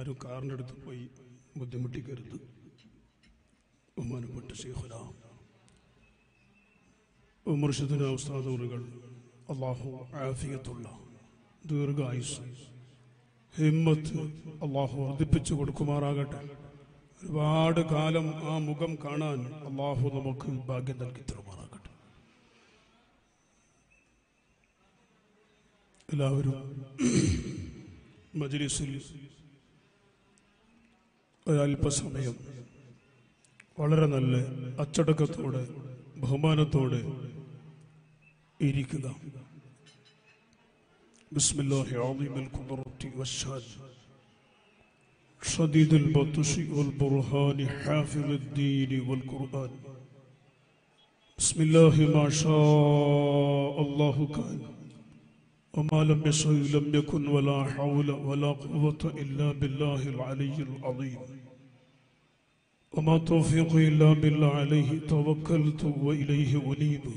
ആരും കാറിനടുത്ത് പോയി ബുദ്ധിമുട്ടിക്കരുത് ബഹുമാനപ്പെട്ട ശേഖുന മുർഷിദിന ഉസ്താദുകൾ അള്ളാഹു ആഫിയത്തുള്ള ദീർഘായുസ് ഹിമ്മത്ത് അള്ളാഹു വർദ്ധിപ്പിച്ചു കൊടുക്കുമാറാകട്ടെ ഒരുപാട് കാലം ആ മുഖം കാണാൻ അള്ളാഹു നമുക്ക് ഭാഗ്യം നൽകി തരുമാറാകട്ടെ എല്ലാവരും മജ്ലിസിൽ ഒരല്പസമയം വളരെ നല്ല അച്ചടക്കത്തോടെ ബഹുമാനത്തോടെ ഇരിക്കുക بسم الله عظيم القدرة والشهد شديد البطش والبرهان حافظ الدين والقرآن بسم الله ما شاء الله كان وما لم يشاء لم يكن ولا حول ولا قوة إلا بالله العلي العظيم وما توفيقي إلا بالله عليه توكلت وإليه أنيب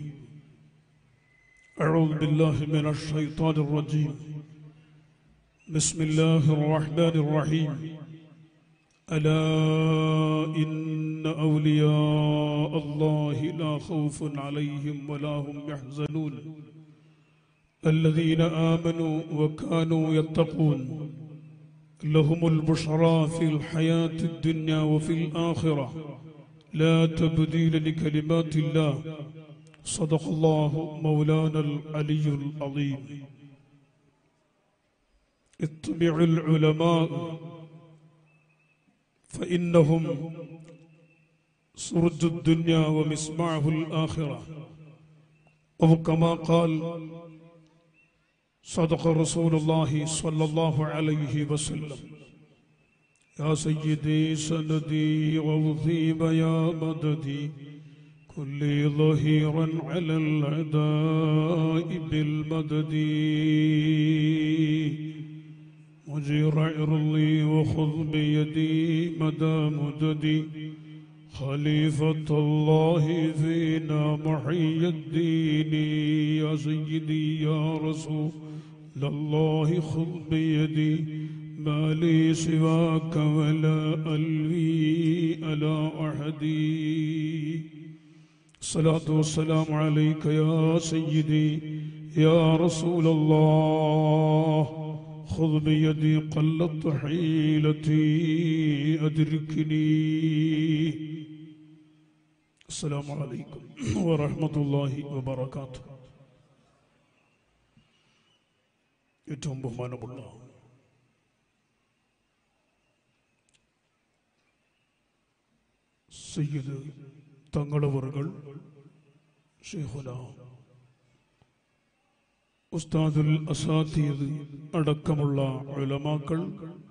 أعوذ بالله من الشيطان الرجيم بسم الله الرحمن الرحيم ألا إن أولياء الله لا خوف عليهم ولا هم يحزنون الذين آمنوا وكانوا يتقون لهم البشرى في الحياة الدنيا وفي الآخرة لا تبديل لكلمات الله صدق الله مولانا العلي العظيم اتبع العلماء فإنهم سرج الدنيا ومسمعه الآخرة أو كما قال صدق رسول الله صلى الله عليه وسلم يا سيدي سندي ووثيب يا مددي كل ظهيرا على العداء بالمدد مجير عرضي وخذ بيدي مدى مددي خليفة الله فينا محي الدين يا سيدي يا رسول الله خذ بيدي ما لي سواك ولا ألوي على أحدي الصلاة والسلام عليك يا سيدي يا رسول الله خذ بيدي قلت حيلتي أدركني السلام عليكم ورحمة الله وبركاته ഏറ്റവും ബഹുമാനമുള്ള സയ്യിദ് തങ്ങളവറുകൾ ഷെയ്ഖുന ഉസ്താദുൽ അസാദീദ് അടക്കമുള്ള ഉലമാക്കൾ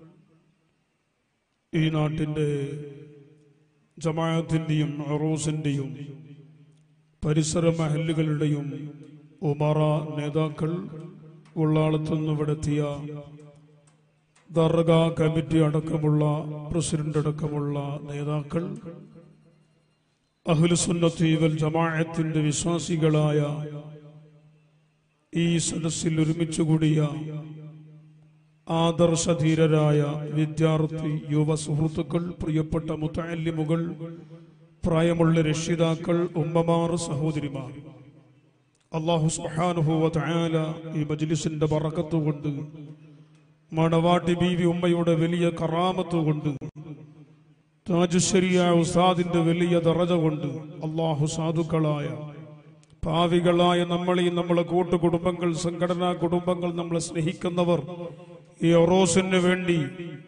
ഈ നാട്ടിൻ്റെ ജമാഅത്തിൻ്റെയും അറൂസിൻ്റെയും പരിസര മഹല്ലുകളുടെയും ഉമറ നേതാക്കൾ ഉള്ളാളത്തുനിന്ന് ഇവിടെത്തിയ ദർഗ കമ്മിറ്റി അടക്കമുള്ള പ്രസിഡന്റ് അടക്കമുള്ള നേതാക്കൾ അഹ്ലുസുന്നത്തി വൽ ജമാഅത്തിന്റെ വിശ്വാസികളായ ഈ സദസ്സിൽ ഒരുമിച്ച് കൂടിയ ആദർശധീരരായ വിദ്യാർത്ഥി യുവ സുഹൃത്തുക്കൾ പ്രിയപ്പെട്ട മുത്തല്ലിമുകൾ പ്രായമുള്ള രക്ഷിതാക്കൾ ഉമ്മമാർ സഹോദരിമാർ അള്ളാഹു സുബ്ഹാനഹു തആല ഈ മജ്ലിസിന്റെ ബറക്കത്ത് കൊണ്ട് മണവാട്ടി ബീവി ഉമ്മയുടെ വലിയ കറാമത്ത് കൊണ്ട് താജുശരിയ ഉസ്താദിന്റെ വലിയ ദറജ കൊണ്ട് അള്ളാഹു സാധുക്കളായ പാവികളായ നമ്മളെയും നമ്മളെ കൂട്ടുകുടുംബങ്ങൾ സംഘടനാ കുടുംബങ്ങൾ നമ്മളെ സ്നേഹിക്കുന്നവർ ഈ ഒറോസിന് വേണ്ടി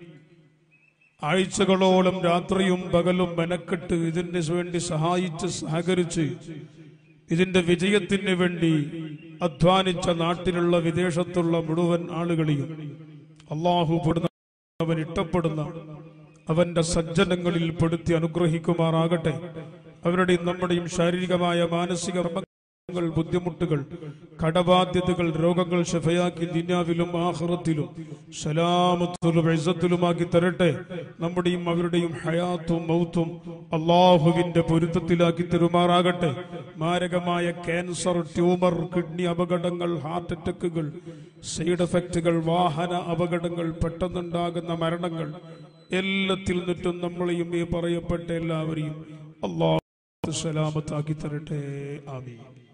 ആഴ്ചകളോളം രാത്രിയും പകലും മെനക്കെട്ട് ഇതിന് വേണ്ടി സഹായിച്ച് സഹകരിച്ച് ഇതിന്റെ വിജയത്തിന് വേണ്ടി അധ്വാനിച്ച നാട്ടിലുള്ള വിദേശത്തുള്ള മുഴുവൻ ആളുകളെയും അള്ളാഹു പെടുന്ന അവൻ ഇഷ്ടപ്പെടുന്ന അവന്റെ സജ്ജനങ്ങളിൽ പെടുത്തി അനുഗ്രഹിക്കുമാറാകട്ടെ അവരുടെയും നമ്മുടെയും ശാരീരികമായ മാനസിക വിഷമങ്ങൾ ബുദ്ധിമുട്ടുകൾ കടബാധ്യതകൾ രോഗങ്ങൾ ഷഫയാക്കി ദിനാവിലും ആഹ്റത്തിലും സലാമത്തിലും ഇസത്തിലുമാക്കി തരട്ടെ നമ്മുടെയും അവരുടെയും ഹയാത്തും മൗത്തും അള്ളാഹുവിന്റെ പൊരുത്തത്തിലാക്കി തെരുമാറാകട്ടെ മാരകമായ ക്യാൻസർ ട്യൂമർ കിഡ്നി അപകടങ്ങൾ ഹാർട്ട് അറ്റാക്കുകൾ സൈഡ് എഫക്റ്റുകൾ വാഹന അപകടങ്ങൾ പെട്ടെന്നുണ്ടാകുന്ന മരണങ്ങൾ എല്ലാത്തിൽ നിന്നിട്ടും നമ്മളെയും ഈ പറയപ്പെട്ട എല്ലാവരെയും അള്ളാഹു സലാമത്താക്കി തരട്ടെ ആമീൻ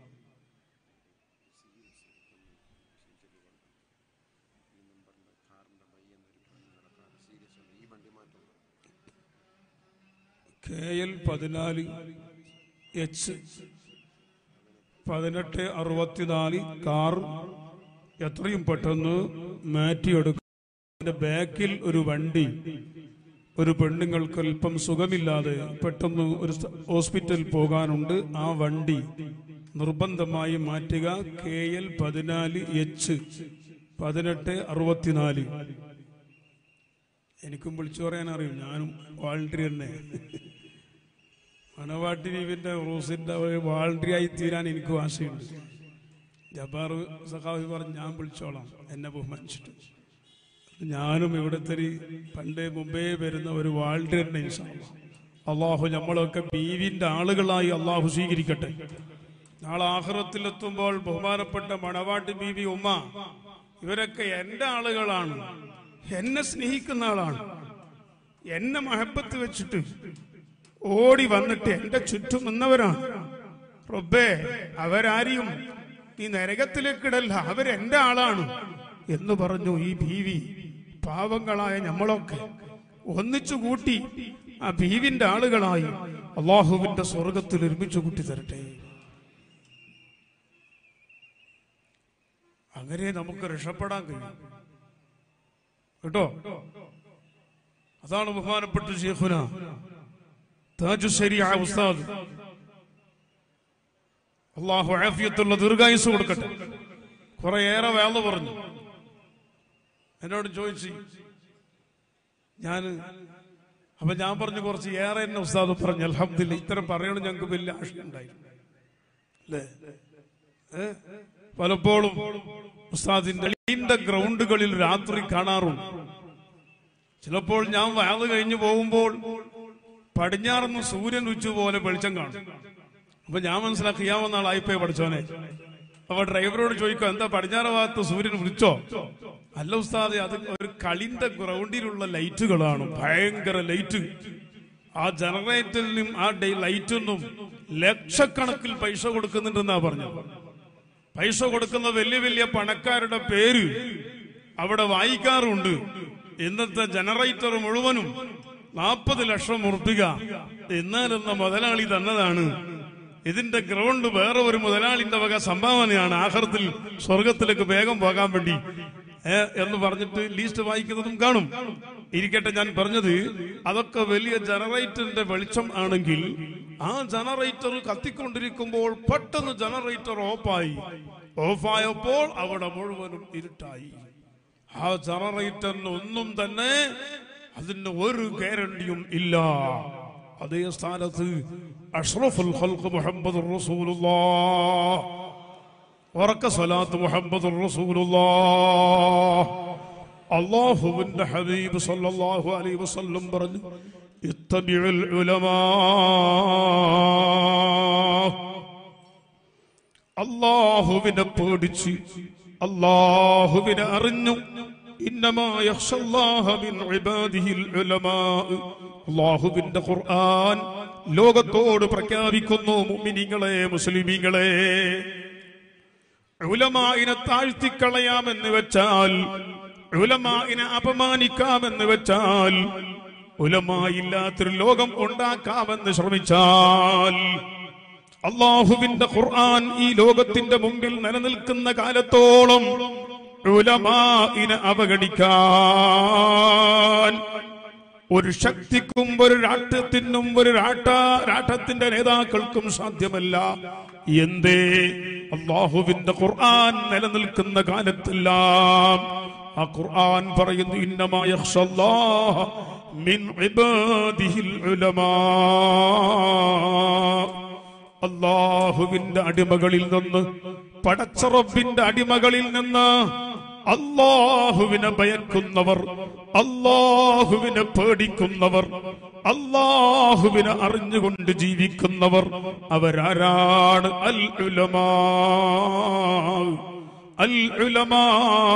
കെ എൽ പതിനാല് എച്ച് പതിനെട്ട് അറുപത്തിനാല് കാർ എത്രയും പെട്ടെന്ന് മാറ്റിയെടുക്കും അതിന്റെ ബാക്കിൽ ഒരു വണ്ടി ഒരു പെണ്ണുങ്ങൾക്ക് അല്പം സുഖമില്ലാതെ പെട്ടെന്ന് ഒരു സ്ഥ- ഹോസ്പിറ്റലിൽ പോകാനുണ്ട് ആ വണ്ടി നിർബന്ധമായി മാറ്റുക കെ എൽ പതിനാല് എച്ച് പതിനെട്ട് അറുപത്തിനാല് എനിക്കും വിളിച്ചു പറയാൻ അറിയും ഞാനും വാളണ്ടറി തന്നെ മണവാട്ടി ബീവിന്റെ റൂസിന്റെ വാളണ്ടറി ആയി തീരാൻ എനിക്കും ആശയുണ്ട് ജബാർ സഖാവി പറഞ്ഞ് ഞാൻ വിളിച്ചോളാം എന്നെ ബഹുമാനിച്ചിട്ട് ഞാനും ഇവിടുത്തെ ഒരു പണ്ടേ മുമ്പേ വരുന്ന ഒരു വാൾഡർ തന്നെ ഇൻഷാല്ലാ. അള്ളാഹു നമ്മളൊക്കെ ബീവിന്റെ ആളുകളായി അള്ളാഹു സ്വീകരിക്കട്ടെ നാളെ ആഹ്റത്തിലെത്തുമ്പോൾ ബഹുമാനപ്പെട്ട മണവാട്ടി ബീവി ഉമ്മ ഇവരൊക്കെ എന്റെ ആളുകളാണ് എന്നെ സ്നേഹിക്കുന്ന ആളാണ് എന്നെ മഹബത്ത് വെച്ചിട്ട് ഓടി വന്നിട്ട് എന്റെ ചുറ്റും നിന്നവരാണ് റബ്ബേ അവരാരെയും നീ നരകത്തിലേക്കിടല്ല അവരെന്റെ ആളാണ് എന്ന് പറഞ്ഞു ഈ ബീവി പാവങ്ങളായ നമ്മളൊക്കെ ഒന്നിച്ചു കൂട്ടി ആ ബീവിന്റെ ആളുകളായി അള്ളാഹുവിന്റെ സ്വർഗത്തിൽ ഒരുമിച്ച് കൂട്ടി തരട്ടെ അങ്ങനെ നമുക്ക് രക്ഷപ്പെടാൻ കഴിയും കേട്ടോ അതാണ് ബഹുമാനപ്പെട്ട ഷേഖുന താജു ശരിയ ഉസ്താദ് അള്ളാഹു ആഫിയത്തുള്ള ദീർഘായുസ് കൊടുക്കട്ടെ കുറേയേറെ വേള പറഞ്ഞു എന്നോട് ചോദിച്ചു ഞാൻ അപ്പൊ ഞാൻ പറഞ്ഞു കുറച്ച് ഏറെ എന്നെ ഉസ്താദ് പറഞ്ഞു അലഹമില്ല ഇത്തരം പറയണം ഞങ്ങൾക്ക് വലിയ ആശയുണ്ടായി അല്ലേ ഏ? പലപ്പോഴും ഉസ്താദിന്റെ നീണ്ട ഗ്രൗണ്ടുകളിൽ രാത്രി കാണാറുണ്ട് ചിലപ്പോൾ ഞാൻ വാത് കഴിഞ്ഞു പോകുമ്പോൾ പടിഞ്ഞാറുന്ന് സൂര്യൻ ഉച്ച പോലെ വെളിച്ചം കാണും അപ്പൊ ഞാൻ മനസ്സിലാക്കിയാവുന്ന ആളായിപ്പോയി പഠിച്ചോനെ അപ്പൊ ഡ്രൈവറോട് ചോദിക്കോ എന്താ പടിഞ്ഞാറ് ഭാഗത്ത് സൂര്യൻ വിളിച്ചോ അല്ല ഉസ്താദെ അത് ഒരു കളിന്റെ ഗ്രൗണ്ടിലുള്ള ലൈറ്റുകളാണ് ഭയങ്കര ലൈറ്റ് ആ ജനറേറ്ററിനും ആ ഡേ ലൈറ്റിനും ലക്ഷക്കണക്കിൽ പൈസ കൊടുക്കുന്നുണ്ടെന്നാ പറഞ്ഞത് പൈസ കൊടുക്കുന്ന വലിയ വലിയ പണക്കാരുടെ പേര് അവിടെ വായിക്കാറുണ്ട് ഇന്നത്തെ ജനറേറ്റർ മുഴുവനും നാൽപ്പത് ലക്ഷം ഉറപ്പിക എന്നാലെന്ന മുതലാളി തന്നതാണ് ഇതിന്റെ ഗ്രൗണ്ട് വേറെ ഒരു മുതലാളിന്റെ വക സംഭാവനയാണ് ആഹർത്തിൽ സ്വർഗത്തിലേക്ക് വേഗം പോകാൻ വേണ്ടി ഏ, എന്ന് പറഞ്ഞിട്ട് ലീസ്റ്റ് വായിക്കുന്നതും കാണും ഇരിക്കട്ടെ ഞാൻ പറഞ്ഞത് അതൊക്കെ വലിയ ജനറേറ്ററിന്റെ വെളിച്ചം ആണെങ്കിൽ ആ ജനറേറ്റർ കത്തിക്കൊണ്ടിരിക്കുമ്പോൾ പെട്ടെന്ന് ജനറേറ്റർ ഓഫായി ഓഫായപ്പോൾ അവിടെ മുഴുവനും ഇരുട്ടായി ആ ജനറേറ്ററിന് ഒന്നും തന്നെ അതിന് ഒരു ഗ്യാരണ്ടിയും ഇല്ല അതേ സ്ഥാനത്ത് അഷ്റഫുൽ ഖൽഖ് മുഹമ്മദ് റസൂലുള്ളാഹ് ഉറക്ക സ്വലാത്ത് മുഹമ്മദ് റസൂലുള്ളാഹ് അള്ളാഹുവിന്റെ ഹബീബ് സല്ലല്ലാഹു അലൈഹി വസല്ലം പറഞ്ഞു ഇത്തബിഉൽ ഉലമാ അള്ളാഹുവിനെ പേടിച്ച് അള്ളാഹുവിനെ അറിഞ്ഞു ഇന്നമാ യഖ്ഷല്ലാഹ മിൻ ഇബാദിഹിൽ ഉലമാ അള്ളാഹുവിന്റെ ഖുർആൻ ലോകത്തോട് പ്രഖ്യാപിക്കുന്നു മുഅ്മിനീങ്ങളെ മുസ്ലിമീങ്ങളെ ഉലമായിനെ താഴ്ത്തിക്കളയാമെന്ന് വെച്ചാൽ ഉലമായിനെ അപമാനിക്കാമെന്ന് വെച്ചാൽ ഉലമായില്ലാത്തൊരു ലോകം ഉണ്ടാക്കാമെന്ന് ശ്രമിച്ചാൽ അള്ളാഹുവിന്റെ ഖുർആൻ ഈ ലോകത്തിന്റെ മുമ്പിൽ നിലനിൽക്കുന്ന കാലത്തോളം ഉലമായിനെ അവഗണിക്കാൻ ഒരു ശക്തിക്കും ഒരു രാഷ്ട്രത്തിനും ഒരു രാട്ട രാഷ്ട്രത്തിന്റെ നേതാക്കൾക്കും സാധ്യമല്ല എന്തേ അള്ളാഹുവിന്റെ ഖുർആൻ നിലനിൽക്കുന്ന കാലത്തെല്ലാം ആ ഖുർആൻ പറയുന്നു ഇന്നമായ മിൻ ഇബാദിഹിൽ ഉലമാ അള്ളാഹുവിന്റെ അടിമകളിൽ നിന്ന് പടച്ചറബിന്റെ അടിമകളിൽ നിന്ന് അള്ളാഹുവിനെ ഭയക്കുന്നവർ അള്ളാഹുവിനെ പേടിക്കുന്നവർ അള്ളാഹുവിനെ അറിഞ്ഞുകൊണ്ട് ജീവിക്കുന്നവർ അവരാരാണ് അൽ ഉലമാ അൽ ഉലമാ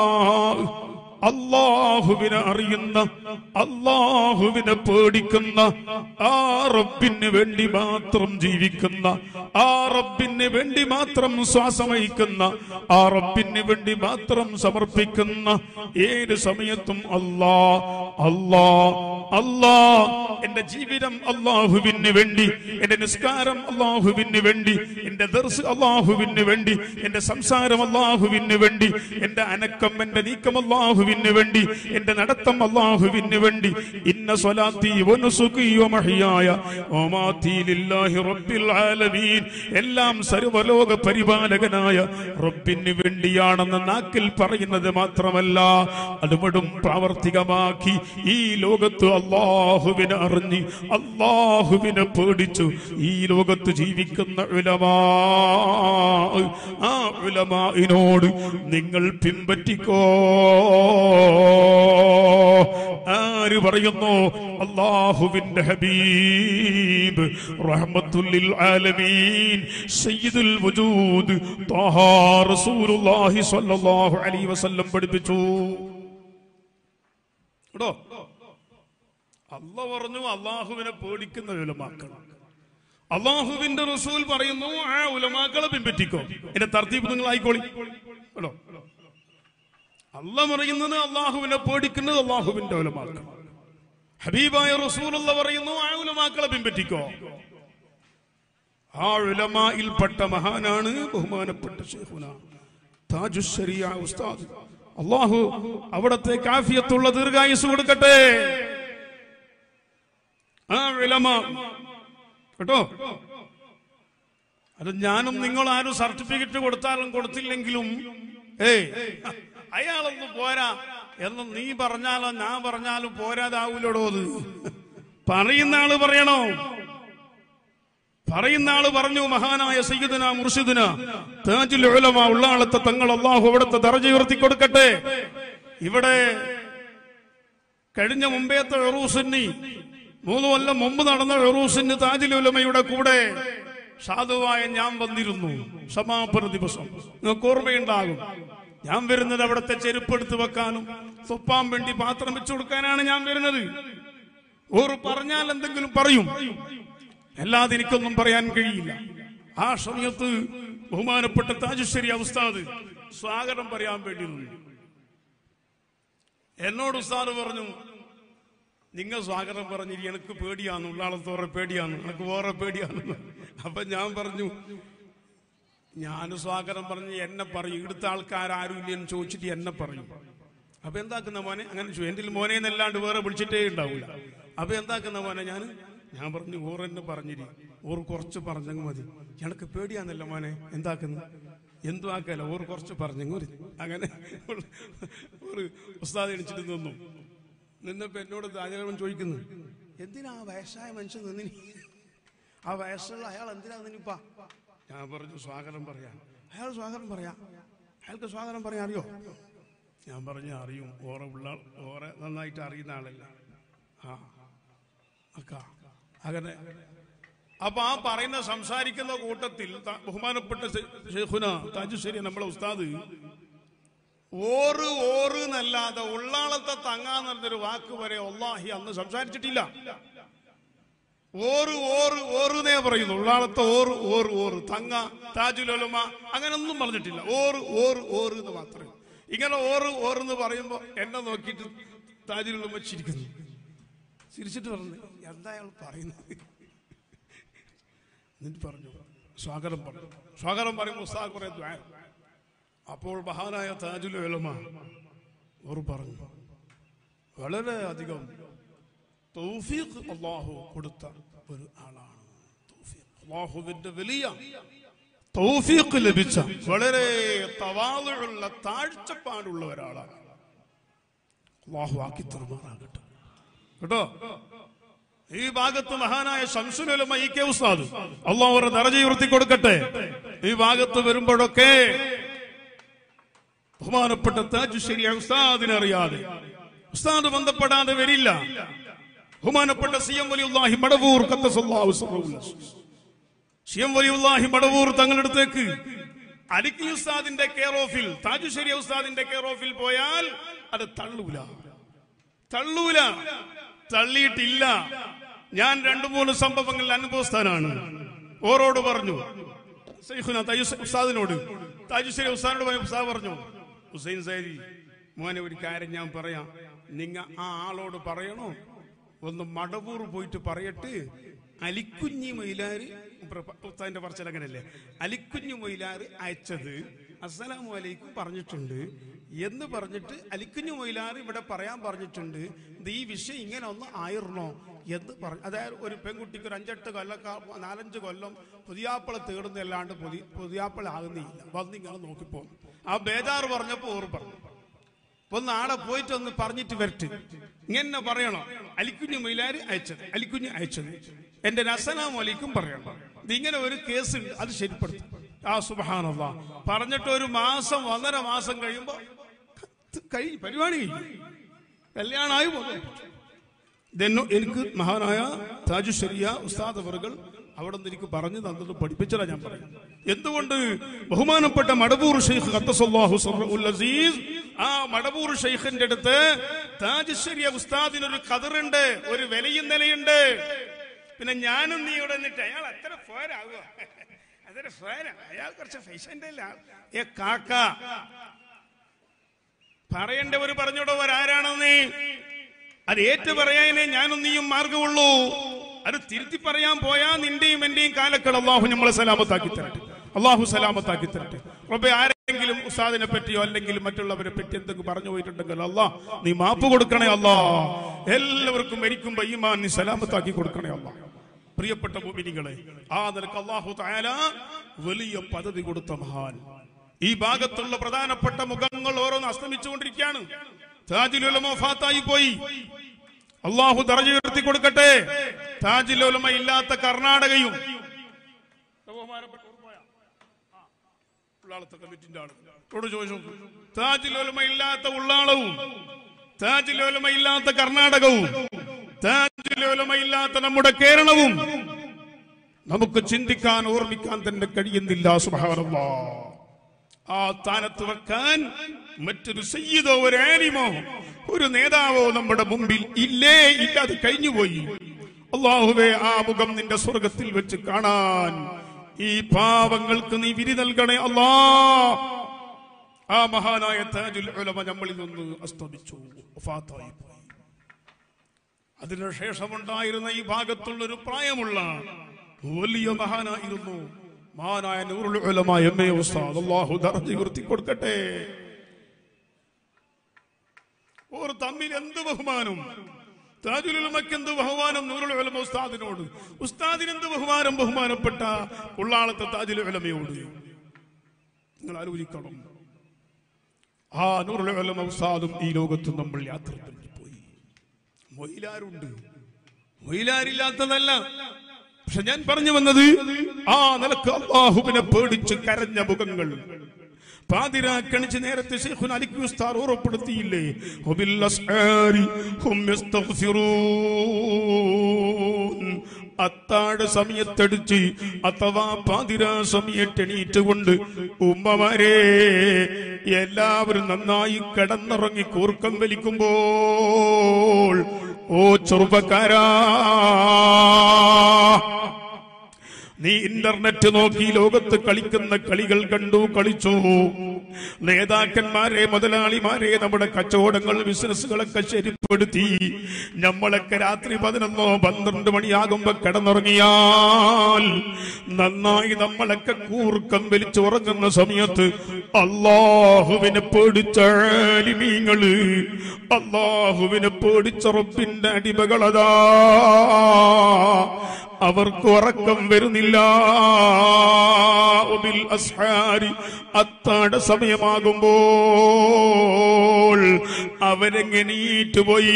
അള്ളാഹുവിനെ അറിയുന്ന അള്ളാഹുവിനെ പേടിക്കുന്ന ആ റബ്ബിന് വേണ്ടി മാത്രം ജീവിക്കുന്ന ആ റബ്ബിന് വേണ്ടി മാത്രം ശ്വാസം വഹിക്കുന്ന ആ റബ്ബിന് വേണ്ടി മാത്രം സമർപ്പിക്കുന്ന ഏത് സമയത്തും അല്ലാ അല്ലാ അല്ലാ എന്റെ ജീവിതം അള്ളാഹുവിന് വേണ്ടി എന്റെ നിസ്കാരം അള്ളാഹുവിന് വേണ്ടി എന്റെ ദർസ് അള്ളാഹുവിന് വേണ്ടി എന്റെ സംസാരം അള്ളാഹുവിന് വേണ്ടി എന്റെ അനക്കം എന്റെ നീക്കം അള്ളാഹുവിന് വേണ്ടി എന്റെ നടത്തം അള്ളാഹുവിന് വേണ്ടി ഇന്ന സ്വലാത്തി വനുസുഖി വമഹിയായ വമാത്തി ലില്ലാഹി റബ്ബിൽ ആലമീൻ എല്ലാം സർവലോക പരിപാലകനായ റബ്ബിന് വേണ്ടിയാണെന്ന് നാക്കിൽ പറയുന്നത് മാത്രമല്ല അതുമടും പ്രാവർത്തികമാക്കി ഈ ലോകത്ത് അള്ളാഹുവിനെ അറിഞ്ഞ് അള്ളാഹുവിനെ പേടിച്ചു ഈ ലോകത്ത് ജീവിക്കുന്ന ഉലമാ ആ ഉലമായിനോട് നിങ്ങൾ പിൻപറ്റിക്കോ ആര് പറയുന്നു അള്ളാഹുവിന്റെ ഹബീബ് റഹ്മത്തുല്ലിൽ ആലമീൻ സയ്യിദുൽ വജൂദ് ത്വാഹാ റസൂലുള്ളാഹി സ്വല്ലല്ലാഹു അലൈഹി വസല്ലം പഠിപ്പിച്ചു കേട്ടോ അല്ല പറഞ്ഞു അള്ളാഹുവിനെ പേടിക്കുന്ന ഉലമാക്കൾ അള്ളാഹുവിന്റെ റസൂൽ പറയുന്നു ആ ഉലമാക്കളെ പിൻപറ്റിക്കോ എന്റെ തർത്തീപ് നിങ്ങൾ ആയിക്കോളി കേട്ടോ അല്ല പറയുന്നത് അള്ളാഹുവിനെ പേടിക്കുന്നത് അള്ളാഹുവിന്റെ ഉലമാക്കൾ ഹബീബായ റസൂലുള്ള പറയുന്നു ആ ഉലമാക്കളെ പിൻപറ്റിക്കോ ആ ഉലമായിൽപ്പെട്ട മഹാനാണ് ബഹുമാനപ്പെട്ട ഷെയ്ഖുന താജുശരിയ ഉസ്താദ് അള്ളാഹു അവിടത്തെ കാഫിയത്തുള്ള ദീർഘായുസ് കൊടുക്കട്ടെ ആ വിലമ കേട്ടോ അത് ഞാനും നിങ്ങൾ ആരും സർട്ടിഫിക്കറ്റ് കൊടുത്താലും കൊടുത്തില്ലെങ്കിലും ഏയ് അയാളൊന്നും പോരാ എന്ന് നീ പറഞ്ഞാലോ ഞാൻ പറഞ്ഞാലും പോരാതാവൂലടോ അത് പറയുന്ന ആള് പറയണോ പറയുന്ന ആള് പറഞ്ഞു മഹാനായ സയ്യിദുന മുർഷിദുന താജുൽ ഉലമ ഉള്ളാളത്തെ തങ്ങൾ അള്ളാഹു അവിടുത്തെ ദർജ ഉയർത്തി കൊടുക്കട്ടെ ഇവിടെ കഴിഞ്ഞ മുമ്പേത്തെ ഉറൂസിന്നി മൂന്ന് കൊല്ലം മുമ്പ് നടന്ന ഉറൂസിന് താജുൽ ഉലമയുടെ കൂടെ സാധുവായ ഞാൻ വന്നിരുന്നു സമാപന ദിവസം നിങ്ങൾക്ക് ഓർമ്മയുണ്ടാകും ഞാൻ വരുന്നത് അവിടുത്തെ ചെരുപ്പെടുത്ത് വെക്കാനും തുപ്പാൻ വേണ്ടി പാത്രം വെച്ചു കൊടുക്കാനാണ് ഞാൻ വരുന്നത് ഓർ പറഞ്ഞാൽ എന്തെങ്കിലും പറയും അല്ലാതെ എനിക്കൊന്നും പറയാൻ കഴിയില്ല ആ സമയത്ത് ബഹുമാനപ്പെട്ട താജുശ്ശേരി ഉസ്താദ് സ്വാഗതം പറയാൻ വേണ്ടി നിന്നു എന്നോട് ഉസ്താദ് പറഞ്ഞു നിങ്ങൾ സ്വാഗതം പറഞ്ഞിരി എനിക്ക് പേടിയാന്ന് ഉള്ളാളത്തോറെ പേടിയാന്ന് എനിക്ക് വേറെ പേടിയാന്ന് അപ്പൊ ഞാൻ പറഞ്ഞു ഞാൻ സ്വാഗതം പറഞ്ഞ് എന്നെ പറയും ഇവിടുത്തെ ആൾക്കാരും ഇല്ലെന്ന് ചോദിച്ചിട്ട് എന്നെ പറയും അപ്പൊ എന്താക്കുന്ന മോനെ അങ്ങനെ ചോ- എന്റെ മോനെ എന്നല്ലാണ്ട് വേറെ വിളിച്ചിട്ടേ ഉണ്ടാവൂല അപ്പൊ എന്താക്കുന്ന മോനെ ഞാൻ ഞാൻ പറഞ്ഞു ഓർ എന്നെ പറഞ്ഞിരി ഓർ കുറച്ച് പറഞ്ഞെങ്കിൽ മതി എനിക്ക് പേടിയാന്നല്ല മോനെ എന്താക്കുന്നു എന്തും ആക്കല്ല ഓർ കുറച്ച് പറഞ്ഞെങ്കിൽ മതി അങ്ങനെ ഒരു ഉസ്താദ് എണിച്ചിട്ട് നിന്നു നിന്നപ്പോ എന്നോട് താജകവൻ ചോദിക്കുന്നു എന്തിനാ ആ വയസ്സായ മനുഷ്യൻ നിന്നിനി ആ വയസ്സുള്ള അയാൾ എന്തിനാ നിന്നിപ്പാ ഞാൻ പറഞ്ഞു സ്വാഗതം പറയാൻ അയാൾ സ്വാഗതം പറയാ അയാൾക്ക് സ്വാഗതം പറയാൻ അറിയോ ഞാൻ പറഞ്ഞു അറിയും ഓറെ ഉള്ള ഓറെ നന്നായിട്ട് അറിയുന്ന ആളല്ല ആ അക്ക അങ്ങനെ അപ്പൊ ആ പറയുന്ന സംസാരിക്കുന്ന കൂട്ടത്തിൽ ത- ബഹുമാനപ്പെട്ട ശെ- ഷെയ്ഖുന താജുശ്ശേരി നമ്മളെ ഉസ്താദ് ഓറ് ഓറ് എന്നല്ലാതെ ഉള്ളാളത്തെ തങ്ങാന്ന് പറഞ്ഞൊരു വാക്ക് വരെ ഒല്ലാഹി അന്ന് സംസാരിച്ചിട്ടില്ല ഓറ് ഓറ് ഓറുന്നേ പറയുന്നു ഉള്ളാളത്തെ ഓറ് ഓറ് ഓറ് തങ്ങ താജുലൊലമ അങ്ങനൊന്നും പറഞ്ഞിട്ടില്ല ഓറ് ഓറ് ഓറ് എന്ന് മാത്രമേ ഇങ്ങനെ ഓറ് ഓറ് എന്ന് പറയുമ്പോ എന്നെ നോക്കിയിട്ട് താജുലൊലമ ചിരിക്കുന്നു ചിരിച്ചിട്ട് പറഞ്ഞു എന്താ അയാൾ പറയുന്നത് എന്നിട്ട് പറഞ്ഞു സ്വാഗതം പറഞ്ഞു സ്വാഗതം പറയുമ്പോൾ ഉസ്താദ് കുറെ ദ്വാ അപ്പോൾ മഹാനായ താജുൽ ഉലമ ഓർ പറഞ്ഞു വളരെ അധികം തൗഫീഖ് അള്ളാഹു കൊടുത്ത ഒരു ആളാണ് തൗഫീഖ്. അള്ളാഹുവിന്റെ വലിയ തൗഫീഖ് ലഭിച്ച വളരെ തവാളുള്ള താഴ്ചപ്പാടുള്ള ഒരാളാണ് അള്ളാഹു ആക്കി തരുമാറാകട്ടെ കേട്ടോ ഈ ഭാഗത്ത് മഹാനായ ശംസുലമ ഇ കെ ഉസ്താദ് അള്ളാഹ് അവരുടെ ദറജ ഉയർത്തി കൊടുക്കട്ടെ ഈ ഭാഗത്ത് വരുമ്പോഴൊക്കെ ബഹുമാനപ്പെട്ട താജു ശരിയ ഉസ്താദിനെ അറിയാതെ ഉസ്താദ് ബന്ധപ്പെടാതെ വരില്ല ബഹുമാനപ്പെട്ട സി എം വലിയുല്ലാഹി മടവൂർ ഖദ്ദസല്ലാഹു സർറഹുൽ സി എം വലിയുല്ലാഹി മടവൂർ തങ്ങളുടെ അടുത്തേക്ക് അലിക്കി ഉസ്താദിന്റെ കെയർ ഓഫിൽ താജു ശരിയ ഉസ്താദിന്റെ കെയർ ഓഫിൽ പോയാൽ അത് തള്ളൂല തള്ളൂല തള്ളിയിട്ടില്ല ഞാൻ രണ്ടു മൂന്ന് സംഭവങ്ങളിൽ അനുഭവസ്ഥാനാണ് ഓരോട് പറഞ്ഞു സൈഖുന തയ്യുസ് ഉസ്താദിനോട് താജുശ്ശേരി ഉസ്താദിനോട് പോയ ഉസ്താദ് പറഞ്ഞു ഹുസൈൻ സൈരി മോനെ ഒരു കാര്യം ഞാൻ പറയാം നിങ്ങ ആ ആളോട് പറയണോ ഒന്ന് മടവൂർ പോയിട്ട് പറയട്ട് അലിക്കുഞ്ഞി മൊയിലാര് ഉസ്താദിന്റെ പറച്ചൽ അങ്ങനല്ലേ അലിക്കുഞ്ഞു മൊയിലാറ് അയച്ചത് അസ്സലാമു അലൈക്കും പറഞ്ഞിട്ടുണ്ട് എന്ന് പറഞ്ഞിട്ട് അലിക്കുഞ്ഞു മൊയിലാറ് ഇവിടെ പറയാൻ പറഞ്ഞിട്ടുണ്ട് ഇത് ഈ വിഷയം ഇങ്ങനെ ഒന്ന് ആയിരുന്നോ എന്ന് പറഞ്ഞു അതായത് ഒരു പെൺകുട്ടിക്ക് ഒരു അഞ്ചെട്ട് കൊല്ലക്കാ നാലഞ്ച് കൊല്ലം പുതിയാപ്പള തേടുന്നല്ലാണ്ട് പുതിയ പുതിയാപ്പള ആകുന്നില്ല വന്നിങ്ങനെ നോക്കിപ്പോ ആ ബേജാറ് പറഞ്ഞപ്പോ ഓർ പറഞ്ഞു ഒന്ന് ആടെ പോയിട്ട് ഒന്ന് പറഞ്ഞിട്ട് വരട്ട് ഇങ്ങനെ പറയണം അലിക്കുഞ്ഞ് മൈലാര് അയച്ചത് അലിക്കുഞ്ഞ് അയച്ചത് എന്റെ നസലാം അലിക്കും പറയണം ഇതിങ്ങനെ ഒരു കേസ് ഉണ്ട് അത് ശരിപ്പെടുത്തും ആ സുബാനല്ല പറഞ്ഞിട്ട് ഒരു മാസം ഒന്നര മാസം കഴിയുമ്പോ കഴിഞ്ഞു പരിപാടി കഴിഞ്ഞു കല്യാണമായി പോകും ഇതെന്നോ എനിക്ക് മഹാനായ താജു ശരിയ ഉസ്താദ് അവറുകൾ അവിടെ നിന്ന് എനിക്ക് പറഞ്ഞു തന്നത് പഠിപ്പിച്ചതാ ഞാൻ പറയും എന്തുകൊണ്ട് ബഹുമാനപ്പെട്ട മടവൂർ ഷെയ്ഖ് ഖദ്ദസല്ലാഹു സർറുൽ അസീസ് ആ മടവൂർ ഷെയ്ഖിന്റെ അടുത്ത് താജ് ശരിയ ഉസ്താദിന് ഒരു കതിറുണ്ട് ഒരു വിലയും നിലയുണ്ട് പിന്നെ ഞാനും നീ ഇവിടെ നിന്നിട്ട് അയാൾ അത്ര ഫോരാകുക അത്ര ഫോരാ അയാൾ കുറച്ച് ഫൈസന്റെ ഏ കാക്ക പറയേണ്ടവർ പറഞ്ഞോടവർ ആരാണെന്ന് നീ അത് ഏറ്റു പറയാനേ ഞാനും നീയും മാർഗമുള്ളൂ അത് തിരുത്തി പറയാൻ പോയാ നിന്റെയും എന്റെയും കാലക്കൾ അള്ളാഹു നമ്മളെ സലാമത്താക്കി തരട്ടെ അള്ളാഹു സലാമത്താക്കി തരട്ടെ റബ്ബെ ആരെങ്കിലും ഉസ്താദിനെ പറ്റിയോ അല്ലെങ്കിൽ മറ്റുള്ളവരെ പറ്റി എന്തെങ്കിലും പറഞ്ഞു പോയിട്ടുണ്ടെങ്കിൽ അല്ലാ നീ മാപ്പ് കൊടുക്കണേ അല്ലാ എല്ലാവർക്കും മരിക്കുമ്പോ ഈമാൻ നീ സലാമത്താക്കി കൊടുക്കണേ അല്ലാ പ്രിയപ്പെട്ട ഭൂമിനികളെ ആ നിലക്ക് അള്ളാഹു തായാല വലിയ പദവി കൊടുത്ത മഹാൻ ഈ ഭാഗത്തുള്ള പ്രധാനപ്പെട്ട മുഖങ്ങൾ ഓരോന്ന് അസ്തമിച്ചുകൊണ്ടിരിക്കുകയാണ് താജുലുലമ ഫാത്തായി പോയി അള്ളാഹു ദറജ ഉയർത്തി കൊടുക്കട്ടെ താജുലുലമ ഇല്ലാത്ത കർണാടകയും ഉള്ളാളത്തെ കമ്മിറ്റിന്റെ ആളോട് ചോദിച്ചു താജുലുലമ ഇല്ലാത്ത ഉള്ളാളവും താജുലുലമ ഇല്ലാത്ത കർണാടകവും താജുലുലമ ഇല്ലാത്ത നമ്മുടെ കേരളവും നമുക്ക് ചിന്തിക്കാൻ ഓർമ്മിക്കാൻ തന്നെ കഴിയുന്നില്ല സുബഹാനല്ലാ ആ സ്ഥാനത്ത് വെക്കാൻ മറ്റൊരു സയ്യിദോ ഒരു ആലിമോ ഒരു നേതാവോ നമ്മുടെ മുമ്പിൽ ഇല്ലേ ഇല്ലാതെ കഴിഞ്ഞുപോയി അള്ളാഹുവേ ആ മുഖം നിന്റെ സ്വർഗത്തിൽ വെച്ച് കാണാൻ ഈ പാവങ്ങൾക്ക് നീ വിരി നൽകണേ അല്ലാ ആ മഹാനായ താജുൽ ഉലമ നമ്മളിൽ നിന്ന് അസ്തമിച്ചു വഫാത്തായി പോയി അതിനുശേഷമുണ്ടായിരുന്ന ഈ ഭാഗത്തുള്ള ഒരു പ്രായമുള്ള വലിയ മഹാനായിരുന്നു മഹാനായ നൂറുൽ ഉലമ എം എ ഉസ്താദ് അല്ലാഹു ദർജ ഉയർത്തി കൊടുക്കട്ടെ ഓർ തമ്മിൽ എന്ത് ബഹുമാനം താജുൽ ഉലമയ്ക്ക് എന്ത് ബഹുമാനം നൂറുൽ ഉലമ ഉസ്താദിനോട് ഉസ്താദിന് എന്ത് ബഹുമാനം ബഹുമാനപ്പെട്ട ഉള്ളാളത്തെ താജുൽ ഉലമയോട് നിങ്ങൾ ആലോചിക്കണം ആ നൂറുൽ ഉലമ ഉസ്താദും ഈ ലോകത്ത് നമ്മൾ യാത്ര പോയി മൊയിലാരുണ്ട് മൊയിലാരില്ലാത്തതല്ല പക്ഷെ ഞാൻ പറഞ്ഞു വന്നത് ആ നിലക്ക് അള്ളാഹുവിനെ പേടിച്ച് കരഞ്ഞ മുഖങ്ങൾ പാതിരാക്കണിച്ച് നേരത്തെ ശൈഖുന അലിക്കു ഉസ്താദ് ഓർമ്മപ്പെടുത്തിയില്ലേ വബിൽ അസ്ആരി ഹും യസ്തഗ്ഫിറൂൻ അത്താഴ സമയത്തടിച്ച് അഥവാ പാതിരാ സമയത്തെണീറ്റുകൊണ്ട് ഉമ്മമാരെ എല്ലാവരും നന്നായി കിടന്നിറങ്ങി കൂർക്കം വലിക്കുമ്പോൾ ഓ ചെറുപ്പക്കാരാ നീ ഇന്റർനെറ്റ് നോക്കി ലോകത്ത് കളിക്കുന്ന കളികൾ കണ്ടു കളിച്ചു നേതാക്കന്മാരെ മുതലാളിമാരെ നമ്മുടെ കച്ചവടങ്ങൾ ബിസിനസ്സുകളൊക്കെ ശരിപ്പെടുത്തി നമ്മളൊക്കെ രാത്രി പതിനൊന്നോ പന്ത്രണ്ട് മണിയാകുമ്പോ കിടന്നുറങ്ങിയാൽ നന്നായി നമ്മളൊക്കെ കൂർക്കം വലിച്ചു ഉറങ്ങുന്ന സമയത്ത് അള്ളാഹുവിനെ പേടിച്ച ആലിമീങ്ങള് അള്ളാഹുവിനെ പേടിച്ച റബ്ബിന്റെ അടിമകളതാ അവർക്ക് ഉറക്കം വരുന്നില്ല ഒബിൽ അസ്ഹാരി അത്താഴ സമയമാകുമ്പോൾ അവരെങ്ങനീറ്റ് പോയി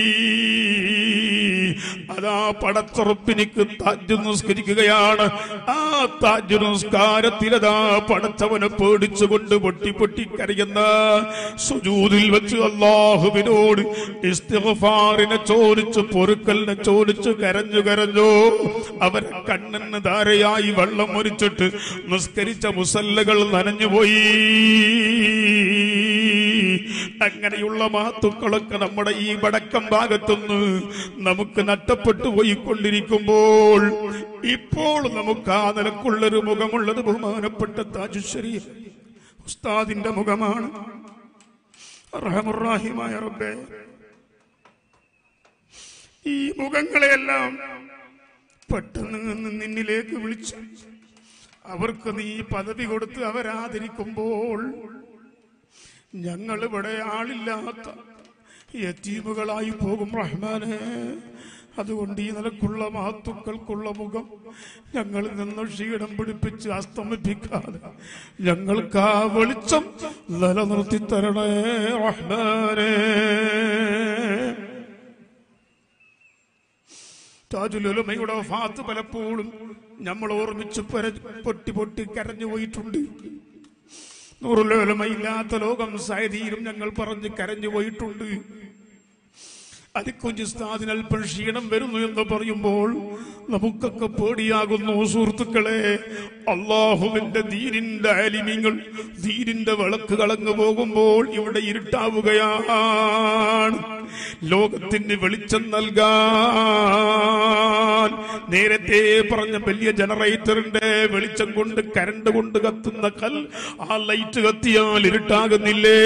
അതാ പടച്ചുറപ്പിനിക്ക് താജ് നിസ്കരിക്കുകയാണ് ആ താജ് നിസ്കാരത്തിലതാ പടച്ചവനെ പേടിച്ചുകൊണ്ട് പൊട്ടി പൊട്ടി കരയുന്ന സുജൂതിൽ വെച്ച് അള്ളാഹുവിനോട് ഇസ്തിഗ്ഫാറിനെ ചോദിച്ചു പൊറുക്കലിനെ ചോദിച്ചു കരഞ്ഞു കരഞ്ഞു അവരെ കണ്ണിന് ധാരയായി വെള്ളം ഒരിച്ചിട്ട് നിസ്കരിച്ച മുസല്ലകൾ നനഞ്ഞുപോയി അങ്ങനെയുള്ള മഹത്തുക്കളൊക്കെ നമ്മുടെ ഈ വടക്കം ഭാഗത്തുനിന്ന് നമുക്ക് നഷ്ടപ്പെട്ടു പോയിക്കൊണ്ടിരിക്കുമ്പോൾ ഇപ്പോൾ നമുക്ക് ആ നിലക്കുള്ളൊരു മുഖമുള്ളത് ബഹുമാനപ്പെട്ട താജുശ്ശേരി ഉസ്താദിന്റെ മുഖമാണ് റഹമുറാഹിമായ റബ്ബേ ഈ മുഖങ്ങളെയെല്ലാം പെട്ടെന്ന് നിന്ന് നിന്നിലേക്ക് വിളിച്ചു അവർക്ക് നീ പദവി കൊടുത്ത് അവരാദരിക്കുമ്പോൾ ഞങ്ങൾ ഇവിടെ ആളില്ലാത്ത യത്തീമുകളായി പോകും റഹ്മാനെ അതുകൊണ്ട് ഈ നിലക്കുള്ള മഹത്തുക്കൾക്കുള്ള മുഖം ഞങ്ങളിൽ നിന്ന് ക്ഷീണം പിടിപ്പിച്ച് അസ്തമിപ്പിക്കാതെ ഞങ്ങൾക്ക് ആ വെളിച്ചം നിലനിർത്തി തരണേ റഹ്മാനെ താജുലുലമയുടെ ഫാത്ത് പലപ്പോഴും നമ്മൾ ഓർമ്മിച്ച് പര- പൊട്ടി പൊട്ടി കരഞ്ഞു പോയിട്ടുണ്ട് നൂറുലോലമയില്ലാത്ത ലോകം സൈതീരും ഞങ്ങൾ പറഞ്ഞ് കരഞ്ഞു പോയിട്ടുണ്ട് അതിക്കുഞ്ഞിസ്താദിന് അല്പം ക്ഷീണം വരുന്നു എന്ന് പറയുമ്പോൾ നമുക്കൊക്കെ പേടിയാകുന്നു സുഹൃത്തുക്കളെ അള്ളാഹുവിന്റെ ദീനിന്റെ അലിമിങ്ങൾ ദീനിന്റെ വിളക്ക് കളങ്ങു പോകുമ്പോൾ ഇവിടെ ഇരുട്ടാവുകയാണ് ലോകത്തിന് വെളിച്ചം നൽകാൻ നേരത്തെ പറഞ്ഞ വലിയ ജനറേറ്ററിന്റെ വെളിച്ചം കൊണ്ട് കരണ്ട് കൊണ്ട് കത്തുന്ന കൽ ആ ലൈറ്റ് കത്തിയാൽ ഇരുട്ടാകുന്നില്ലേ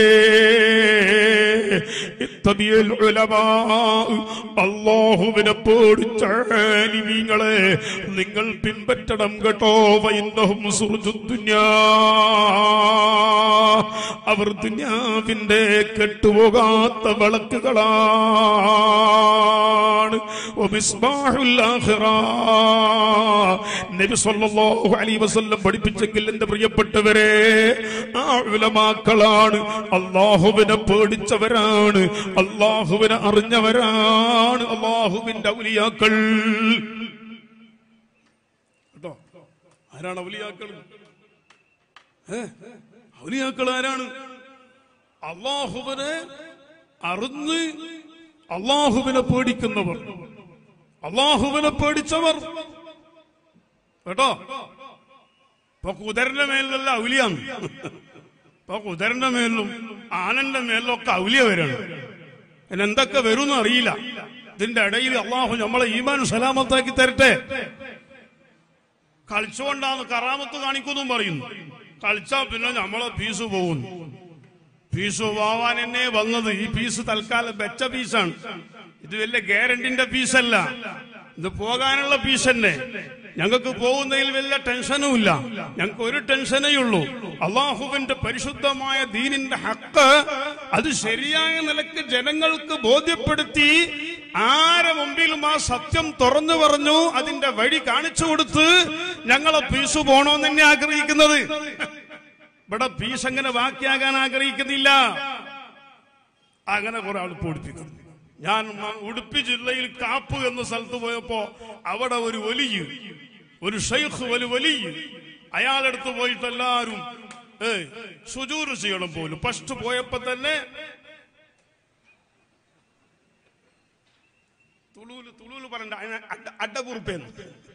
ഇത്തബിയൽ ഉലമാ അള്ളാഹുവിനെ പേടിച്ച ആലിമീങ്ങളെ നിങ്ങൾ പിൻപറ്റണം കേട്ടോ വൈന്നഹും സുർജുദ്ദുന്യാ അവർ ദുന്യാവിന്റെ കെട്ടുപോകാത്ത വിളക്കുകളാണ് വമിസ്ബാഹുൽ ആഖിറ. നബി സല്ലല്ലാഹു അലൈഹി വസല്ലം പഠിപ്പിച്ചെങ്കിൽ എന്റെ പ്രിയപ്പെട്ടവരെ ആ ഉലമാക്കളാണ് അള്ളാഹുവിനെ പേടിച്ചവരാണ് അള്ളാഹുവിനെ അറിഞ്ഞവരാണ് അള്ളാഹുവിന്റെ ഔലിയാക്കൾ കേട്ടോ ആരാണ് ഔലിയാക്കൾ ഏ? ഔലിയാക്കൾ ആരാണ് അള്ളാഹുവിനെ അറിഞ്ഞ് അള്ളാഹുവിനെ പേടിക്കുന്നവർ അള്ളാഹുവിനെ പേടിച്ചവർ കേട്ടോ ഇപ്പൊ കുതിരന്റെ മേലിലല്ല ഔലിയാണ് ഇപ്പൊ കുതിരന്റെ മേലിലും ആനന്റെ മേലിലും ഒക്കെ ഔലിയ വരാണ് പിന്നെ എന്തൊക്കെ വരുമെന്ന് അറിയില്ല ഇതിന്റെ ഇടയിൽ അള്ളാഹു നമ്മളെ ഈമാൻ സലാമത്താക്കി തരട്ടെ കളിച്ചുകൊണ്ടാണ് കറാമത്ത് കാണിക്കുന്നും പറയുന്നു കളിച്ചാ പിന്നെ നമ്മളെ പീസ് പോകുന്നു പീസ് പോവാൻ എന്നെ വന്നത് ഈ പീസ് തൽക്കാലം വെച്ച പീസാണ് ഇത് വലിയ ഗ്യാരണ്ടിന്റെ പീസല്ല ഇത് പോകാനുള്ള പീസ് തന്നെ ഞങ്ങൾക്ക് പോകുന്നതിൽ വലിയ ടെൻഷനും ഇല്ല ഞങ്ങൾക്ക് ഒരു ടെൻഷനേ ഉള്ളൂ അള്ളാഹുവിന്റെ പരിശുദ്ധമായ ദീനിന്റെ ഹക്ക് അത് ശരിയായ നിലക്ക് ജനങ്ങൾക്ക് ബോധ്യപ്പെടുത്തി ആരെ മുമ്പിലും ആ സത്യം തുറന്നു പറഞ്ഞു അതിന്റെ വഴി കാണിച്ചു കൊടുത്ത് ഞങ്ങളെ പീസ് പോണോന്ന് തന്നെ ആഗ്രഹിക്കുന്നത് ഇവിടെ പീസ് അങ്ങനെ ബാക്കിയാകാൻ ആഗ്രഹിക്കുന്നില്ല അങ്ങനെ കുറെ ആൾ പൊടിപ്പിക്കുന്നു ഞാൻ മ- ഉടുപ്പി ജില്ലയിൽ കാപ്പ് എന്ന സ്ഥലത്ത് പോയപ്പോ അവിടെ ഒരു വലിയ ഒരു ഷെയ്ഖ് ഒരു വലിയ അയാളടുത്ത് പോയിട്ട് എല്ലാരും ഏ സുജൂര് ചെയ്യണം പോലും ഫസ്റ്റ് പോയപ്പോ തന്നെ തുളൂല് തുളൂല് പറഞ്ഞ അഡ അഡകുറുപ്പേന്ന്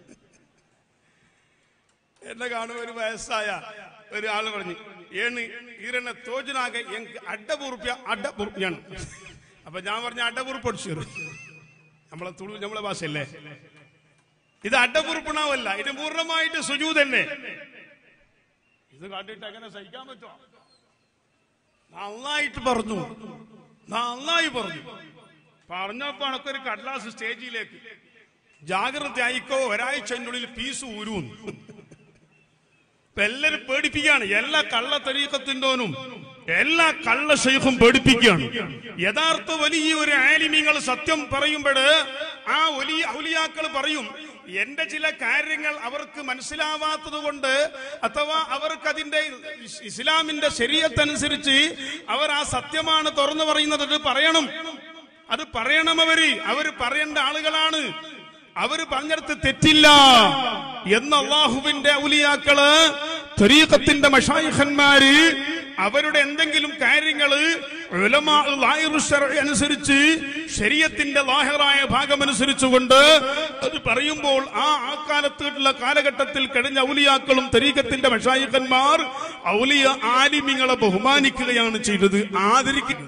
എന്നെ കാണും ഒരു വയസ്സായ ഒരാള് പറഞ്ഞു ഏണ് ഈരനെ തോജനാകെ എനിക്ക് അഡപൂർപ്പ്യ അഡപൂർപ്പ്യാണ് അപ്പൊ ഞാൻ പറഞ്ഞ അഡപൂർപ്പ് അടിച്ചു നമ്മളെ തുളു നമ്മളെ ഭാഷയല്ലേ ഇത് അഡപൂർപ്പണാവല്ല ഇത് പൂർണ്ണമായിട്ട് സുജു തന്നെ ഇത് കണ്ടിട്ട് എങ്ങനെ സഹിക്കാൻ പറ്റുമോ നന്നായിട്ട് പറഞ്ഞു നന്നായി പറഞ്ഞു പറഞ്ഞപ്പോ എനക്കൊരു കടലാസ് സ്റ്റേജിലേക്ക് ജാഗ്രത ആയിക്കോ ഒരാഴ്ചനുള്ളിൽ പീസ് ഊരൂന്ന് ഇപ്പൊ എല്ലാരും പേടിപ്പിക്കുകയാണ് എല്ലാ കള്ള തരീക്കത്തിൻ്റെവനും എല്ലാ കള്ള ഷെയ്ഖും പേടിപ്പിക്കുകയാണ് യഥാർത്ഥ വലിയ ഒരു ആലിമ്യങ്ങൾ സത്യം പറയുമ്പോൾ ആ വലിയ ഔലിയാക്കൾ പറയും എന്റെ ചില കാര്യങ്ങൾ അവർക്ക് മനസ്സിലാവാത്തത് കൊണ്ട് അഥവാ അവർക്ക് അതിന്റെ ഇസ് ഇസ്ലാമിന്റെ ശരീരത്തനുസരിച്ച് അവർ ആ സത്യമാണ് തുറന്നു പറയുന്നത് അത് പറയണം അത് പറയണം അവര് അവര് പറയേണ്ട ആളുകളാണ് അവര് പറഞ്ഞെടുത്ത് തെറ്റില്ല എന്ന് അള്ളാഹുവിന്റെ ഔലിയാക്കള് ത്വരീഖത്തിന്റെ മഷായിഖന്മാര് അവരുടെ എന്തെങ്കിലും കാര്യങ്ങള് ഉലമാ ലാഹിറു ശർഇ അനുസരിച്ച് ശരീരത്തിന്റെ ലാഹിറായ ഭാഗം അനുസരിച്ചുകൊണ്ട് അത് പറയുമ്പോൾ ആ ആ കാലത്തുള്ള കാലഘട്ടത്തിൽ കഴിഞ്ഞ ഔലിയാക്കളും തരീഖത്തിന്റെ മഷായിഖന്മാർ ഔലിയ ആലിമിങ്ങളെ ബഹുമാനിക്കുകയാണ് ചെയ്തത് ആദരിക്കുന്നത്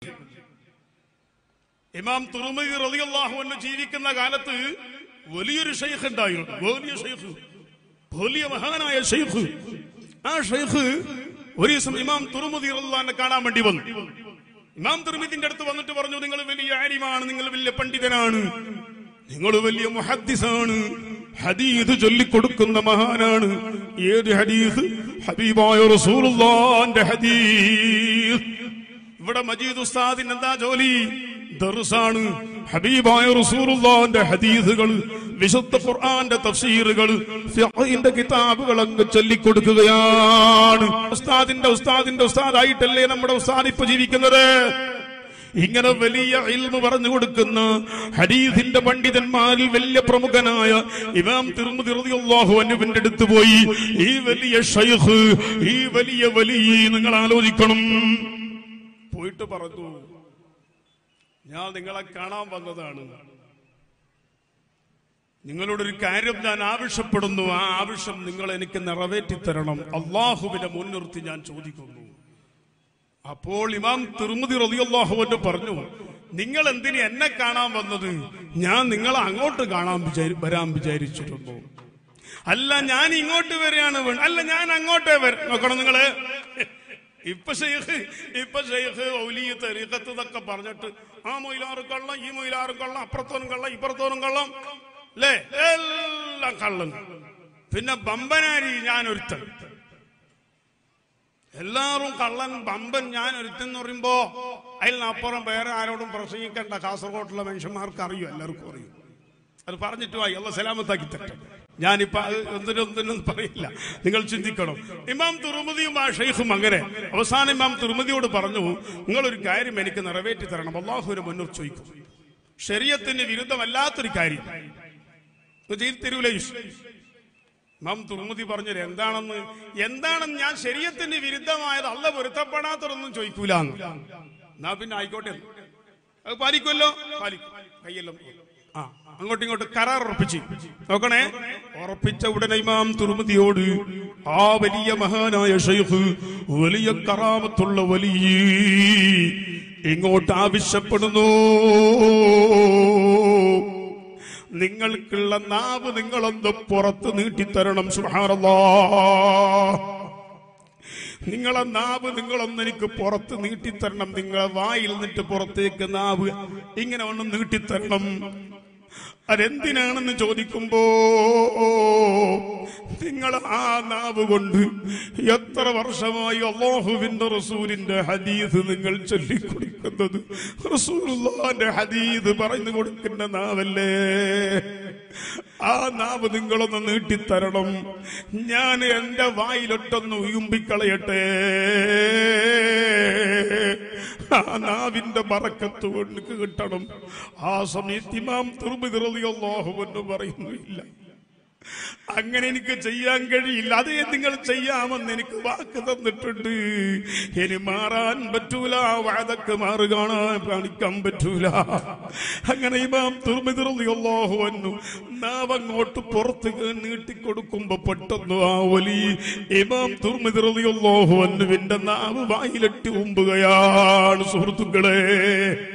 ഇമാം തുറുമി റളിയല്ലാഹു അൻഹു ജീവിക്കുന്ന കാലത്ത് വലിയൊരു ഷെയ്ഖ് ഉണ്ടായിരുന്നു വലിയ ഷെയ്ഖ് വലിയ മഹാനായ ഷെയ്ഖ് ആ ഷെയ്ഖ് ഒരു ദിവസം ഇമാം തുറുമുദി റളിയല്ലാഹുവിനെ കാണാൻ വേണ്ടി വന്നു ഇമാം തുറുമിദിന്റെ അടുത്ത് വന്നിട്ട് പറഞ്ഞു നിങ്ങൾ വലിയ ആലിമാണ് നിങ്ങൾ വലിയ പണ്ഡിതനാണ് നിങ്ങൾ വലിയ മുഹദ്ദിസാണ് ഹദീദ് ചൊല്ലിക്കൊടുക്കുന്ന മഹാനാണ് ഏത് ഹദീസ് ഹബീബായ റസൂലുള്ളാന്റെ ഹദീസ് ഇവിടെ മജീദ് ഉസ്താദിന് എന്താ ജോലി ദർസാണ് ഹബീബായ റസൂലുള്ളാന്റെ ഹദീസുകൾ വിശുദ്ധ ഖുർആന്റെ തഫ്സീറുകൾ ഫിഖഹിന്റെ കിതാബുകൾ അങ്ങ് ചൊല്ലിക്കൊടുക്കുകയാണ് ഉസ്താദിന്റെ ഉസ്താദിന്റെ ഉസ്താദായിട്ടല്ലേ നമ്മുടെ ഉസ്താദ് ഇപ്പൊ ജീവിക്കുന്നത് ഇങ്ങനെ വലിയ ഇൽമു പറഞ്ഞു കൊടുക്കുന്ന ഹദീസിന്റെ പണ്ഡിതന്മാരിൽ വലിയ പ്രമുഖനായ ഇമാം തിരുമതി റളിയല്ലാഹു അൻഹുവിന്റെ അടുത്ത് പോയി ഈ വലിയ ഷൈഖ് ഈ വലിയ വലിയ നിങ്ങൾ ആലോചിക്കണം പോയിട്ട് പറഞ്ഞു ഞാൻ നിങ്ങളെ കാണാൻ വന്നതാണ് നിങ്ങളോടൊരു കാര്യം ഞാൻ ആവശ്യപ്പെടുന്നു ആ ആവശ്യം നിങ്ങൾ എനിക്ക് നിറവേറ്റി തരണം അള്ളാഹുവിനെ മുൻനിർത്തി ഞാൻ ചോദിക്കുന്നു അപ്പോൾ ഇമാം തിരുമതി റളിയല്ലാഹുവിന്റെ പറഞ്ഞു നിങ്ങൾ എന്തിന് എന്നെ കാണാൻ വന്നത് ഞാൻ നിങ്ങളെ അങ്ങോട്ട് കാണാൻ വിചാരി വരാൻ വിചാരിച്ചിരുന്നു അല്ല ഞാൻ ഇങ്ങോട്ട് വരികയാണ് വേണ്ട അല്ല ഞാൻ അങ്ങോട്ടേ വരാം നോക്കണം നിങ്ങള് ഇപ്പൊ ഷെയ്ഖ് ഇപ്പൊ ഷെയ്ഖ് ഔലിയ തരീഖത്ത് ഇതൊക്കെ പറഞ്ഞിട്ട് ആ മൊയിലാറ് കള്ളം ഈ മൊയിലാറ് കള്ളം അപ്പുറത്തോനും കള്ളം ഇപ്പുറത്തോനും കള്ളം അല്ലേ എല്ലാം കള്ളം പിന്നെ ബമ്പനാരി ഞാൻ ഒരുത്തൻ എല്ലാവരും കള്ളൻ ബമ്പൻ ഞാൻ ഒരുത്തൻ എന്ന് പറയുമ്പോ അതിനപ്പുറം വേറെ ആരോടും പ്രസംഗിക്കേണ്ട കാസർഗോട്ടുള്ള മനുഷ്യന്മാർക്ക് അറിയും എല്ലാവർക്കും അറിയും അത് പറഞ്ഞിട്ട് വായി അല്ല സലാമത്താക്കി തട്ടെ ഞാനിപ്പോ അത് എന്തിനും എന്തിനും പറയില്ല നിങ്ങൾ ചിന്തിക്കണം ഇമാം തുറുമതിയും ആ ഷെയ്ഖും അങ്ങനെ അവസാനം ഇമാം തുറുമതിയോട് പറഞ്ഞു നിങ്ങളൊരു കാര്യം എനിക്ക് നിറവേറ്റി തരണം അള്ളാഹുവിനെ മുന്നോർ ചോദിക്കും ശരീരത്തിന് വിരുദ്ധമല്ലാത്തൊരു കാര്യം തരൂല ഇമാം തുറമുതി പറഞ്ഞത് എന്താണെന്ന് എന്താണെന്ന് ഞാൻ ശരീരത്തിന് വിരുദ്ധമായത് അല്ല പൊരുത്തപ്പെടാത്തതൊന്നും ചോദിക്കൂല എന്നാ പിന്നെ ആയിക്കോട്ടെ അത് പാലിക്കുമല്ലോ പാലിക്കും കയ്യെല്ലാം ആ അങ്ങോട്ടും ഇങ്ങോട്ട് കരാർ ഉറപ്പിച്ച് നോക്കണേ ഉറപ്പിച്ച ഉടനെ ഇമാം തുറമുതിയോട് ആ വലിയ മഹാനായ ഷെയ്ഖ് വലിയ കറാമത്തുള്ള വലിയ ഇങ്ങോട്ട് ആവശ്യപ്പെടുന്നു നിങ്ങൾക്കുള്ള നാവ് നിങ്ങളൊന്ന് പുറത്ത് നീട്ടിത്തരണം സുഹാറല്ലാ നിങ്ങളെ നാവ് നിങ്ങളൊന്ന് എനിക്ക് പുറത്ത് നീട്ടിത്തരണം നിങ്ങളെ വായിൽ നിന്നിട്ട് പുറത്തേക്ക് നാവ് ഇങ്ങനെ ഒന്ന് നീട്ടിത്തരണം അതെന്തിനാണെന്ന് ചോദിക്കുമ്പോ നിങ്ങൾ ആ നാവ് കൊണ്ട് എത്ര വർഷമായി അള്ളാഹുവിന്റെ റസൂലിന്റെ ഹദീസ് നിങ്ങൾ ചൊല്ലിക്കൊടുക്കുന്നത് റസൂലുള്ളാന്റെ ഹദീസ് പറഞ്ഞു കൊടുക്കുന്ന നാവല്ലേ ആ നാവ് നിങ്ങളൊന്ന് നീട്ടിത്തരണം ഞാൻ എന്റെ വായിലൊട്ടൊന്ന് ഉയുമ്പിക്കളയട്ടെ ആ നാവിന്റെ മറക്കത്ത് കൊണ്ട് കിട്ടണം ആ സമയത്ത് ഇമാം തുറമുതിറലിയല്ലാഹു എന്ന് പറയുന്നില്ല അങ്ങനെ എനിക്ക് ചെയ്യാൻ കഴിയില്ല അത് നിങ്ങൾ ചെയ്യാമെന്ന് എനിക്ക് വാക്ക് തന്നിട്ടുണ്ട് ഇനി മാറാൻ പറ്റൂല വാതൊക്കെ മാറ് കാണാൻ കാണിക്കാൻ പറ്റൂല അങ്ങനെ ഇമാം തുറമിതിറലിയല്ലാഹു വന്നു നാവ് അങ്ങോട്ട് പുറത്ത് നീട്ടിക്കൊടുക്കുമ്പോ പെട്ടെന്ന് ആ വലി ഇമാം തുറമിതിറലിയല്ലാഹു വന്നുവിന്റെ നാവ് വായിലിട്ട് ഉമ്പുകയാണ് സുഹൃത്തുക്കളെ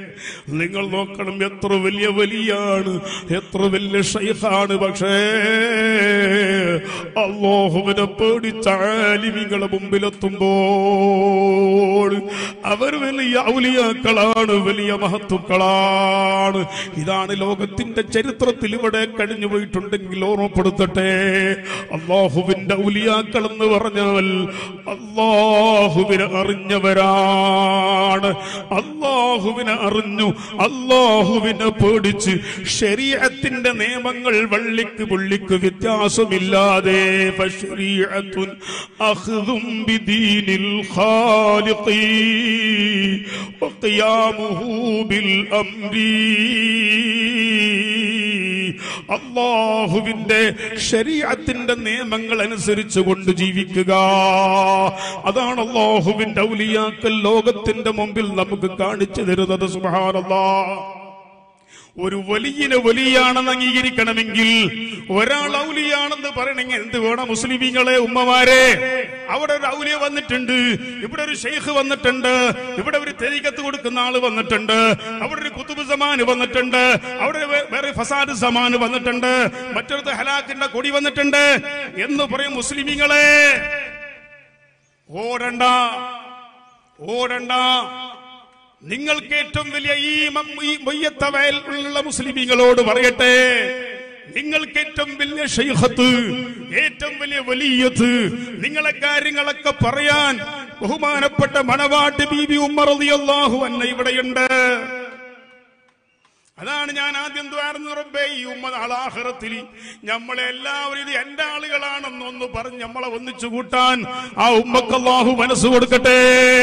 നിങ്ങൾ നോക്കണം എത്ര വലിയ വലിയാണ് എത്ര വലിയ ഷൈഖാണ് പക്ഷേ അള്ളാഹുവിനെ പേടിച്ച ആലിമികളെ മുമ്പിലെത്തുമ്പോൾ അവർ വലിയ ഔലിയാക്കളാണ് വലിയ മഹത്തുക്കളാണ് ഇതാണ് ലോകത്തിന്റെ ചരിത്രത്തിൽ ഇവിടെ കഴിഞ്ഞു പോയിട്ടുണ്ടെങ്കിൽ ഓർമ്മപ്പെടുത്തട്ടെ അള്ളാഹുവിന്റെ ഔലിയാക്കൾ എന്ന് പറഞ്ഞാൽ അള്ളാഹുവിനെ അറിഞ്ഞവരാണ് അള്ളാഹുവിനെ അറിഞ്ഞു അള്ളാഹുവിനെ പേടിച്ച് ശരീരത്തിന്റെ നിയമങ്ങൾ വള്ളിക്ക് പുള്ളിക്ക് വ്യത്യാസമില്ലാതെ ഫശരീഅത്തുൻ അഖ്ദും ബിദീനിൽ ഖാലിഖി വഖിയാമുഹു ബിൽ അംരി അള്ളാഹുവിന്റെ ശരീരത്തിന്റെ നിയമങ്ങൾ അനുസരിച്ച് കൊണ്ട് ജീവിക്കുക അതാണ് അള്ളാഹുവിന്റെ ഔലിയാക്കൽ ലോകത്തിന്റെ മുമ്പിൽ നമുക്ക് കാണിച്ചു തരുന്നത് സുബാനല്ലാ ഒരു വലിയനെ വലിയാണെന്ന് അംഗീകരിക്കണമെങ്കിൽ ഒരാൾ ഔലിയാണെന്ന് പറയണമെങ്കിൽ എന്ത് വേണം മുസ്ലിമീങ്ങളെ ഉമ്മമാരെ അവിടെ ഒരു ഔലിയ വന്നിട്ടുണ്ട് ഇവിടെ ഒരു ഷെയ്ഖ് വന്നിട്ടുണ്ട് ഇവിടെ ഒരു തെരീക്കത്ത് കൊടുക്കുന്ന ആള് വന്നിട്ടുണ്ട് അവിടെ ഒരു കുത്തുബ് സമാന് വന്നിട്ടുണ്ട് അവിടെ വേ- വേറെ ഫസാദ് സമാന് വന്നിട്ടുണ്ട് മറ്റൊരു ഹലാക്കിന്റെ കൊടി വന്നിട്ടുണ്ട് എന്ന് പറയും മുസ്ലിമീങ്ങളെ ഓടണ്ട ഓടണ്ട നിങ്ങൾക്ക് ഏറ്റവും വലിയ ഈ മ- ഈ മൊയ്യത്ത വയലുള്ള മുസ്ലിമീങ്ങളോട് പറയട്ടെ നിങ്ങൾക്ക് ഏറ്റവും വലിയ ഷെയ്ഖത്ത് ഏറ്റവും വലിയ വലിയത്ത് നിങ്ങളെ കാര്യങ്ങളൊക്കെ പറയാൻ ബഹുമാനപ്പെട്ട മണവാട്ട് ബീബി ഉമ്മർ റളിയല്ലാഹു അൻഹ ഇവിടെയുണ്ട് അതാണ് ഞാൻ ആദ്യം ദ്വാരുന്ന റബ്ബേ ഈ ഉമ്മ ആളാഹറത്തിൽ നമ്മളെ എല്ലാവരും ഇത് എന്റെ ആളുകളാണെന്നൊന്ന് പറഞ്ഞ് നമ്മളെ ഒന്നിച്ചു കൂട്ടാൻ ആ ഉമ്മക്ക് അല്ലാഹു മനസ്സ് കൊടുക്കട്ടെ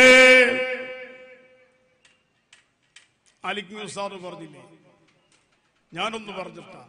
അലിഖ് ഉസ്താദ് പറഞ്ഞില്ലേ ഞാനൊന്ന് പറഞ്ഞിട്ടാ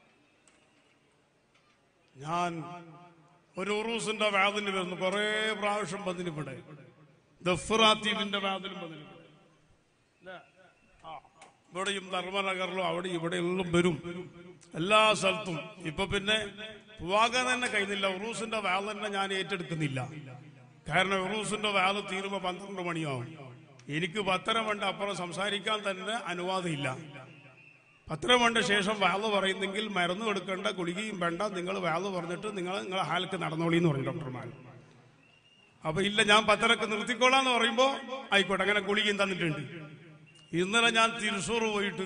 ഞാൻ ഒരു ഉറൂസിന്റെ വാതിന് വരുന്നു കുറെ പ്രാവശ്യം വന്നിന് ഇവിടെ ദഫ്റാത്തീബിന്റെ വാതിലും വന്നിന് ഇവിടെ. ഇല്ലേ? ആ, ഇവിടെയും ധർമ്മനഗറിലും അവിടെ ഇവിടെയെല്ലാം വരും എല്ലാ സ്ഥലത്തും ഇപ്പൊ പിന്നെ പോകാൻ തന്നെ കഴിയുന്നില്ല ഉറൂസിന്റെ വാൽ തന്നെ ഞാൻ ഏറ്റെടുക്കുന്നില്ല കാരണം ഉറൂസിന്റെ വാൽ തീരുമ്പോ പന്ത്രണ്ട് മണിയാവും എനിക്ക് പത്തര മണ്ട അപ്പുറം സംസാരിക്കാൻ തന്നെ അനുവാദമില്ല പത്തര മണ്ട ശേഷം വാല് പറയുന്നെങ്കിൽ മരുന്ന് കൊടുക്കേണ്ട ഗുളികയും വേണ്ട നിങ്ങൾ വാല് പറഞ്ഞിട്ട് നിങ്ങൾ നിങ്ങളെ ഹാലക്ക് നടന്നോളി എന്ന് പറയും ഡോക്ടർമാർ അപ്പൊ ഇല്ല ഞാൻ പത്തരക്ക് നിർത്തിക്കോളാന്ന് പറയുമ്പോ ആയിക്കോട്ടെ അങ്ങനെ ഗുളികയും തന്നിട്ടുണ്ട് ഇന്നലെ ഞാൻ തിരുസൂർ പോയിട്ട്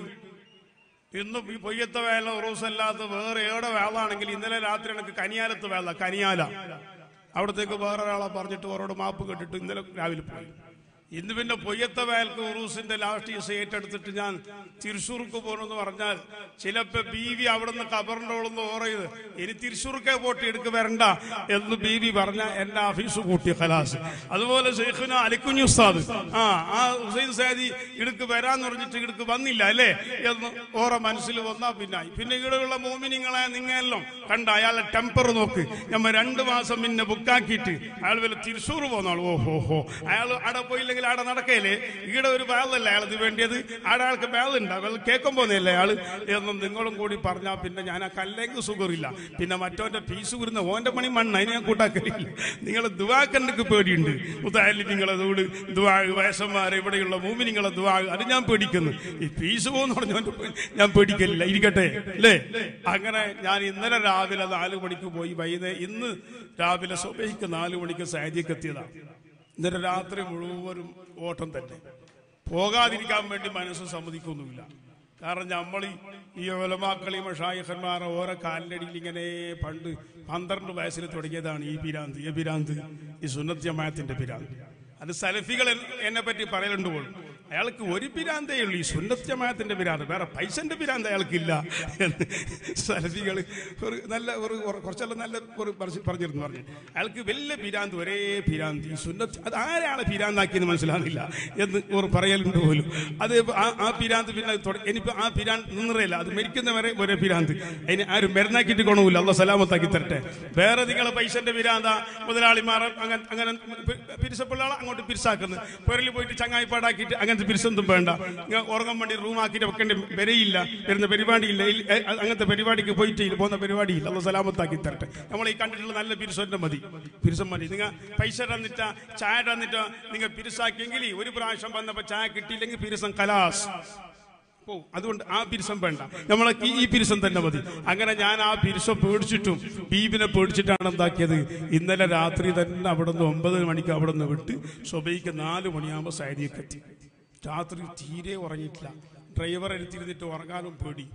ഇന്ന് ഈ പൊയ്യത്തെ വേല ഉറൂസ് അല്ലാത്ത വേറെ ഏടെ വേളാണെങ്കിൽ ഇന്നലെ രാത്രി എനിക്ക് കനിയാലത്ത് വേല കനിയാല അവിടത്തേക്ക് വേറെ ഒരാളെ പറഞ്ഞിട്ട് അവരോട് മാപ്പ് കേട്ടിട്ട് ഇന്നലെ രാവിലെ പോയി ഇന്ന് പിന്നെ പൊയ്യത്തെ വേൽക്ക് ഉറൂസിന്റെ ലാസ്റ്റ് ദിവസം ഏറ്റെടുത്തിട്ട് ഞാൻ തിരുസൂർക്ക് പോകണമെന്ന് പറഞ്ഞാൽ ചിലപ്പോ ബി വി അവിടെ നിന്ന് കബറിന്റെ ഓറയത് ഇനി തിരുസൂർക്കേ പോട്ട് എടുക്ക് വരണ്ട എന്ന് ബി വി പറഞ്ഞ എന്റെ ഓഫീസ് കൂട്ടി ഖലാസ് അതുപോലെ ഷെയ്ഖുന അലിക്കുഞ്ഞു ഉസ്താദ് ആ ആ ഹുസൈൻ സാദി ഇടുക്ക് വരാന്ന് പറഞ്ഞിട്ട് ഇടുക്ക് വന്നില്ല അല്ലേ എന്ന് ഓറ മനസ്സിൽ വന്നാ പിന്നായി പിന്നെ ഇവിടെയുള്ള മോമിനിങ്ങളെ നിങ്ങളെല്ലാം കണ്ട അയാളെ ടെമ്പർ നോക്ക് നമ്മ രണ്ടു മാസം പിന്നെ ബുക്കാക്കിയിട്ട് അയാൾ വല്ല തിരുസൂർ പോന്നാൾ ഓ ഹോ ഹോ അയാൾ അവിടെ പോയില്ലെങ്കിൽ അവിടെ നടക്കയില്ലേ ഈടെ ഒരു ബാലല്ല അയാൾക്ക് വേണ്ടിയത് അവിടെ ആൾക്ക് ബാലുണ്ട് അവൾ കേൾക്കാൻ പോകുന്നില്ല അയാള് എന്നും നിങ്ങളും കൂടി പറഞ്ഞാൽ പിന്നെ ഞാൻ ആ കല്ലെങ്കിൽ സുഖറില്ല പിന്നെ മറ്റോന്റെ ഫീസ് വരുന്ന ഓന്റെ പണി മണ്ണ് അതിനെ ഞാൻ കൂട്ടാക്കലില്ല നിങ്ങൾ ദുവാക്കണ്ടക്ക് പേടിയുണ്ട് മുതായാലും നിങ്ങളെ ദൂട് ദുവാ വയസ്സന്മാരെ ഇവിടെയുള്ള ഭൂമി നിങ്ങളെ ദുവാ അത് ഞാൻ പേടിക്കുന്നു ഈ ഫീസ് പോകുന്ന പറഞ്ഞോണ്ട് ഞാൻ പേടിക്കലില്ല ഇരിക്കട്ടെ അല്ലേ അങ്ങനെ ഞാൻ ഇന്നലെ രാവിലെ നാല് മണിക്ക് പോയി വൈകുന്നേരം ഇന്ന് രാവിലെ സ്വഭയ്ക്ക് നാല് മണിക്ക് സാധ്യക്ക് എത്തിയതാണ് ഇന്നലെ രാത്രി മുഴുവനും ഓട്ടം തന്നെ പോകാതിരിക്കാൻ വേണ്ടി മനസ്സ് സമ്മതിക്കൊന്നുമില്ല കാരണം നമ്മൾ ഈ ഒലമാക്കളി ഷായിഖന്മാരെ ഓരോ കാലിനടിയിൽ ഇങ്ങനെ പണ്ട് പന്ത്രണ്ട് വയസ്സിൽ തുടങ്ങിയതാണ് ഈ പിരാന്ത് ഈ പിരാന്ത് ഈ സുന്നത്ത് ജമാഅത്തിന്റെ പിരാന്ത് അത് സലഫികൾ എൻ- എന്നെ പറ്റി പറയലുണ്ട് പോലും അയാൾക്ക് ഒരു പിരാന്തേ ഉള്ളൂ ഈ സുന്നത്ത് ജമാഅത്തിന്റെ പിരാന്ത് വേറെ പൈസന്റെ പിരാന്ത് അയാൾക്കില്ല എന്ന് സലഫികൾ ഒരു നല്ല ഒരു ഒരു കുറച്ചെല്ലാം നല്ല ഒരു പറഞ്ഞ് പറഞ്ഞിരുന്നു പറഞ്ഞു അയാൾക്ക് വലിയ പിരാന്ത് ഒരേ പിരാന്ത് ഈ സുന്നത്ത് അത് ആരാളെ പിരാന്താക്കിയെന്ന് മനസ്സിലാകുന്നില്ല എന്ന് ഒരു പറയലുണ്ട് പോലും അത് ആ ആ പിരാന്ത് പിന്നെ തുട- ഇനിയിപ്പോ ആ പിരാന്ത് നിന്നറിയില്ല അത് മരിക്കുന്നവരെ ഒരേ പിരാന്ത് അതിന് ആരും മരുന്നാക്കിയിട്ട് കൊണമില്ല അല്ല സലാമത്താക്കി തരട്ടെ വേറെ നിങ്ങളെ പൈസന്റെ പിരാന്ത മുതലാളിമാർ അങ്ങനെ അങ്ങനെ പി- പിരിസപ്പുള്ള ആളെ അങ്ങോട്ട് പിരിസാക്കുന്നു പുരയിൽ പോയിട്ട് ചങ്ങായിപ്പാടാക്കിയിട്ട് അങ്ങനത്തെ പിരിസൊന്നും വേണ്ട ഇങ്ങ ഉറങ്ങാൻ വേണ്ടി റൂം ആക്കിയിട്ട് വെക്കേണ്ട വരെയില്ല വരുന്ന പരിപാടിയില്ല ഇല്ല, ഏ, അങ്ങനത്തെ പരിപാടിക്ക് പോയിട്ട് ഇല്ല, പോകുന്ന പരിപാടിയില്ല അല്ല സലാമത്താക്കി തരട്ടെ നമ്മൾ ഈ കണ്ടിട്ടുള്ള നല്ല പിരിസൊന്നെ മതി പിരിസം മതി നിങ്ങൾ പൈസ തന്നിട്ട ചായ തന്നിട്ട് നിങ്ങൾ പിരിസാക്കിയെങ്കിൽ ഒരു പ്രാവശ്യം വന്നപ്പോ ചായ കിട്ടിയില്ലെങ്കിൽ പിരിസം കലാസ് പോവും അതുകൊണ്ട് ആ പിരിസം വേണ്ട നമ്മളെ ഈ- ഈ പിരിസം തന്നെ മതി അങ്ങനെ ഞാൻ ആ പിരിസം പേടിച്ചിട്ടും ബീബിനെ പേടിച്ചിട്ടാണ് എന്താക്കിയത് ഇന്നലെ രാത്രി തന്നെ അവിടെ നിന്ന് ഒമ്പത് മണിക്ക് അവിടെ നിന്ന് വിട്ട് സ്വബൈക്ക് നാല് മണിയാകുമ്പോൾ സൈഡിയൊക്കെ എത്തി രാത്രി തീരെ ഉറങ്ങിയിട്ടില്ല ഡ്രൈവർ എടുത്തിരുന്നിട്ട് ഉറങ്ങാനും പേടി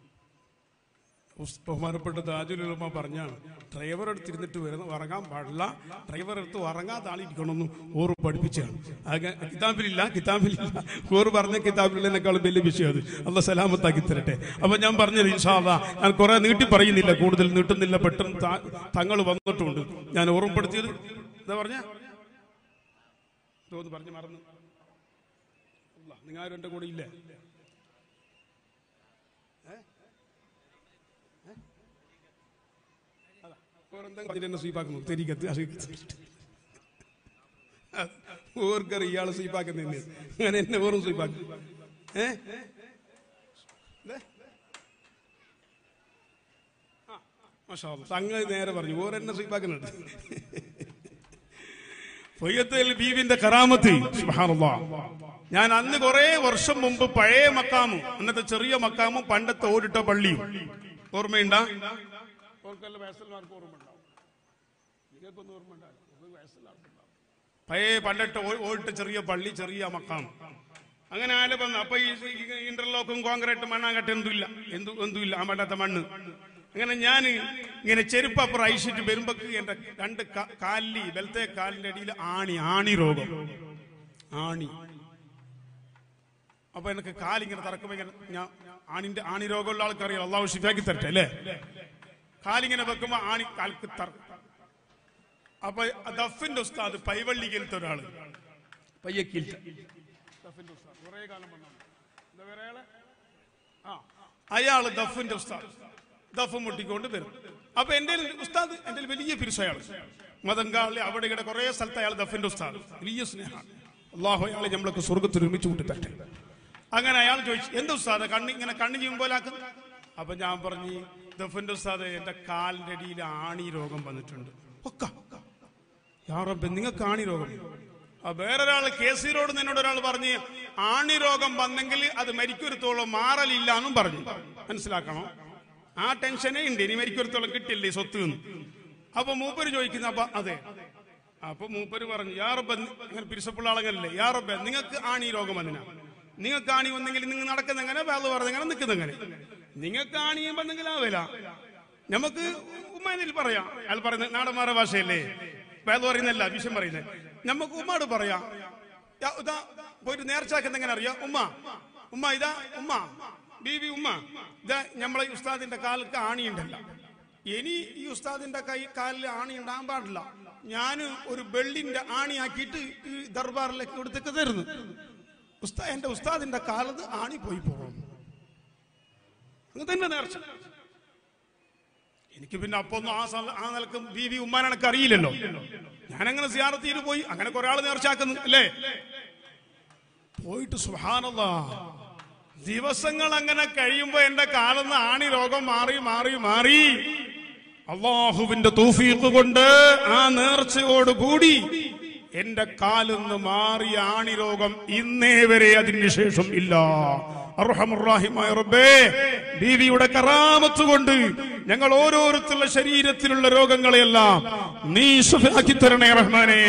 ഉസ് ബഹുമാനപ്പെട്ട താജുലുലമ പറഞ്ഞാണ് ഡ്രൈവർ എടുത്തിരുന്നിട്ട് വരുന്ന ഉറങ്ങാൻ പാടില്ല ഡ്രൈവർ എടുത്ത് ഉറങ്ങാത്ത ആളിരിക്കണമെന്ന് ഓറ് പഠിപ്പിച്ചാണ് ആകെ കിതാബിലില്ല കിതാബിലില്ല ഓറ് പറഞ്ഞ കിതാബിലിനേക്കാളും വലിയ വിഷയം അത് അല്ല സലാമത്താക്കി തരട്ടെ അപ്പൊ ഞാൻ പറഞ്ഞത് ഇൻഷാല്ല ഞാൻ കുറെ നീട്ടി പറയുന്നില്ല കൂടുതൽ നീട്ടുന്നില്ല പെട്ടെന്ന് താ- തങ്ങൾ വന്നിട്ടുണ്ട് ഞാൻ ഓർമ്മപ്പെടുത്തിയത് എന്താ പറഞ്ഞ തോന്നു പറഞ്ഞു മറന്നു അല്ലാ, നിങ്ങൾ ആരും എന്റെ കൂടെ ഇല്ലേ വേറെന്തെങ്കിലും സ്വീപ്പാക്കുന്നു തെരിക്കത്ത് ഓർക്കറിയ ഇയാള് സ്വീപ്പാക്കുന്ന അങ്ങനെ എന്നെ ഓറും സ്വീപ്പാക്കും ഏ ദേ. ആ, മാഷാ അല്ലാ. സംഗതി നേരെ പറഞ്ഞു ഓരെന്നെ സ്വീപ്പാക്കുന്നുണ്ട് ഫയ്യത്തിൽ ബീവിന്റെ കറാമത്ത് സുബ്ഹാനല്ലാ. ഞാൻ അന്ന് കുറെ വർഷം മുമ്പ് പഴയ മക്കാമും അന്നത്തെ ചെറിയ മക്കാമും പണ്ടത്തെ ഓടിട്ട പള്ളിയും ഓർമ്മയുണ്ടാ ഓർക്കല്ല വയസ്സന്മാർക്ക് ഓർമ്മയുണ്ടാവും നിങ്ങൾക്കൊന്നും ഓർമ്മയുണ്ടാവില്ല നിങ്ങൾക്ക് വയസ്സന്മാർക്കുണ്ടാവും പഴയ പണ്ടത്തെ ഓ- ഓടിട്ട ചെറിയ പള്ളി ചെറിയ മക്കാം അങ്ങനെ ആല് വന്നു അപ്പൊ ഈ ഈ ഇന്റർലോക്കും കോൺക്രീറ്റ് മണ്ണാങ്കട്ട എന്തുമില്ല എന്തു എന്തുമില്ല ആ മണ്ടത്തെ മണ്ണ് അങ്ങനെ ഞാൻ ഇങ്ങനെ ചെരുപ്പ് അപ്പുറം അയച്ചിട്ട് വരുമ്പോ എന്റെ രണ്ട് കാ- കാലിൽ വലത്തെ കാലിന്റെ അടിയിൽ ആണി ആണി രോഗം ആണി അപ്പൊ എനിക്ക് കാലിങ്ങനെ തറക്കുമ്പോ ഇങ്ങനെ ഞാൻ ആണിന്റെ ആണി രോഗമുള്ള ആൾക്കറിയാം അള്ളാഹു ഷിഫാക്കി തരട്ടെ അല്ലേ കാലിങ്ങനെ വെക്കുമ്പോ ആണി കാൽക്ക് തറക്കും അപ്പൊ ദഫിന്റെ ഉസ്താദ് പൈവള്ളിക്കലത്തെ ഒരാള് പയ്യക്കിൽ ദഫിന്റെ ഉസ്താദ് കുറേ കാലം വന്നു എന്താ പേര് അയാളെ? ആ അയാള് ദഫിന്റെ ഉസ്താദ് ദഫ് മുട്ടിക്കൊണ്ട് വരും അപ്പൊ എന്റെ ഉസ്താദ് എന്റെ വലിയ പിരിസയാള് മതങ്കാളി അവിടെ ഇവിടെ കുറെ സ്ഥലത്ത് അയാൾ ദഫിന്റെ ഉസ്താദ് വലിയ സ്നേഹമാണ് അള്ളാഹു അയാളെ നമ്മളൊക്കെ സ്വർഗത്തിൽ ഒരുമിച്ച് കൂട്ടിത്തട്ടെ അങ്ങനെ അയാൾ ചോദിച്ചു എന്താ ഉസ്താദ് കണ്ണ് ഇങ്ങനെ കണ്ണ് ചെയ്യുമ്പോലാക്കും അപ്പൊ ഞാൻ പറഞ്ഞു ദഫിന്റെ ഉസ്താദ് എന്റെ കാലിന്റെ അടിയിൽ ആണി രോഗം വന്നിട്ടുണ്ട് ഒക്ക യാ റബ്ബേ നിങ്ങൾക്ക് ആണി രോഗം ആ വേറൊരാൾ കേസിരോട് എന്നോട് ഒരാൾ പറഞ്ഞ് ആണി രോഗം വന്നെങ്കിൽ അത് മരിക്കൊരുത്തോളം മാറലില്ല എന്നും പറഞ്ഞു മനസ്സിലാക്കണോ ആ ടെൻഷനേ ഉണ്ട് ഇനി മരിക്കൊരുത്തോളം കിട്ടില്ല ഈ സ്വത്ത് എന്ന് അപ്പൊ മൂപ്പര് ചോദിക്കുന്ന അപ്പൊ അതെ അപ്പൊ മൂപ്പര് പറഞ്ഞു യാ റബ്ബെ അങ്ങനെ പിരിസപ്പുള്ള ആളങ്ങനല്ലേ യാ റബ്ബെ നിങ്ങൾക്ക് ആണി രോഗം വന്നിനാ നിങ്ങൾക്ക് ആണി വന്നെങ്കിൽ നിങ്ങൾ നടക്കുന്ന എങ്ങനെ വേല പറഞ്ഞെങ്ങനെ നിൽക്കുന്ന എങ്ങനെ നിങ്ങൾക്ക് ആണി വന്നെങ്കിൽ ആവില്ല നമുക്ക് ഉമ്മാനിൽ പറയാം അയാൾ പറയുന്നത് നാടന്മാരുടെ ഭാഷയല്ലേ വേദ പറയുന്നല്ല വിഷയം പറയുന്നത് നമുക്ക് ഉമ്മാട് പറയാം യാ, ഇതാ പോയിട്ട് നേർച്ചാക്കുന്ന എങ്ങനെ അറിയാം ഉമ്മ ഉമ്മ ഇതാ ഉമ്മ ബീബി ഉമ്മ ഇതാ നമ്മളെ ഈ ഉസ്താദിന്റെ കാലിക്ക് ആണിയുണ്ടല്ല ഇനി ഈ ഉസ്താദിന്റെ കൈ കാലിൽ ആണി ഉണ്ടാകാൻ പാടില്ല ഞാൻ ഒരു വെള്ളിന്റെ ആണിയാക്കിയിട്ട് ഈ ദർബാറിലേക്ക് ഇവിടത്തേക്ക് തരുന്നു ഉസ്താ എന്റെ ഉസ്താദിന്റെ കാലത്ത് ആണി പോയി പോകും അങ്ങനെ തന്നെ നേർച്ച എനിക്ക് പിന്നെ അപ്പൊ ഒന്നും ആ സല- ആ നിലക്ക് ബീവി ഉമ്മാനക്ക് അറിയില്ലല്ലോ ഞാനങ്ങനെ സിയാറത്തിയിൽ പോയി അങ്ങനെ കുറെ ആള് നേർച്ചാക്കുന്നു അല്ലേ പോയിട്ട് സുഹാനല്ല ദിവസങ്ങൾ അങ്ങനെ കഴിയുമ്പോ എന്റെ കാലന്ന് ആണി രോഗം മാറി മാറി മാറി അള്ളാഹുവിന്റെ തൗഫീഖ് കൊണ്ട് ആ നേർച്ചയോട് കൂടി എന്റെ കാലിന്ന് മാറിയ ആണി രോഗം ഇന്നേ വരെ അതിന് ശേഷം ഇല്ല അർഹമുറാഹിമായ റബ്ബേ ബീവിയുടെ കറാമത്ത് കൊണ്ട് ഞങ്ങൾ ഓരോരുത്തരുടെ ശരീരത്തിലുള്ള രോഗങ്ങളെയെല്ലാം നീ സുഖാക്കി തരണേ റഹ്മാനേ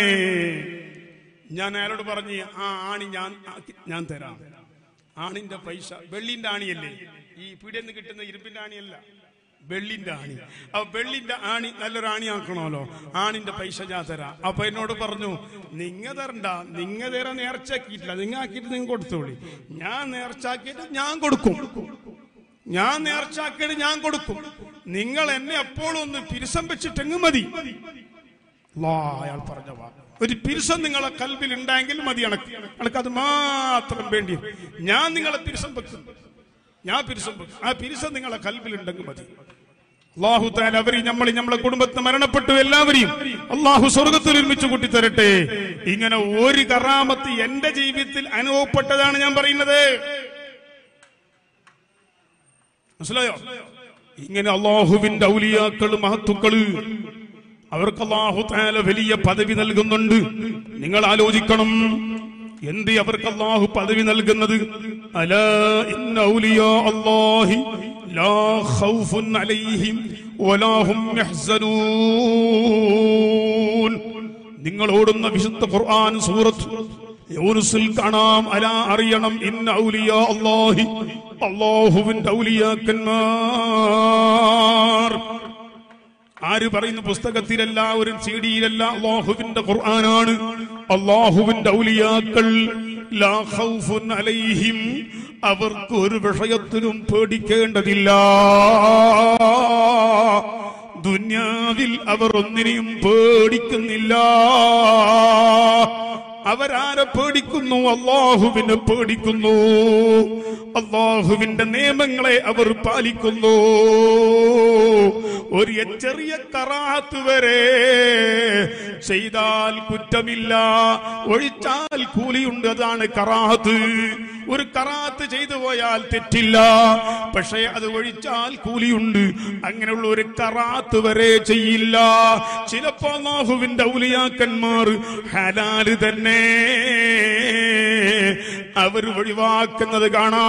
ഞാൻ അയാളോട് പറഞ്ഞ് ആ ആണി ഞാൻ ആക്കി- ഞാൻ തരാം ആണിന്റെ പൈസ വെള്ളിന്റെ ആണിയല്ലേ ഈ പീടിയെന്ന് കിട്ടുന്ന ഇരുമ്പിന്റെ ആണിയല്ല വെള്ളിന്റെ ആണി അപ്പൊ വെള്ളിന്റെ ആണി നല്ലൊരു ആണി ആക്കണമല്ലോ ആണിന്റെ പൈസ ഞാൻ തരാം അപ്പൊ എന്നോട് പറഞ്ഞു നിങ്ങ തരണ്ട നിങ്ങ തരാൻ നേർച്ചാക്കിയിട്ടില്ല നിങ്ങ ആക്കിയിട്ട് നിങ്ങൾ കൊടുത്തോളി ഞാൻ നേർച്ചാക്കിയിട്ട് ഞാൻ കൊടുക്കും ഞാൻ നേർച്ചാക്കിയിട്ട് ഞാൻ കൊടുക്കും നിങ്ങൾ എന്നെ എപ്പോഴും ഒന്ന് പിരിസം വെച്ചിട്ടെങ്ങ് മതി അല്ലാ, അയാൾ പറഞ്ഞ വാ ഒരു പിരിസം നിങ്ങളെ കൽവിൽ ഉണ്ടെങ്കിൽ മതി അണക്ക് അണക്ക് അത് മാത്രം വേണ്ടി ഞാൻ നിങ്ങളെ പിരിസം വെക്കും ഞാൻ പിരിസം വെക്കും ആ പിരിസം നിങ്ങളെ കൽവിൽ ഉണ്ടെങ്കിൽ മതി അള്ളാഹു താല അവരെയും നമ്മൾ നമ്മളെ കുടുംബത്തെ മരണപ്പെട്ടു എല്ലാവരെയും അള്ളാഹു സ്വർഗത്തിൽ ഒരുമിച്ച് കൂട്ടിത്തരട്ടെ ഇങ്ങനെ ഒരു കറാമത്ത് എന്റെ ജീവിതത്തിൽ അനുഭവപ്പെട്ടതാണ് ഞാൻ പറയുന്നത് മനസ്സിലായോ ഇങ്ങനെ അള്ളാഹുവിന്റെ ഔലിയാക്കള് മഹത്തുക്കള് അവർക്ക് അള്ളാഹു താല വലിയ പദവി നൽകുന്നുണ്ട് നിങ്ങൾ ആലോചിക്കണം എന്ത് അവർക്ക് അള്ളാഹു പദവി നൽകുന്നത് അലാ ഇന്ന ഔലിയാ അല്ലാഹി ലാ ഖൗഫുൻ അലൈഹിം വലാ ഹും യഹ്സനൂൻ നിങ്ങൾ ഓടുന്ന വിശുദ്ധ ഖുർആൻ സൂറത്ത് യൂനുസിൽ കാണാം അല അറിയണം ഇന്ന ഔലിയ അല്ലാഹി അല്ലാഹുവിന്റെ ഔലിയാക്കന്മാർ ആര് പറയുന്ന പുസ്തകത്തിലല്ല ഒരു സീഡിയിലല്ല അള്ളാഹുവിന്റെ ഖുർആനാണ് അള്ളാഹുവിന്റെ ഔലിയാക്കൾ ലാ ഖൗഫുൻ അലൈഹിം അവർക്ക് ഒരു വിഷയത്തിലും പേടിക്കേണ്ടതില്ല ദുന്യാവിൽ അവർ ഒന്നിനെയും പേടിക്കുന്നില്ല അവരാരെ പേടിക്കുന്നു അള്ളാഹുവിനെ പേടിക്കുന്നു അള്ളാഹുവിന്റെ നിയമങ്ങളെ അവർ പാലിക്കുന്നു ഒരു ചെറിയ കറാത്ത് വരെ ചെയ്താൽ കുറ്റമില്ല ഒഴിച്ചാൽ കൂലിയുണ്ട് അതാണ് കറാത്ത് ഒരു കറാത്ത് ചെയ്തു പോയാൽ തെറ്റില്ല പക്ഷേ അത് ഒഴിച്ചാൽ കൂലിയുണ്ട് അങ്ങനെയുള്ള ഒരു കറാത്ത് വരെ ചെയ്യില്ല ചിലപ്പോ അള്ളാഹുവിന്റെ ഔലിയാക്കന്മാർ ഹലാല് തന്നെ അവർ ഒഴിവാക്കുന്നത്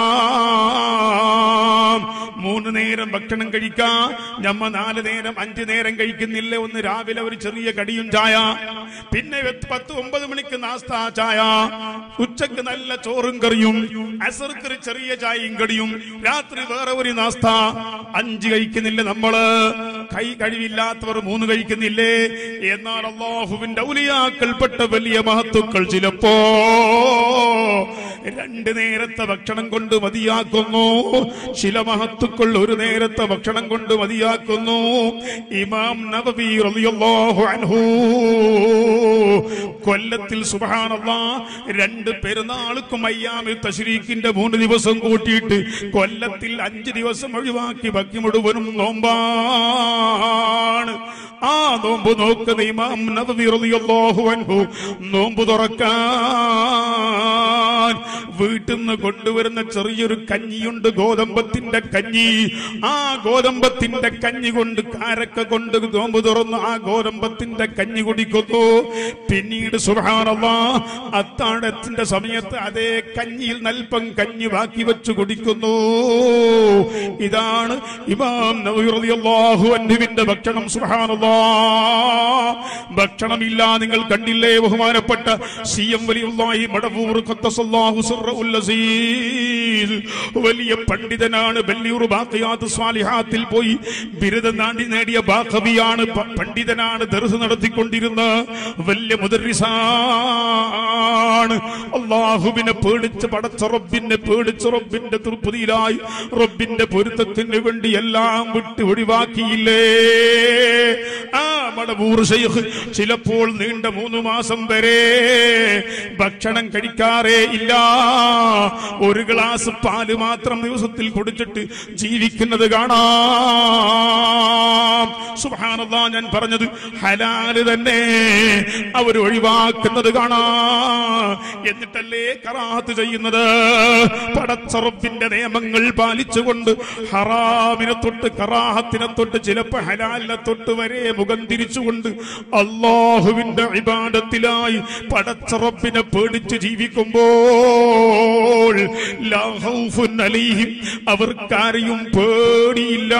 കാണാം മൂന്ന് നേരം ഭക്ഷണം കഴിക്കാം ഞമ്മ നാല് നേരം അഞ്ചു നേരം കഴിക്കുന്നില്ല ഒന്ന് രാവിലെ ഒരു ചെറിയ കടിയും ചായ പിന്നെ എത്ത് പത്ത് ഒമ്പത് മണിക്ക് നാസ്ത ചായ ഉച്ചക്ക് നല്ല ചോറും കറിയും അസർക്ക് ഒരു ചെറിയ ചായയും കടിയും രാത്രി വേറെ ഒരു നാസ്ത അഞ്ച് കഴിക്കുന്നില്ല നമ്മള് കൈ കഴിവില്ലാത്തവർ മൂന്ന് കഴിക്കുന്നില്ലേ എന്നാൽ അള്ളാഹുവിന്റെ ഔലിയാക്കൾപ്പെട്ട വലിയ മഹത്തുക്കൾ ചിലപ്പോ രണ്ട് നേരത്തെ ഭക്ഷണം കൊണ്ട് മതിയാക്കുന്നു ചില മഹത്തുക്കൾ ഒരു നേരത്തെ ഭക്ഷണം കൊണ്ട് മതിയാക്കുന്നു ഇമാം നബവി റളിയല്ലാഹു അൻഹു കൊല്ലത്തിൽ സുബ്ഹാനല്ലാ രണ്ട് പെരുന്നാൾക്കും അയ്യാമിൽ തശ്രീഖിന്റെ മൂന്ന് ദിവസം കൂട്ടിയിട്ട് കൊല്ലത്തിൽ അഞ്ച് ദിവസം ഒഴിവാക്കി ബാക്കി മുഴുവനും നോമ്പാണ് ആ നോമ്പ് നോക്കുന്ന ഇമാം നബവി റളിയല്ലാഹു അൻഹു നോമ്പ് തുറക്കാൻ വീട്ടിൽ നിന്ന് കൊണ്ടുവരുന്ന ചെറിയൊരു കഞ്ഞിയുണ്ട് ഗോതമ്പത്തിന്റെ കഞ്ഞി ആ ഗോതമ്പത്തിന്റെ കഞ്ഞി കൊണ്ട് കാരക്ക കൊണ്ട് നോമ്പ് തുറന്ന് ആ ഗോതമ്പത്തിന്റെ കഞ്ഞി കുടിക്കുന്നു പിന്നീട് സുഹാനവ അത്താഴത്തിന്റെ സമയത്ത് അതേ കഞ്ഞിയിൽ നൽപ്പം കഞ്ഞി ബാക്കി വെച്ച് കുടിക്കുന്നു ഇതാണ് ഇമാം നബി റളിയല്ലാഹു അൻഹുവിന്റെ ഭക്ഷണം സുബ്ഹാനല്ലാ ഭക്ഷണമില്ല നിങ്ങൾ കണ്ടില്ലേ ബഹുമാനപ്പെട്ട സി എം വലിയുള്ളാഹി മടവൂർ ഖദ്ദസല്ലാഹു സിർറുൽ അസീസ് വലിയ പണ്ഡിതനാണ് ബല്ലിയൂർ ബാഖിയാത്ത് സ്വാലിഹാത്തിൽ പോയി ബിരുദം നാണ്ടി നേടിയ ബാഖവിയാണ് പ- പണ്ഡിതനാണ് ദർസ് നടത്തിക്കൊണ്ടിരുന്ന വലിയ മുദരിസാണ് അള്ളാഹുവിനെ പേടിച്ച് പടച്ച റബ്ബിനെ പേടിച്ച് റബ്ബിന്റെ തൃപ്തിയിലായി റബ്ബിന്റെ പൊരുത്തത്തിന് വേണ്ടി എല്ലാം വിട്ട് ഒഴിവാക്കിയില്ലേ ആ മടവൂർ ഷെയ്ഖ് ചിലപ്പോൾ നീണ്ട മൂന്ന് മാസം വരെ ഭക്ഷണം കഴിക്കാറേ ഇല്ല ഒരു ഗ്ലാസ് പാല് മാത്രം ദിവസത്തിൽ കുടിച്ചിട്ട് ജീവിക്കുന്നത് കാണാം സുബ്ഹാനല്ലാ ഞാൻ പറഞ്ഞത് ഹലാല് തന്നെ അവർ ഒഴിവാക്കുന്നത് കാണാം എന്നിട്ടല്ലേ കറാത്ത് ചെയ്യുന്നത് പടച്ചറപ്പിന്റെ നിയമങ്ങൾ പാലിച്ചുകൊണ്ട് ഹറാമിനെ തൊട്ട് കറാഹത്തിനെ തൊട്ട് ചിലപ്പോ ഹലാലിനെ തൊട്ട് വരെ മുഖം തിരിച്ചുകൊണ്ട് അള്ളാഹുവിന്റെ ഇബാദത്തിലായി പടച്ചറപ്പിനെ പേടിച്ച് ജീവിക്കുമ്പോൾ ലാ ഖൗഫുൻ അലൈഹിം അവർക്കാരെയും പേടിയില്ല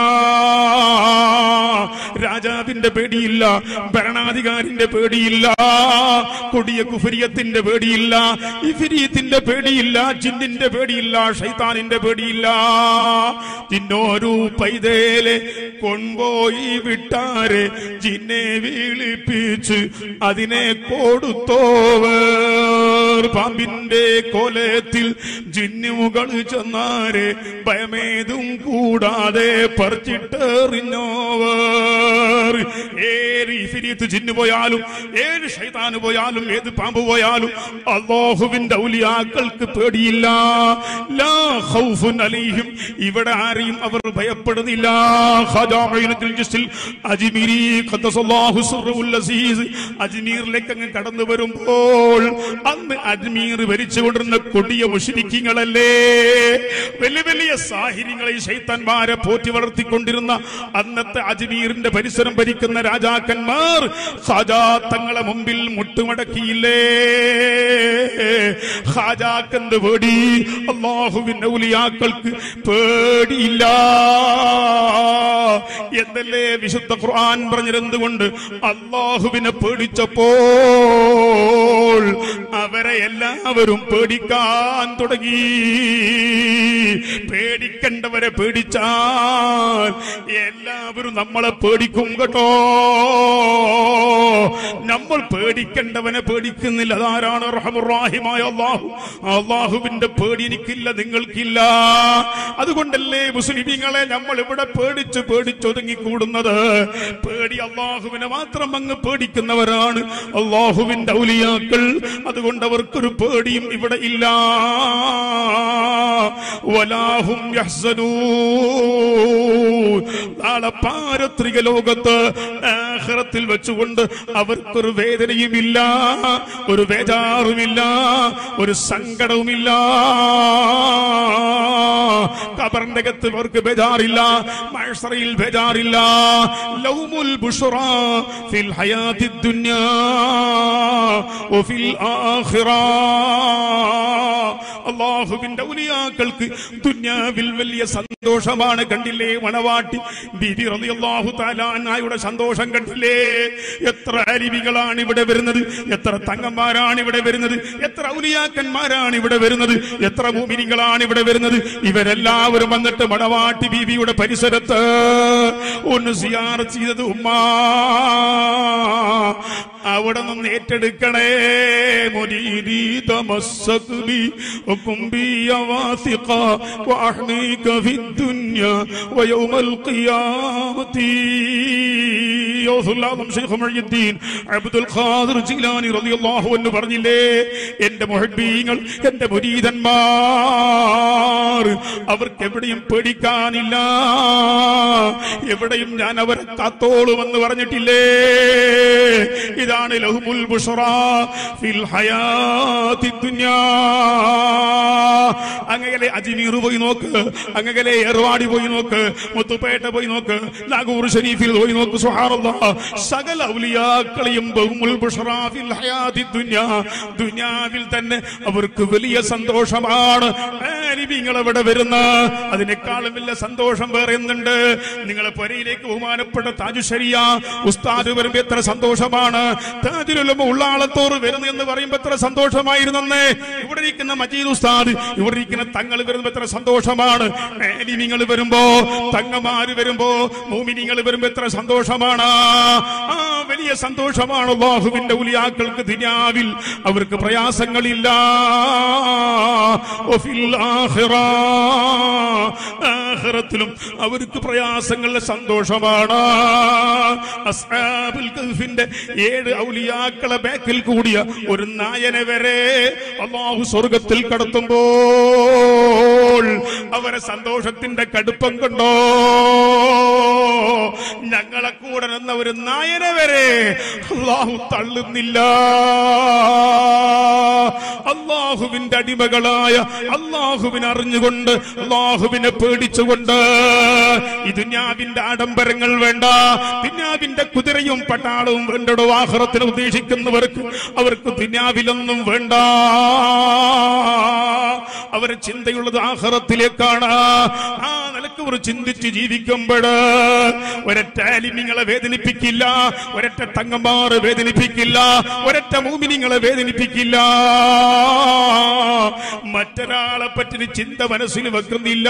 രാജാവിന്റെ പേടിയില്ല ഭരണാധികാരിന്റെ പേടിയില്ല കൊടിയ കുഫരിയത്തിന്റെ പേടിയില്ല ഇഫിരീത്തിന്റെ പേടിയില്ല ജിന്നിന്റെ പേടിയില്ല ഷൈത്താനിന്റെ പേടിയില്ല ജിന്നോരു പൈതേലെ കൊൺപോയി വിട്ടാരെ ജിന്നെ വിളിപ്പിച്ച് അതിനെ കൊടുത്തോവർ പാമ്പിന്റെ കോലത്തിൽ ജിന്നുകൾ ചെന്നാരെ ഭയമേതും കൂടാതെ പറിച്ചിട്ടെറിഞ്ഞോവർ ഏത് ഇഫിരീത്ത് ജിന്നു പോയാലും ഏത് ഷൈത്താന് പോയാലും ഏത് പാമ്പ് പോയാലും അള്ളാഹുവിന്റെ ഔലിയാക്കൾക്ക് പേടിയില്ല ലാ ഖൗഫുൻ അലൈഹിം ഇവിടെ ആരെയും അവർ ഭയപ്പെടുന്നില്ല ഖാജാ മഈനുദ്ദീൻ ജിസ്ൽ അജ്മീരി ഖദ്ദസല്ലാഹു സിർറുൽ അസീസ് അജ്മീറിലേക്ക് അങ്ങ് കടന്നു വരുമ്പോൾ അന്ന് അജ്മീർ ഭരിച്ചുകൊണ്ടിരുന്ന കൊടിയ മുശ്രിക്കീങ്ങളല്ലേ വലിയ വലിയ സാഹിര്യങ്ങളെ ശൈത്താന്മാരെ പോറ്റി വളർത്തിക്കൊണ്ടിരുന്ന അന്നത്തെ അജ്മീറിന്റെ പരിസരം ഭരിക്കുന്ന രാജാക്കന്മാർ ഖാജാ തങ്ങളെ മുമ്പിൽ മുട്ടുമടക്കിയില്ലേ ഹാജാക്കെന്ത് പേടി അള്ളാഹുവിന്റെ ഔലിയാക്കൾക്ക് പേടിയില്ല എന്നല്ലേ വിശുദ്ധ ഖുർആൻ പറഞ്ഞിരുന്നുകൊണ്ട് അള്ളാഹുവിനെ പേടിച്ചപ്പോൾ അവരെ എല്ലാവരും പേടിക്കാൻ തുടങ്ങി പേടിക്കേണ്ടവരെ പേടിച്ചാൽ എല്ലാവരും നമ്മളെ പേടിക്കും കേട്ടോ നമ്മൾ പേടിക്കേണ്ടവനെ പേടിക്കുന്നില്ല അതാരാണ് റഹമുറാഹിമായ അള്ളാഹു അള്ളാഹുവിന്റെ പേടി എനിക്കില്ല നിങ്ങൾക്കില്ല അതുകൊണ്ടല്ലേ മുസ്ലിമീങ്ങളെ നമ്മൾ ഇവിടെ പേടിച്ച് പേടിച്ചൊതുങ്ങിക്കൂടുന്നത് പേടി അള്ളാഹുവിനെ മാത്രം അങ്ങ് പേടിക്കുന്നവരാണ് അള്ളാഹുവിന്റെ ഔലിയാക്കൾ അതുകൊണ്ട് അവർക്കൊരു പേടിയും ഇവിടെ ഇല്ല വലാഹും യഹ്സനൂൻ. നാളെ പാരത്രിക ലോകത്ത് ആഖിറത്തിൽ വെച്ചുകൊണ്ട് അവർക്കൊരു വേദനയുമില്ല ഒരു ബേജാറുമില്ല ഒരു സങ്കടവുമില്ല കബറിന്റെ അകത്ത് അവർക്ക് ബേജാറില്ല മഴസറയിൽ ബേജാറില്ല ലൗമുൽ ബുഷറ ഫിൽ ഹയാത്തി ദുനിയാ വഫിൽ ആഖിറ അള്ളാഹുവിന്റെ ഔലിയാക്കൾക്ക് ദുന്യാവിൽ വലിയ സന്തോഷമാണ് കണ്ടില്ലേ മണവാട്ടി ബിബി റളിയല്ലാഹു തആല അൻഹായുടെ സന്തോഷം കണ്ടില്ലേ എത്ര അരിവികളാണ് ഇവിടെ വരുന്നത് എത്ര തങ്ങന്മാരാണ് ഇവിടെ വരുന്നത് എത്ര ഔലിയാക്കന്മാരാണ് ഇവിടെ വരുന്നത് എത്ര ഭൂമിനികളാണ് ഇവിടെ വരുന്നത് ഇവരെല്ലാവരും വന്നിട്ട് മണവാട്ടി ബീവിയുടെ പരിസരത്ത് ഒന്ന് സിയാർ ചെയ്തത് ഉമ്മാ അവിടെ നിന്ന് ഏറ്റെടുക്കണേ മുരീദി തമസ്സക്ബി وكنبي واثقا واحميك في الدنيا ويوم القيامة ഔസുല്ലാദം ശൈഖ് മുഹ്യിദ്ദീൻ അബ്ദുൽ ഖാദിർ ജീലാനി റളിയല്ലാഹു അൻഹു പറഞ്ഞില്ലേ എന്റെ മുഹബ്ബീങ്ങൾ എന്റെ മുരീദന്മാർ അവർക്ക് എവിടെയും പേടിക്കാനില്ല എവിടെയും ഞാൻ അവരെ കാത്തോളുമെന്ന് പറഞ്ഞിട്ടില്ലേ ഇതാണ് ലഹുമുൽ ബുഷറ ഫിൽ ഹയാത്തി ദുനിയാ അങ്ങനെ അജ്മീർ പോയി നോക്ക് അങ്ങനെ ഏർവാടി പോയി നോക്ക് മുത്തുപേട്ട പോയി നോക്ക് നാഗൂർ ഷരീഫിൽ പോയി നോക്ക് സുഹാറല്ലാ സകല ഔലിയാക്കളെയും ബഹുമുൽ ബുഷറാ ഫിൽ ഹയാത്തി ദുനിയാ ദുനിയാവിൽ തന്നെ അവർക്ക് വലിയ സന്തോഷമാണ് നിങ്ങൾ എവിടെ വരുന്ന അതിനേക്കാളും വലിയ സന്തോഷം വേറെ എന്തുണ്ട് നിങ്ങളെ പൊരയിലേക്ക് ബഹുമാനപ്പെട്ട താജുശരിയ ഉസ്താദ് വരുമ്പോ എത്ര സന്തോഷമാണ് താജുലുലമ ഉള്ളാളത്തോറ് വരുന്നു എന്ന് പറയുമ്പോ എത്ര സന്തോഷമായിരുന്നേ ഇവിടെ ഇരിക്കുന്ന മജീദ് ഉസ്താദ് ഇവിടെ ഇരിക്കുന്ന തങ്ങൾ വരുമ്പോ എത്ര സന്തോഷമാണ് നിങ്ങൾ വരുമ്പോ തങ്ങമാര് വരുമ്പോ മൂമിനിങ്ങൾ വരുമ്പോ എത്ര സന്തോഷമാണ് ആ വലിയ സന്തോഷമാണ് അള്ളാഹുവിന്റെ ഉലിയാക്കൾക്ക് ദുനിയാവിൽ അവർക്ക് പ്രയാസങ്ങളില്ല വഫിൽ ആഖിറ. ആഖിറത്തിലും അവർക്ക് പ്രയാസങ്ങളുടെ സന്തോഷമാണ് അസ്ഹാബുൽ കഹ്ഫിന്റെ ഏഴ് ഔലിയാക്കളെ ബാക്കിൽ കൂടിയ ഒരു നായനെ വരെ അള്ളാഹു സ്വർഗത്തിൽ കടത്തുമ്പോൾ അവരെ സന്തോഷത്തിന്റെ കടുപ്പം കൊണ്ടോ ഞങ്ങളെ കൂടെ നിന്ന ഒരു നായനെ വരെ അള്ളാഹു തള്ളുന്നില്ല അള്ളാഹുവിന്റെ അടിമകളായ അള്ളാഹുവിനെ അറിഞ്ഞുകൊണ്ട് അള്ളാഹുവിനെ പേടിച്ചുകൊണ്ട് ഈ ദുന്യാവിന്റെ ആഡംബരങ്ങൾ വേണ്ട ദുന്യാവിന്റെ കുതിരയും പട്ടാളവും വേണ്ടടോ ആഹ്റത്തിന് ഉദ്ദേശിക്കുന്നവർക്ക് അവർക്ക് ദുന്യാവിലൊന്നും വേണ്ട അവരെ ചിന്തയുള്ളത് ആഹ്റത്തിലേക്കാണ് ആ നിലക്ക് ഒരു ചിന്തിച്ച് ജീവിക്കുമ്പോൾ ഒരൊറ്റ അലിമിങ്ങളെ വേദനിപ്പിക്കില്ല ഒരൊറ്റ തങ്ങന്മാർ വേദനിപ്പിക്കില്ല ഒരൊറ്റ മൂമിനിങ്ങളെ വേദനിപ്പിക്കില്ല മറ്റൊരാളെ പറ്റി ചിന്ത മനസ്സിൽ വെക്കുന്നില്ല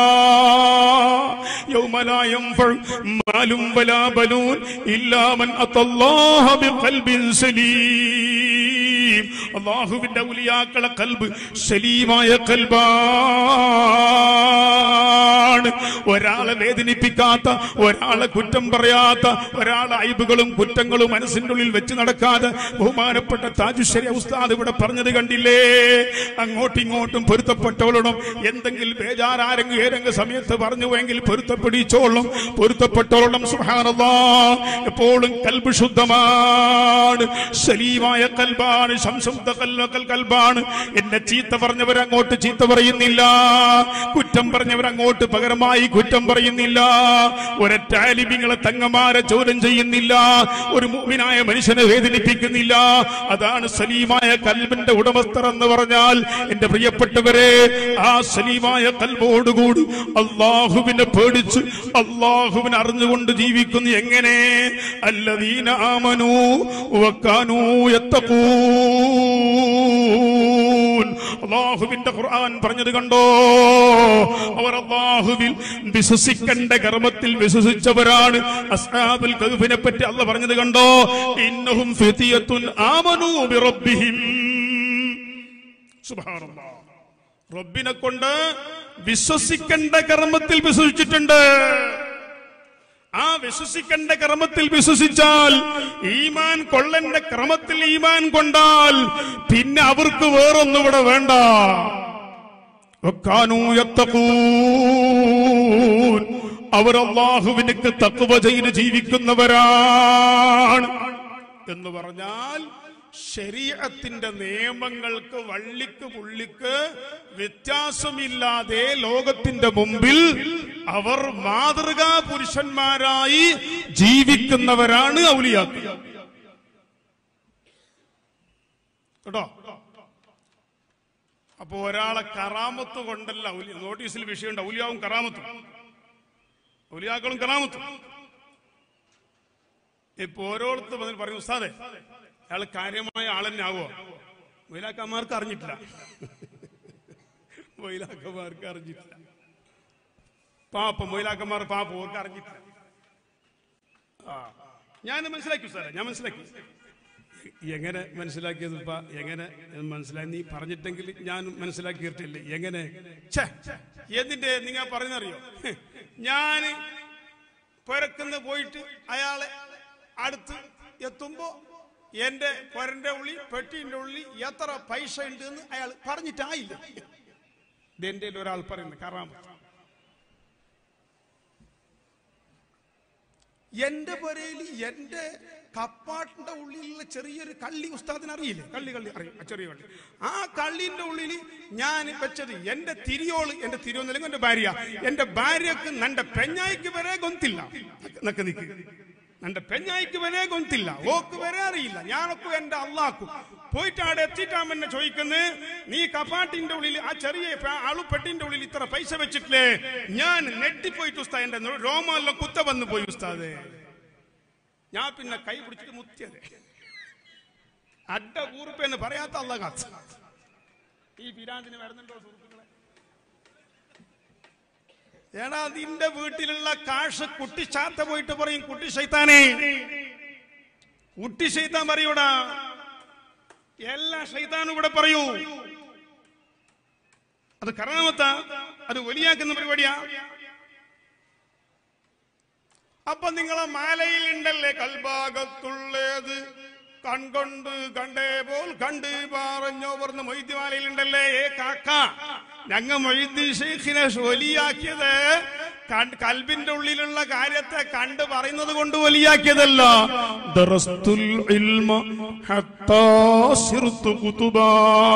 യൗമലായം മാലും ബലാബലൂൻ ഇല്ലാമൻ അത്തല്ലാഹ ബിഖൽബിൻ സലീം അള്ളാഹുവിന്റെ ഉലിയാക്കളെ കൽബ് സലീമായ കൽബാണ് ഒരാളെ വേദനിപ്പിക്കാത്ത ഒരാളെ കുറ്റം പറയാത്ത ഒരാളെ അയബുകളും കുറ്റങ്ങളും മനസ്സിന്റെ ഉള്ളിൽ വെച്ച് നടക്കാതെ ബഹുമാനപ്പെട്ട താജുശ്ശേരി ഉസ്താദ് ഇവിടെ പറഞ്ഞത് കണ്ടില്ലേ അങ്ങോട്ടും ഇങ്ങോട്ടും പൊരുത്തപ്പെട്ടവളോടും എന്തെങ്കിലും ബേജാരാരെങ്കിലും ഏതെങ്കിലും സമയത്ത് പറഞ്ഞുവെങ്കിൽ പൊരുത്തപ്പെടിച്ചോളും പൊരുത്തപ്പെട്ടവളും സുഹാനല്ലാ എപ്പോഴും കൽബ് ശുദ്ധമാണ് സലീമായ കൽബാണ് സംശുദ്ധ കൽവക്കൽ കൽബാണ് എന്നെ ചീത്ത പറഞ്ഞവർ അങ്ങോട്ട് ചീത്ത പറയുന്നില്ല കുറ്റം പറഞ്ഞവർ അങ്ങോട്ട് പകരം സ്വന്തമായി കുറ്റം പറയുന്നില്ല ഒരൊറ്റ ആലിമിങ്ങളെ തങ്ങമാരെ ചോദ്യം ചെയ്യുന്നില്ല ഒരു മുഅ്മിനായ മനുഷ്യനെ വേദനിപ്പിക്കുന്നില്ല അതാണ് സലീമായ കൽബിന്റെ ഉടമസ്ഥർ എന്ന് പറഞ്ഞാൽ എന്റെ പ്രിയപ്പെട്ടവരെ ആ സലീമായ കൽബോടുകൂടി അള്ളാഹുവിനെ പേടിച്ച് അള്ളാഹുവിനെ അറിഞ്ഞുകൊണ്ട് ജീവിക്കുന്നു എങ്ങനെ അല്ലദീന ആമനു വക്കാനൂ യത്തഖൂൻ അള്ളാഹുവിന്റെ ഖുർആൻ പറഞ്ഞത് കണ്ടോ അവർ അള്ളാഹുവിൽ വിശ്വസിക്കേണ്ട കർമ്മത്തിൽ വിശ്വസിച്ചവരാണ് അസ്ഹാബുൽ കഹ്ഫിനെ പറ്റി അല്ല പറഞ്ഞത് കണ്ടോ ഇന്നഹും ഫിതിയത്തുൻ ആമനൂ ബിറബ്ബിഹിം സുബ്ഹാനല്ലാഹ് റബ്ബിനെ കൊണ്ട് വിശ്വസിക്കേണ്ട കർമ്മത്തിൽ വിശ്വസിച്ചിട്ടുണ്ട് ആ വിശ്വസിക്കേണ്ട ക്രമത്തിൽ വിശ്വസിച്ചാൽ ഈമാൻ കൊള്ളന്റെ ക്രമത്തിൽ ഈമാൻ കൊണ്ടാൽ പിന്നെ അവർക്ക് വേറൊന്നും ഇവിടെ വേണ്ട വക്കാനൂ യത്തഖൂൻ. അവർ അള്ളാഹുവിനക്ക് തക്കുവ ചെയ്ത് ജീവിക്കുന്നവരാണ് എന്ന് പറഞ്ഞാൽ ശരീരത്തിന്റെ നിയമങ്ങൾക്ക് വള്ളിക്ക് പുള്ളിക്ക് വ്യത്യാസമില്ലാതെ ലോകത്തിന്റെ മുമ്പിൽ അവർ മാതൃകാ പുരുഷന്മാരായി ജീവിക്കുന്നവരാണ് ഔലിയാക്കൾ കേട്ടോ അപ്പൊ ഒരാളെ കറാമത്ത് കൊണ്ടല്ല ഔലി നോട്ടീസിൽ വിഷയമുണ്ട് ഔലിയാവും കറാമത്തും ഔലിയാക്കളും കറാമത്തും ഇപ്പൊ ഓരോരുത്തർ വന്നിട്ട് പറയും ഉസ്താദെ അയാൾ കാര്യമായ ആളെന്നെ ആവോ മൊയിലാക്കന്മാർക്ക് അറിഞ്ഞിട്ടില്ല മൊയിലാക്കന്മാർക്ക് അറിഞ്ഞിട്ടില്ല പാപ്പ മൊയിലാക്കന്മാർ പാപ്പ ഓർക്ക് അറിഞ്ഞിട്ടില്ല ആ ഞാൻ മനസ്സിലാക്കി സാറേ ഞാൻ മനസ്സിലാക്കി എങ്ങനെ മനസ്സിലാക്കിയത് ഇപ്പ എങ്ങനെ മനസ്സിലായി നീ പറഞ്ഞിട്ടെങ്കിൽ ഞാൻ മനസ്സിലാക്കിയിട്ടില്ലേ എങ്ങനെ ഛേ, എന്തിന്റെ നിങ്ങൾ പറഞ്ഞറിയോ ഞാൻ പുരക്കുന്ന പോയിട്ട് അയാളെ അടുത്ത് എത്തുമ്പോ എന്റെ പൊരന്റെ ഉള്ളി പെട്ടിന്റെ ഉള്ളി എത്ര പൈസ ഉണ്ട് എന്ന് അയാൾ പറഞ്ഞിട്ടായില്ല ഇതെന്റെ ഒരാൾ പറയുന്നത് കറാമത്ത് എന്റെ പുരയിൽ എന്റെ കപ്പാട്ടിന്റെ ഉള്ളിലുള്ള ചെറിയൊരു കള്ളി ഉസ്താദിന് അറിയില്ലേ കള്ളി കള്ളി അറിയും ആ ചെറിയ കള്ളി ആ കള്ളിന്റെ ഉള്ളിൽ ഞാൻ വെച്ചത് എന്റെ തിരിയോള് എന്റെ തിരിയൊന്നില്ലെങ്കിൽ എന്റെ ഭാര്യ എന്റെ ഭാര്യക്ക് നന്റെ പെഞ്ഞായിക്ക് വരെ ഗൊന്തില്ല നക്ക് നിക്ക് നന്റെ പെഞ്ഞായിക്ക് വരെ ഗൊന്തില്ല ഓക്ക് വരെ അറിയില്ല ഞാനൊക്കെ എന്റെ അള്ളാക്കും പോയിട്ട് അവിടെ എത്തിയിട്ടാം എന്നെ ചോദിക്കുന്നത് നീ കപ്പാട്ടിന്റെ ഉള്ളിൽ ആ ചെറിയ പ- അളുപ്പെട്ടിന്റെ ഉള്ളിൽ ഇത്ര പൈസ വെച്ചിട്ടില്ലേ ഞാൻ നെട്ടിപ്പോയിട്ട് ഉസ്താദ് എന്റെ രോമെല്ലാം കുത്ത വന്നു പോയി ഉസ്താദേ ഞാൻ പിന്നെ കൈ പിടിച്ചിട്ട് മുത്തിയത് അഡ കൂറുപ്പ് എന്ന് പറയാത്ത അല്ല കാത്ത് ഈ പിരാന്തിന് വരുന്നുണ്ടോ സുഹൃത്തുക്കളെ എടാ നിന്റെ വീട്ടിലുള്ള കാശ് കുട്ടി ചാത്ത പോയിട്ട് പറയും കുട്ടി ശൈത്താനേ കുട്ടി ശൈത്താൻ പറയൂടാ എല്ലാ ശൈത്താനും ഇവിടെ പറയൂ അത് കറാമത്ത അത് വലിയാക്കുന്ന പരിപാടിയാ അപ്പൊ നിങ്ങളെ മാലയിൽ ഉണ്ടല്ലേ കൽഭാഗത്തുള്ളത് കൺകൊണ്ട് കണ്ടേ പോൽ കണ്ട് പറഞ്ഞോ പറഞ്ഞ മൊയ്ദ്യമാലയിൽ ഉണ്ടല്ലേ ഏ കാക്ക ഞങ്ങ മൊയ്തി ഷെയ്ഖിനെ വലിയാക്കിയത് കൺ- കൽബിന്റെ ഉള്ളിലുള്ള കാര്യത്തെ കണ്ട് പറയുന്നത് കൊണ്ട് വലിയാക്കിയതല്ല ദറസ്തുൽ ഇൽമ ഹത്താ സിർതു കുതുബാ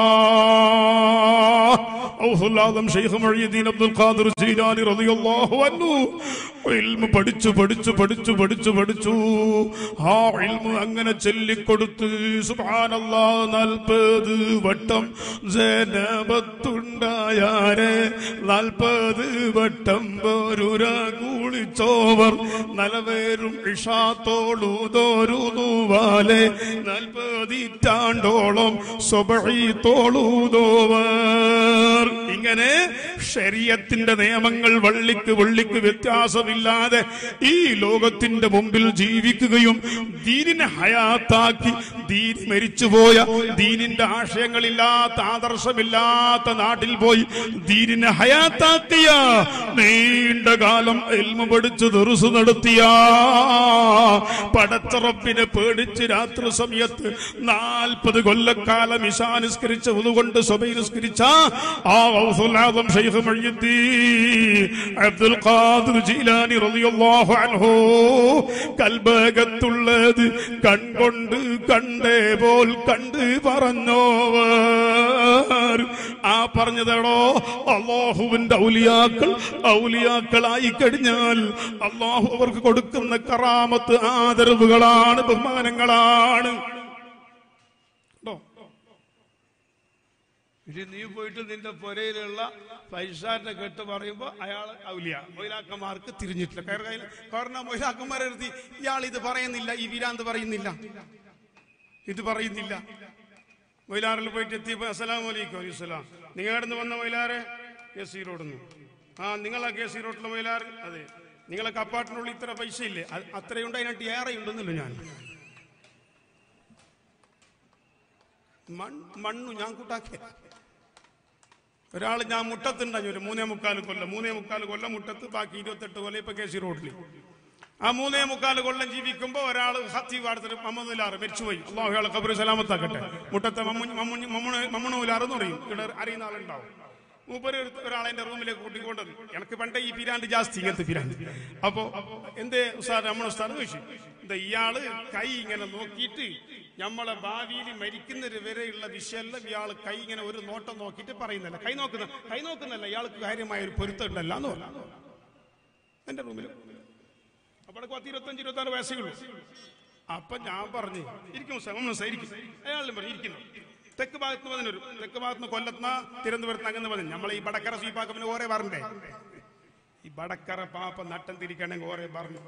ഔഹുല്ലാദം ഷെയ്ഖ് മൊയ്യുദ്ദീൻ അബ്ദുൽ ഖാദിർ ജീലാനി റളിയല്ലാഹു അൻഹു ഇൽമ പഠിച്ചു പഠിച്ചു പഠിച്ചു പഠിച്ചു പഠിച്ചു ആ ഇൽമ അങ്ങനെ ചൊല്ലിക്കൊടുത്ത് സുബ്ഹാനല്ലാ നാൽപ്പത് വട്ടം ജനപത്തുണ്ടായാരെ നാൽപ്പത് വട്ടം പോരുര കൂളിച്ചോവർ നലവേരും ഇഷാത്തോളൂതോരുവാലെ നാൽപ്പതിറ്റാണ്ടോളം സ്വബഴി തോളൂതോവർ ഇങ്ങനെ ശരീരത്തിന്റെ നിയമങ്ങൾ വള്ളിക്ക് വള്ളിക്ക് വ്യത്യാസമില്ലാതെ ഈ ലോകത്തിന്റെ മുമ്പിൽ ജീവിക്കുകയും ദീനിനെ ഹയാത്താക്കി ദീൻ മരിച്ചുപോയ ദീനിന്റെ ആശയങ്ങളില്ലാത്ത ആദർശമില്ലാത്ത നാട്ടിൽ പോയി ദീനിനെ ഹയാത്താക്കിയ നീണ്ട കാലം എൽമ പഠിച്ച് ദുറുസ് നടത്തിയ പടച്ചറപ്പിനെ പേടിച്ച് രാത്രി സമയത്ത് നാൽപ്പത് കൊല്ലക്കാലം ഇശാനിസ്കരിച്ച അതുകൊണ്ട് സ്വബൈനിസ്കരിച്ച ആ ഔസുലാദം ഷെയ്ഖ് മൊയ്യുദ്ദീൻ അബ്ദുൽ ഖാദിർ ജീലാനി റളിയല്ലാഹു അൻഹു കൽബകത്തുള്ളത് കൺകൊണ്ട് കണ്ടേ പോൽ കണ്ട് പറഞ്ഞോവർ ആ പറഞ്ഞതടോ അള്ളാഹുവിന്റെ ഔലിയാക്കൾ ഔലിയാക്കളായി കഴിഞ്ഞാൽ അള്ളാഹു അവർക്ക് കൊടുക്കുന്ന കറാമത്ത് ആദരവുകളാണ് ബഹുമാനങ്ങളാണ് കേട്ടോ ഇത് നീ പോയിട്ട് നിന്റെ പുരയിലുള്ള പൈസാന്റെ കെട്ട് പറയുമ്പോ അയാൾ ഔലിയ മൊയിലാക്കന്മാർക്ക് തിരിഞ്ഞിട്ടില്ല കാരണം കാരണം മൊയിലാക്കന്മാരെ നിർത്തി ഇയാൾ ഇത് പറയുന്നില്ല ഈ വീരാന്ത് പറയുന്നില്ല ഇത് പറയുന്നില്ല മൊയിലാറിൽ പോയിട്ട് എത്തിയപ്പോ അസ്സലാം വലൈക്കും അലൈഹിസ്സലാം നിങ്ങളുടെ നിന്ന് വന്ന മൊയിലാറെ കെ സി റോഡിന്ന് ആ നിങ്ങളാ കെ സി റോഡിലെ മൊയിലാർ അതെ നിങ്ങളെ കപ്പാട്ടിനുള്ളിൽ ഇത്ര പൈസ ഇല്ലേ അത് അത്രയുണ്ട് അതിനായിട്ട് ഏറെ ഉണ്ടെന്നല്ലോ ഞാൻ മൺ- മണ്ണു ഞാൻ കൂട്ടാക്കിയ ഒരാൾ ഞാൻ മുട്ടത്തുണ്ടായി ഒരു മൂന്നേ മുക്കാൽ കൊല്ലം മൂന്നേ മുക്കാൽ കൊല്ലം മുട്ടത്ത് ബാക്കി ഇരുപത്തെട്ട് കൊല്ലം ഇപ്പൊ കെ സി റോഡിൽ ആ മൂന്നേ മുക്കാൽ കൊല്ലം ജീവിക്കുമ്പോ ഒരാൾ ഹത്തീവ് അടുത്തൊരു മമ്മദിലാറ് മരിച്ചുപോയി അള്ളാഹു അയാളെ കബറ് സലാമത്താക്കട്ടെ മുട്ടത്തെ മമ്മണൂലാറ് എന്ന് പറയും ഇവിടെ അറിയുന്ന ആളുണ്ടാവും മൂപ്പര് ഒരു- ഒരാളെ എന്റെ റൂമിലേക്ക് കൂട്ടിക്കൊണ്ടത് എനിക്ക് പണ്ടേ ഈ പിരാണ്ട് ജാസ്തി ഇങ്ങനത്തെ പിരാണ്ട് അപ്പോ എന്തേ ഉസ്താദ് നമ്മൾ ഉസ്താദ് ചോദിച്ചു എന്താ ഇയാള് കൈ ഇങ്ങനെ നോക്കിയിട്ട് നമ്മളെ ഭാവിയിൽ മരിക്കുന്നൊരു വരെയുള്ള വിഷയമെല്ലാം ഇയാൾ കൈ ഇങ്ങനെ ഒരു നോട്ടം നോക്കിയിട്ട് പറയുന്നല്ല കൈ നോക്കുന്ന കൈ നോക്കുന്നല്ല ഇയാൾക്ക് കാര്യമായ ഒരു പൊരുത്തം ഉണ്ടല്ല എന്ന് പറഞ്ഞു എന്റെ റൂമിൽ അപ്പോൾ പത്ത് ഇരുപത്തഞ്ച് ഇരുപത്തി ആറ് വയസ്സേ ഉള്ളൂ അപ്പൊ ഞാൻ പറഞ്ഞു ഇരിക്കും സമം ഇരിക്കും അയാളും പറഞ്ഞു ഇരിക്കുന്നു തെക്ക് ഭാഗത്ത് നിന്ന് വരും തെക്ക് ഭാഗത്ത് നിന്ന് കൊല്ലത്തുന്ന തിരുവനന്തപുരത്ത് അങ്ങനെ പറഞ്ഞു നമ്മളെ ഈ ബടക്കറ സ്വീപ്പാക്കപ്പിന് ഓരേ പറഞ്ഞേ ഈ ബടക്കറ പാപ്പ നട്ടം തിരിക്കണമെങ്കിൽ ഓരേ പറഞ്ഞു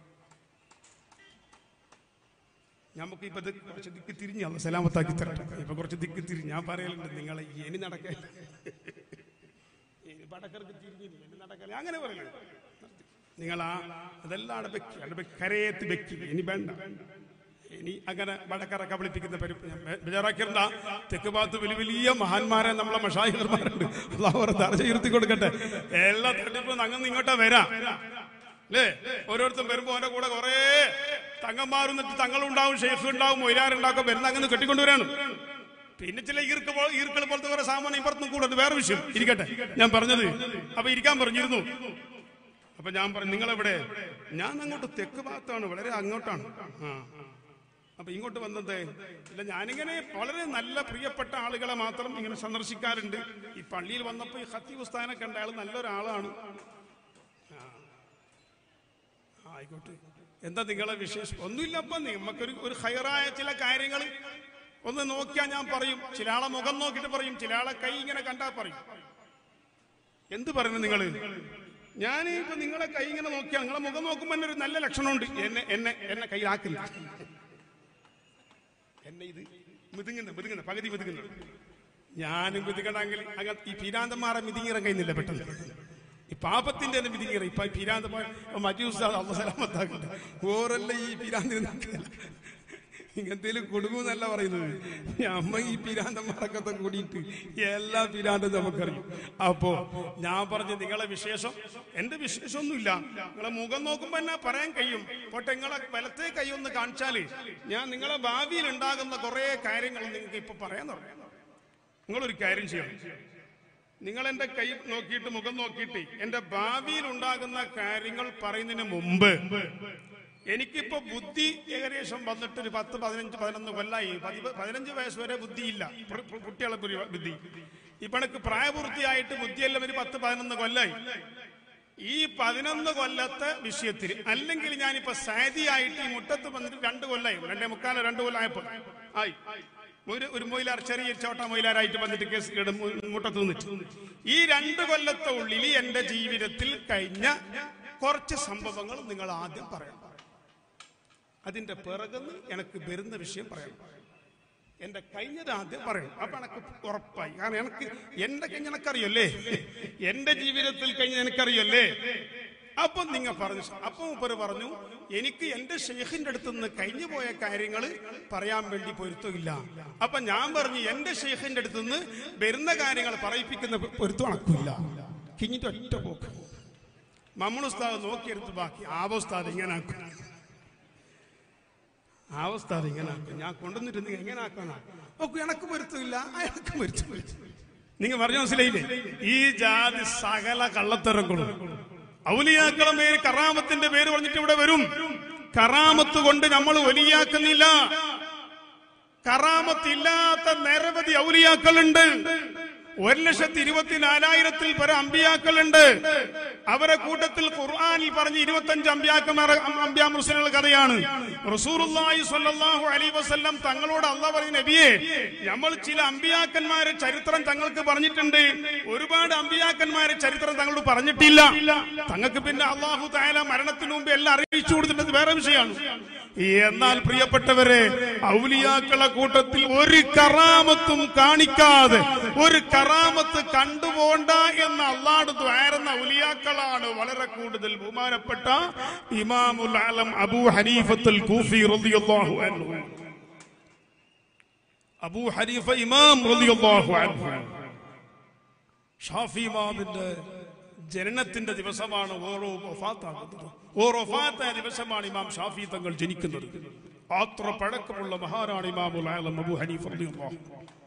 നമുക്ക് ഇപ്പൊ ഇത് കുറച്ച് ദിക്ക് തിരിഞ്ഞ് അല്ല സലാമത്താക്കി തരട്ടെ ഇപ്പൊ കുറച്ച് ദിക്ക് തിരിഞ്ഞ് ഞാൻ പറയലുണ്ട് നിങ്ങളെ ഇനി നടക്കില്ല ഇനി ബടക്കർക്ക് തിരിഞ്ഞില്ല ഇനി നടക്കില്ല അങ്ങനെ പറയല നിങ്ങൾ ആ അതെല്ലാം അവിടെ വെക്കി അവിടെ വെക്കി കരയത്ത് വെക്കി ഇനി വേണ്ട ഇനി അങ്ങനെ വടക്കറ കബളിപ്പിക്കുന്ന ബജാറാക്കിണ്ട തെക്ക് ഭാഗത്ത് വലിയ വലിയ മഹാന്മാരെ നമ്മളെ മഷാഹിർമാരുണ്ട് അവർ ദർജ ഉയർത്തി കൊടുക്കട്ടെ എല്ലാ തട്ടിപ്പും അങ്ങ് ഇങ്ങോട്ടാ വരാം അല്ലേ ഓരോരുത്തരും വരുമ്പോ അവന്റെ കൂടെ കുറെ തങ്ങന്മാരുന്നിട്ട് തങ്ങളുണ്ടാവും ഷെയ്ഖ് ഉണ്ടാവും മൊയിലാറുണ്ടാക്കും വരുന്ന അങ്ങനെ കെട്ടിക്കൊണ്ടുവരാണ് പിന്നെ ചില ഈർക്ക് പോ- ഈർക്കൾ പോലത്തെ കുറെ സാമാനം ഇപ്പുറത്തും കൂടെ അത് വേറെ വിഷയം ഇരിക്കട്ടെ ഞാൻ പറഞ്ഞത് അപ്പൊ ഇരിക്കാൻ പറഞ്ഞിരുന്നു അപ്പൊ ഞാൻ പറഞ്ഞു നിങ്ങളെവിടെ ഞാൻ അങ്ങോട്ട് തെക്ക് ഭാഗത്താണ് വളരെ അങ്ങോട്ടാണ് ആ അപ്പൊ ഇങ്ങോട്ട് വന്നത് ഇല്ല ഞാനിങ്ങനെ വളരെ നല്ല പ്രിയപ്പെട്ട ആളുകളെ മാത്രം ഇങ്ങനെ സന്ദർശിക്കാറുണ്ട് ഈ പള്ളിയിൽ വന്നപ്പോ ഈ ഹത്തി ഉസ്താനെ കണ്ട ആൾ നല്ലൊരാളാണ് ആ. ആയിക്കോട്ടെ എന്താ നിങ്ങളെ വിശേഷം ഒന്നുമില്ലപ്പോ നമുക്കൊരു ഒരു ഹയറായ ചില കാര്യങ്ങൾ ഒന്ന് നോക്കിയാൽ ഞാൻ പറയും ചില ആളെ മുഖം നോക്കിയിട്ട് പറയും ചില ആളെ കൈ ഇങ്ങനെ കണ്ടാ പറയും എന്ത് പറയുന്നു നിങ്ങള് ഞാൻ ഇപ്പൊ നിങ്ങളെ കൈ ഇങ്ങനെ നോക്കിയാൽ നിങ്ങളെ മുഖം നോക്കുമ്പോ തന്നെ ഒരു നല്ല ലക്ഷണമുണ്ട് എന്നെ എന്നെ എന്നെ കയ്യിലാക്കില്ല എന്നെ ഇത് മിതുങ്ങുന്ന മിതുങ്ങുന്ന പകുതി മിതുങ്ങുന്ന ഞാനും മിതുങ്ങണമെങ്കിൽ അങ്ങ് ഈ പീരാന്തന്മാരെ മിതുങ്ങിറ കഴിയുന്നില്ല പെട്ടെന്ന് ഈ പാപത്തിന്റെ തന്നെ മിതുങ്ങിറ ഇപ്പൊ ഈ പീരാന്തന്മാർ മജൂസ് അള്ള സലാമത്താക്കട്ടെ ഓരല്ല ഈ പീരാന്തിന് നിൽക്കില്ല ഇങ്ങനത്തേലും കൊടുങ്ങുന്നല്ല പറയുന്നത് അമ്മ ഈ പിരാന്തന്മാരൊക്കെ കൂടിയിട്ട് എല്ലാ പിരാണ്ടും നമുക്കറിയും അപ്പോ ഞാൻ പറഞ്ഞ നിങ്ങളെ വിശേഷം എന്റെ വിശേഷമൊന്നുമില്ല നിങ്ങളെ മുഖം നോക്കുമ്പോ എന്നാ പറയാൻ കഴിയും പോട്ടെ നിങ്ങളെ വലത്തെ കൈ ഒന്ന് കാണിച്ചാല് ഞാൻ നിങ്ങളെ ഭാവിയിൽ ഉണ്ടാകുന്ന കുറെ കാര്യങ്ങൾ നിങ്ങൾക്ക് ഇപ്പൊ പറയാൻ തുടങ്ങാം നിങ്ങളൊരു കാര്യം ചെയ്യണം നിങ്ങൾ എന്റെ കൈ നോക്കിയിട്ട് മുഖം നോക്കിയിട്ട് എന്റെ ഭാവിയിൽ ഉണ്ടാകുന്ന കാര്യങ്ങൾ പറയുന്നതിന് മുമ്പ് എനിക്കിപ്പോ ബുദ്ധി ഏകദേശം വന്നിട്ട് ഒരു പത്ത് പതിനഞ്ച് പതിനൊന്ന് കൊല്ലായി പതി- പതിനഞ്ച് വയസ്സ് വരെ ബുദ്ധിയില്ല പ്ര- പ്ര- കുട്ടികളെ ബുദ്ധി- ബുദ്ധി ഇപ്പൊ എനിക്ക് പ്രായപൂർത്തിയായിട്ട് ബുദ്ധിയെല്ലാം ഒരു പത്ത് പതിനൊന്ന് കൊല്ലായി ഈ പതിനൊന്ന് കൊല്ലത്തെ വിഷയത്തിൽ അല്ലെങ്കിൽ ഞാനിപ്പോ സാദിയായിട്ട് ഈ മുട്ടത്ത് വന്നിട്ട് രണ്ട് കൊല്ലായി രണ്ടേ മുക്കാലോ രണ്ട് കൊല്ലമായപ്പോ ആയി ഒരു ഒരു മൊയിലാർ ചെറിയ ചോട്ട മൊയിലാരായിട്ട് വന്നിട്ട് കേസ് ഇട- മു- മുട്ടത്ത് നിന്നിട്ട് ഈ രണ്ട് കൊല്ലത്തെ ഉള്ളിൽ എന്റെ ജീവിതത്തിൽ കഴിഞ്ഞ കുറച്ച് സംഭവങ്ങൾ നിങ്ങൾ ആദ്യം പറയണം അതിന്റെ പിറകുന്ന് എനിക്ക് വരുന്ന വിഷയം പറയണം എന്റെ കഴിഞ്ഞത് ആദ്യം പറയണം അപ്പൊ എനക്ക് ഉറപ്പായി കാരണം എനിക്ക് എന്റെ കഴിഞ്ഞ എനക്കറിയല്ലേ എന്റെ ജീവിതത്തിൽ കഴിഞ്ഞ എനിക്കറിയല്ലേ അപ്പൊ നിങ്ങൾ പറഞ്ഞു അപ്പൊ മൂപ്പര് പറഞ്ഞു എനിക്ക് എന്റെ ഷെയ്ഖിന്റെ അടുത്ത് നിന്ന് കഴിഞ്ഞു പോയ കാര്യങ്ങൾ പറയാൻ വേണ്ടി പൊരുത്തമില്ല അപ്പൊ ഞാൻ പറഞ്ഞു എന്റെ ഷെയ്ഖിന്റെ അടുത്ത് നിന്ന് വരുന്ന കാര്യങ്ങൾ പറയിപ്പിക്കുന്ന പൊരുത്തം അണക്കില്ല കിഞ്ഞിട്ട് ഒറ്റ പോക്ക് മമ്മൾ ഉസ്താദ് നോക്കിയെടുത്ത് ബാക്കി ആവോസ്താദ് ഇങ്ങനെ ആക്കും ആ അവസ്ഥ അത് ഇങ്ങനെ ആക്കും ഞാൻ കൊണ്ടുവന്നിട്ട് എങ്ങനെ ആക്കാനാ ഒക്കെ എനക്ക് പൊരുത്തമില്ല അയാൾക്ക് പൊരുത്തമില്ല നിങ്ങൾ പറഞ്ഞു മനസ്സിലായില്ലേ ഈ ജാതി സകല കള്ളത്തരങ്ങളും ഔലിയാക്കളെ പേര് കറാമത്തിന്റെ പേര് പറഞ്ഞിട്ട് ഇവിടെ വരും കറാമത്ത് കൊണ്ട് നമ്മൾ ഒലിയാക്കുന്നില്ല കറാമത്തില്ലാത്ത നിരവധി ഔലിയാക്കളുണ്ട് ഒരു ലക്ഷത്തി ഇരുപത്തിനാലായിരത്തിൽ പരം അമ്പിയാക്കളുണ്ട് അവരെ കൂട്ടത്തിൽ ഖുർആനിൽ പറഞ്ഞ ഇരുപത്തഞ്ച് അമ്പ്യാക്കന്മാർ അമ്പ്യാ മുസ്ലിങ്ങളുടെ കഥയാണ് റസൂറുല്ലാഹി സ്വല്ലല്ലാഹു അലൈഹി വസല്ലം തങ്ങളോട് അള്ളാഹ് പറഞ്ഞ നബിയെ നമ്മൾ ചില അമ്പിയാക്കന്മാരെ ചരിത്രം തങ്ങൾക്ക് പറഞ്ഞിട്ടുണ്ട് ഒരുപാട് അമ്പിയാക്കന്മാരെ ചരിത്രം തങ്ങളോട് പറഞ്ഞിട്ടില്ല തങ്ങൾക്ക് പിന്നെ അള്ളാഹു തായാല മരണത്തിന് മുമ്പ് എല്ലാം അറിയിച്ചു കൊടുത്തിട്ടത് വേറെ വിഷയമാണ് എന്നാൽ പ്രിയപ്പെട്ടവരെ ഔലിയാക്കളെ കൂട്ടത്തിൽ ഒരു കറാമത്തും കാണിക്കാതെ ഒരു കറാമത്ത് കണ്ടുപോണ്ട എന്ന് അള്ളാട് ദ്വാരുന്ന ഔലിയാക്കളാണ് വളരെ കൂടുതൽ ബഹുമാനപ്പെട്ട ഇമാമുൽ ആലം അബൂ ഹനീഫത്തുൽ കൂഫി റളിയല്ലാഹു അൻഹു അബൂ ഹനീഫ ഇമാം റളിയല്ലാഹു അൻഹു ഷാഫി ഇമാമിന്റെ ജനനത്തിന്റെ ദിവസമാണ് ഓരോ വഫാത്താകുന്നത് ഓരോ വഫാത്തായ ദിവസമാണ് ഇമാം ഷാഫി തങ്ങൾ ജനിക്കുന്നത് അത്ര പഴക്കമുള്ള മഹാനാണ് ഇമാമുൽ ആലം അബൂ ഹനീഫ് റളിയല്ലാഹു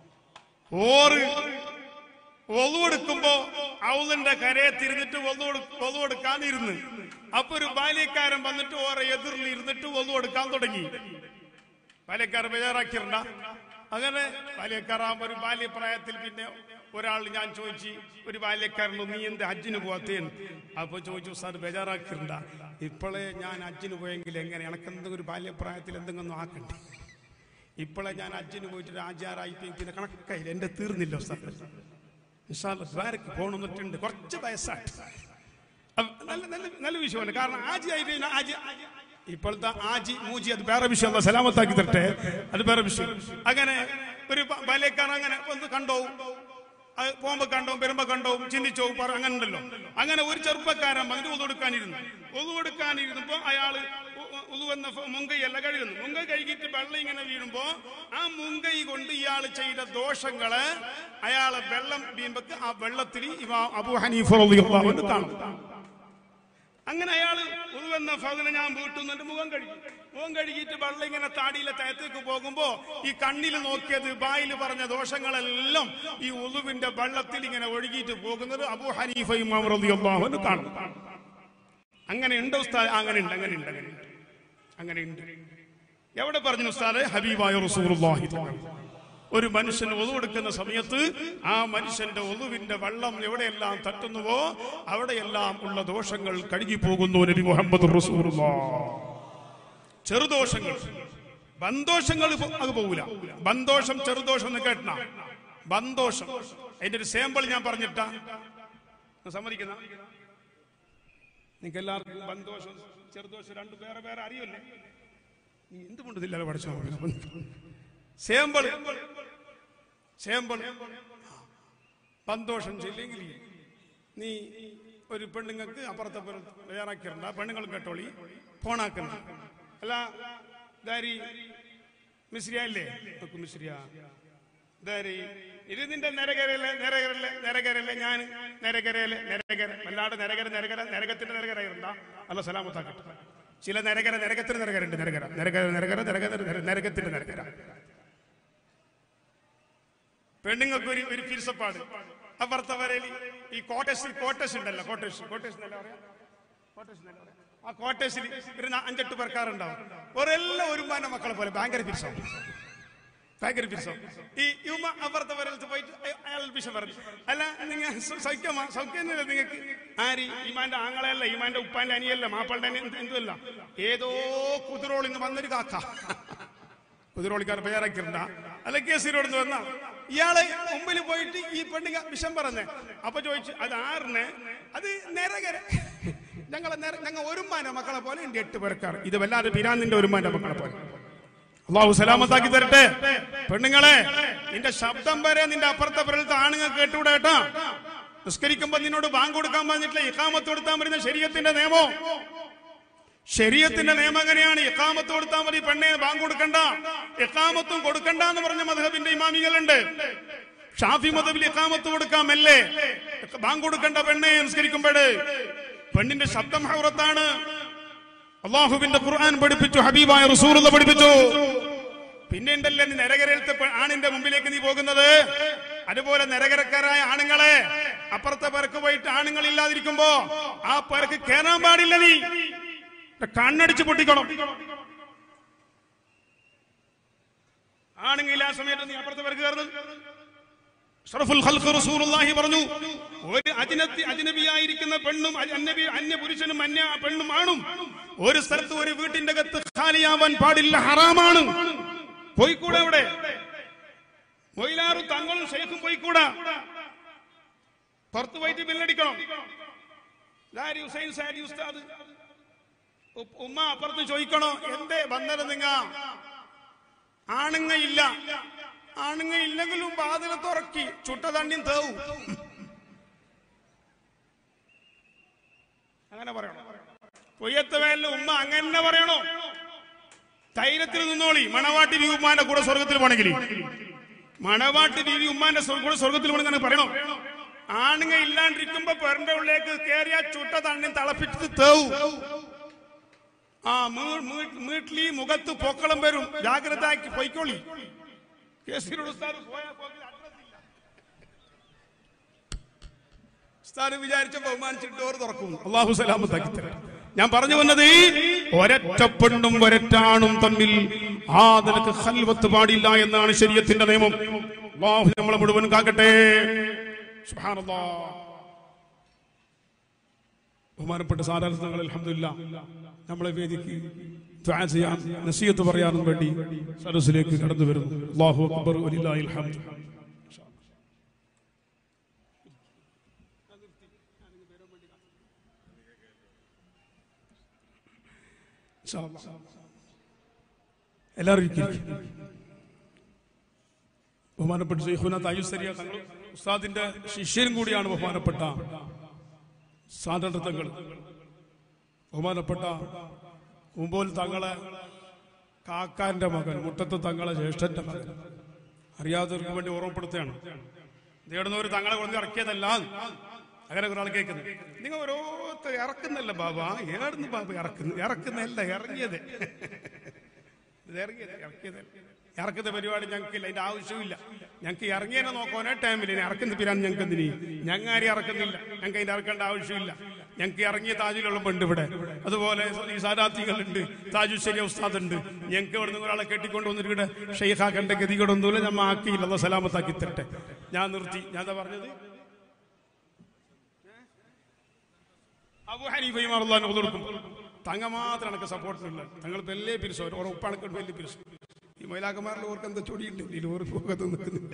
ഓറ് ഒതുവെടുക്കുമ്പോ ഔലിന്റെ കരയെ തിരിഞ്ഞിട്ട് ഒതുവെടുക്കാന്നിരുന്ന് അപ്പൊ ഒരു ബാല്യക്കാരൻ വന്നിട്ട് ഓറെ എതിരിൽ ഇരുന്നിട്ട് ഒതുവെടുക്കാൻ തുടങ്ങി ബാല്യക്കാരൻ ബേജാറാക്കിയിരുണ്ട അങ്ങനെ ബാല്യക്കാരാകുമ്പോ ഒരു ബാല്യപ്രായത്തിൽ പിന്നെ ഒരാൾ ഞാൻ ചോദിച്ചു ഒരു ബാല്യക്കാരനോ നീ എന്ത് ഹജ്ജിന് പോകാത്തേന്ന് അപ്പൊ ചോദിച്ചു സാർ ബേജാറാക്കിയിരുണ്ട ഇപ്പോഴേ ഞാൻ ഹജ്ജിന് പോയെങ്കിൽ എങ്ങനെ എനക്കെന്തെങ്കിലും ഒരു ബാല്യപ്രായത്തിൽ എന്തെങ്കിലും ആക്കണ്ടേ ഇപ്പോഴേ ഞാൻ ഹജ്ജിന് പോയിട്ട് രാജാറായി പിന്നെ കണക്കായില്ല എന്റെ തീർന്നില്ല സാർ ദ്വാരക്ക് പോകണമെന്നിട്ടുണ്ട് കുറച്ച് വയസ്സായിട്ട് അപ്പൊ നല്ല നല്ല നല്ല വിഷയമാണ് കാരണം ആജി ആയിട്ട് കഴിഞ്ഞാൽ ആജി ഇപ്പോഴത്തെ ആജി മൂജി അത് വേറെ വിഷയം അല്ല സലാമത്താക്കി തരട്ടെ അത് വേറെ വിഷയം അങ്ങനെ ഒരു ബ- ബാല്യക്കാരൻ അങ്ങനെ ഒന്ന് കണ്ടോ അത് പോകുമ്പോ കണ്ടോ വരുമ്പോ കണ്ടോ ചിന്തിച്ചോ പറ അങ്ങനെ ഉണ്ടല്ലോ അങ്ങനെ ഒരു ചെറുപ്പക്കാരൻ വന്നിട്ട് ഒതു കൊടുക്കാനിരുന്നു ഒതു കൊടുക്കാനിരുന്നപ്പോ അയാള് ഉതുവെന്ന മുങ്കയല്ല കഴുകുന്നു മുങ്കൈ കഴുകിയിട്ട് വെള്ളം ഇങ്ങനെ വീഴുമ്പോ ആ മുങ്കൈ കൊണ്ട് ഇയാൾ ചെയ്ത ദോഷങ്ങള് അയാളെ വെള്ളം വീഴുമ്പോ ആ വെള്ളത്തിൽ ഇവ അബു ഹനീഫ് റളിയല്ലാഹു അൻഹു കാണും അങ്ങനെ അയാള് ഉതുവെന്ന ഫതിനെ ഞാൻ വീട്ടിൽ നിന്നിട്ട് മുഖം കഴുകി മുഖം കഴുകിയിട്ട് വെള്ളം ഇങ്ങനെ താടിയിലെ തയത്തേക്ക് പോകുമ്പോ ഈ കണ്ണിൽ നോക്കിയത് ബായിൽ പറഞ്ഞ ദോഷങ്ങളെല്ലാം ഈ ഉളുവിന്റെ വെള്ളത്തിൽ ഇങ്ങനെ ഒഴുകിയിട്ട് പോകുന്നത് അബു ഹനീഫ ഇമാം റളിയല്ലാഹു അൻഹു കാണും അങ്ങനെ ഉണ്ട് ഉസ്താദ് അങ്ങനെ ഉണ്ട് അങ്ങനെ ഉണ്ട് അങ്ങനെ ഉണ്ട് അങ്ങനെ ഉണ്ട് എവിടെ പറഞ്ഞു ഉസ്താദ് ഹബീബായ റസൂലുള്ളാഹി തആല. ഒരു മനുഷ്യൻ ഒതു കൊടുക്കുന്ന സമയത്ത് ആ മനുഷ്യന്റെ ഒതുവിന്റെ വെള്ളം എവിടെയെല്ലാം തട്ടുന്നുവോ അവിടെയെല്ലാം ഉള്ള ദോഷങ്ങൾ കഴുകി പോകുന്നു നബി മുഹമ്മദ് റസൂലുള്ളാഹ് ചെറുദോഷങ്ങൾ ബന്തോഷങ്ങൾ ഇപ്പൊ അത് പോകൂല ബന്തോഷം ചെറുദോഷം എന്ന് കേട്ടണ ബന്തോഷം അതിന്റെ ഒരു സാമ്പിൾ ഞാൻ പറഞ്ഞിട്ടാ സമ്മതിക്കുന്ന നിങ്ങൾക്ക് എല്ലാവർക്കും ബന്ധോഷം ചെറുദോഷം രണ്ടു വേറെ വേറെ അറിയല്ലേ നീ എന്തുകൊണ്ടില്ല പഠിച്ചോ സേമ്പൾ സേമ്പൾ ബന്ധോഷം ചെയ്യില്ലെങ്കിൽ നീ ഒരു പെണ്ണുങ്ങൾക്ക് അപ്പുറത്തെ തയ്യാറാക്കിയിട്ടുണ്ട് ആ പെണ്ണുങ്ങൾ കേട്ടോളി ഫോണാക്കുന്ന അല്ല ദാരി മിശ്രിയ ഇല്ലേ നോക്കൂ മിശ്രിയ ദാരി ഇത് നിന്റെ നരകരല്ലേ നരകരല്ലേ നരകരല്ലേ ഞാൻ നരകരയിലെ നരകര വല്ലാണ്ട് നരകര നരകര നരകത്തിന്റെ നരകരായിരുന്നാ അല്ല സലാമത്താക്കട്ടെ ചില നരകര നരകത്തിന് നരകരുണ്ട് നരകര നരകര നരകര നരകര നര- നരകത്തിന്റെ നരകര പെണ്ണുങ്ങൾക്ക് ഒരു ഒരു ഫിരിസപ്പാട് അപ്പുറത്തെ വരയിൽ ഈ കോട്ടേഴ്സ് കോട്ടേഴ്സ് ഉണ്ടല്ലോ കോട്ടേഴ്സ് കോട്ടേഴ്സ് എന്നല്ല പറയാ കോട്ടേഴ്സ് എന്നല്ല പറയാ. ആ കോട്ടേഴ്സിൽ ഒരു നാ- അഞ്ചെട്ട് പേർക്കാറുണ്ടാവും ഒരെല്ലാം ഒരുമാന മക്കളെ പോലെ ഭയങ്കര ഫിരിസാവും ഭയങ്കര പിരിസം ഈ യുമ അപ്പുറത്തെ വരലത്ത് പോയിട്ട് അയ- അയാൾ പിശ പറഞ്ഞു അല്ല നിങ്ങൾ സൗഖ്യമാ സൗഖ്യമൊന്നുമില്ല നിങ്ങൾക്ക് ആര് ഇമാന്റെ ആങ്ങളെയല്ല ഇമാന്റെ ഉപ്പാന്റെ അനിയല്ല മാപ്പാളുടെ അനിയൻ എന്ത് എന്തുമല്ല ഏതോ കുതിരോളിൽ നിന്ന് വന്നൊരു കാക്ക കുതിരോളിക്കാർ പേരാക്കിണ്ട അല്ല കേസിനോട് വന്ന ഇയാളെ മുമ്പിൽ പോയിട്ട് ഈ പെണ്ണുങ്ങ വിഷം പറഞ്ഞേ അപ്പൊ ചോദിച്ചു അത് ആറിന് അത് നിരകര ഞങ്ങളെ നിര- ഞങ്ങൾ ഒരുമാന്റെ മക്കളെ പോലെ ഉണ്ട് എട്ട് പേർക്കാർ ഇത് വല്ലാതെ പിരാന്തിന്റെ ഒരുമാന്റെ മക്കളെ പോലെ അള്ളാഹു സലാമത്താക്കി തരട്ടെ പെണ്ണുങ്ങളെ നിന്റെ ശബ്ദം വരെ നിന്റെ അപ്പുറത്തെ പുറത്തെ ആണുങ്ങൾ കേട്ടുകൂടെ കേട്ടോ നിസ്കരിക്കുമ്പോ നിന്നോട് ബാങ്ക് കൊടുക്കാൻ പറഞ്ഞിട്ടില്ല ഇക്കാമത്ത് കൊടുത്താൻ പറ്റുന്ന ശരീരത്തിന്റെ നിയമോ ശരീരത്തിന്റെ നിയമം എങ്ങനെയാണ് ഇക്കാമത്ത് കൊടുത്താൽ മതി പെണ്ണെ ബാങ്ക് കൊടുക്കണ്ട ഇക്കാമത്തും കൊടുക്കണ്ട എന്ന് പറഞ്ഞ മധുഹബിന്റെ ഇമാമികളുണ്ട് ഷാഫി മതബിൽ ഇക്കാമത്ത് കൊടുക്കാമല്ലേ ബാങ്ക് കൊടുക്കണ്ട പെണ്ണെ നിസ്കരിക്കുമ്പോഴ് പെണ്ണിന്റെ ശബ്ദം ഹൗറത്താണ് അള്ളാഹുവിന്റെ ഖുർആൻ പഠിപ്പിച്ചു ഹബീബായ റസൂലുള്ള പഠിപ്പിച്ചു പിന്നെ ഉണ്ടല്ലേ നീ നരകരത്തെ ആണിന്റെ മുമ്പിലേക്ക് നീ പോകുന്നത് അതുപോലെ നരകരക്കാരായ ആണുങ്ങളെ അപ്പുറത്തെ പേർക്ക് പോയിട്ട് ആണുങ്ങൾ ഇല്ലാതിരിക്കുമ്പോ ആ പേർക്ക് കയറാൻ പാടില്ല നീ കണ്ണടിച്ച് പൊട്ടിക്കണം ആണുങ്ങൾ ആ സമയത്ത് നീ അപ്പുറത്തെ പേർക്ക് കയറുന്നത് അഷ്റഫുൽ ഖൽഖ് റസൂലുള്ളാഹി പറഞ്ഞു ഒരു അജ്നത്തി അജ്നബിയായിരിക്കുന്ന പെണ്ണും അ- അന്യബി അന്യ പുരുഷനും അന്യ പെണ്ണും ആണും ഒരു സ്ഥലത്ത് ഒരു വീട്ടിന്റെ അകത്ത് ഖാലിയാവാൻ പാടില്ല ഹറാമാണ് പോയിക്കൂടെ അവിടെ മൊയിലാറും തങ്ങളും ഷെയ്ഖും പോയിക്കൂടാ പുറത്ത് പോയിട്ട് ബില്ലടിക്കണം ലാരി ഹുസൈൻ സാരി ഉസ്താദ് ഉ- ഉമ്മ അപ്പുറത്ത് ചോദിക്കണോ എന്തേ വന്നത് നിങ്ങ ആണുങ്ങയില്ല ആണുങ്ങയില്ലെങ്കിലും വാതിൽ തുറക്കി ചുട്ട തണ്ണിയും തേവും അങ്ങനെ പറയണോ പൊയ്യത്ത വേലിന് ഉമ്മ അങ്ങനെ പറയണോ ധൈര്യത്തിൽ നിന്നോളി മണവാട്ടി ബീവി ഉമ്മാന്റെ കൂടെ സ്വർഗത്തിൽ പോണെങ്കിൽ മണവാട്ടി ബീവി ഉമ്മാന്റെ സ്വ- കൂടെ സ്വർഗത്തിൽ പോണെങ്കിൽ പറയണോ ആണുങ്ങ ഇല്ലാണ്ടിരിക്കുമ്പോ പെരന്റെ ഉള്ളിലേക്ക് കയറിയ ചുട്ട തണ്ണി തിളപ്പിച്ചിട്ട് തേവും ആ മീ- മീ- വീട്ടിൽ ഈ മുഖത്ത് പൊക്കളം വരും ജാഗ്രത ആക്കി പൊയ്ക്കോളി കേസരിയുടെ ഉസ്താദ് പോയാ പോക്കിൽ address ഇല്ല. ഉസ്താദ് വിചാരിച്ച ബഹുമാനിച്ചിട്ട് ഡോർ തുറക്കും അള്ളാഹു സലാമത്താക്കി തരാം ഞാൻ പറഞ്ഞു വന്നത് ഒരൊറ്റ പെണ്ണും ഒരറ്റാണും തമ്മിൽ ആ നിനക്ക് ഹൽവത്ത് പാടില്ല എന്നാണ് ശരീരത്തിന്റെ നിയമം അള്ളാഹു നമ്മളെ മുഴുവൻ കാക്കട്ടെ സുബ്ഹാനല്ലാഹ് ബഹുമാനപ്പെട്ട സാധാരണങ്ങൾ അലഹമില്ല നമ്മളെ വേദിക്ക് ദ്വാ ചെയ്യാൻ നസീഹത്ത് പറയാനും വേണ്ടി സദസ്സിലേക്ക് കടന്നു വരുന്നു അല്ലാഹു അക്ബർ വലില്ലാഹിൽ ഹംദ് ഇൻഷാ അല്ലാ. എല്ലാവരും ഇരിക്ക്, ഇരിക്ക്. ബഹുമാനപ്പെട്ട ഷെയ്ഖുന തായുസരിയ തങ്ങൾ ഉസ്താദിന്റെ ശിഷ്യനും കൂടിയാണ് ബഹുമാനപ്പെട്ട സാധാരണത്തങ്ങൾ ബഹുമാനപ്പെട്ട കുമ്പോൽ തങ്ങളെ കാക്കാന്റെ മകൻ മുട്ടത്ത് തങ്ങളെ ജ്യേഷ്ഠന്റെ മകൻ അറിയാത്തവർക്ക് വേണ്ടി ഓർമ്മപ്പെടുത്തുകയാണ് നേടുന്ന ഒരു തങ്ങളെ കൊണ്ട് ഇറക്കിയതല്ല അങ്ങനെ ഒരാൾ കേൾക്കുന്നത് നിങ്ങൾ ഓരോരുത്തർ ഇറക്കുന്നല്ല ബാബ ഏടുന്ന് ബാബ ഇറക്കുന്നു ഇറക്കുന്നല്ല ഇറങ്ങിയത് ഇത് ഇറങ്ങിയത് ഇറക്കിയത് ഇറക്കുന്ന പരിപാടി ഞങ്ങൾക്കില്ല അതിന്റെ ആവശ്യമില്ല ഞങ്ങൾക്ക് ഇറങ്ങിയതിനെ നോക്കാനേ ടൈമില്ല ഇനി ഇറക്കുന്ന പിരാൻ ഞങ്ങൾക്ക് എന്തിനി ഞങ്ങൾ ആരും ഇറക്കുന്നില്ല ഞങ്ങൾക്ക് അതിന്റെ ഇറക്കേണ്ട ആവശ്യമില്ല ഞങ്ങൾക്ക് ഇറങ്ങിയ താജിലുള്ള ഉണ്ട് ഇവിടെ അതുപോലെ ഈ സാരാർത്ഥികളുണ്ട് താജുശ്ശേരി ഉസ്താദ് ഉണ്ട് ഞങ്ങൾക്ക് ഇവിടെ നിന്ന് ഒരാളെ കെട്ടിക്കൊണ്ട് വന്നിട്ട് ഇവിടെ ഷെയ്ഖാക്കന്റെ ഗതികളൊന്നുമില്ല നമ്മൾ ആക്കിയില്ല അല്ല സലാമത്താക്കി തരട്ടെ ഞാൻ നിർത്തി ഞാൻ എന്താ പറഞ്ഞത് അബു ഹനീഫയും അള്ളാഹിനെ കൊടുക്കും തങ്ങ മാത്രം എനിക്ക് സപ്പോർട്ടിനില്ല തങ്ങൾ വലിയ പിരിസോ ഓരോ ഉപ്പാണക്ക് വലിയ പിരിസോ ഈ മൈലാക്കന്മാരിൽ ഓർക്ക് എന്താ ചൊടിയുണ്ട് ഇതിൽ ഓർക്ക് പോകത്ത് നിൽക്കുന്നില്ല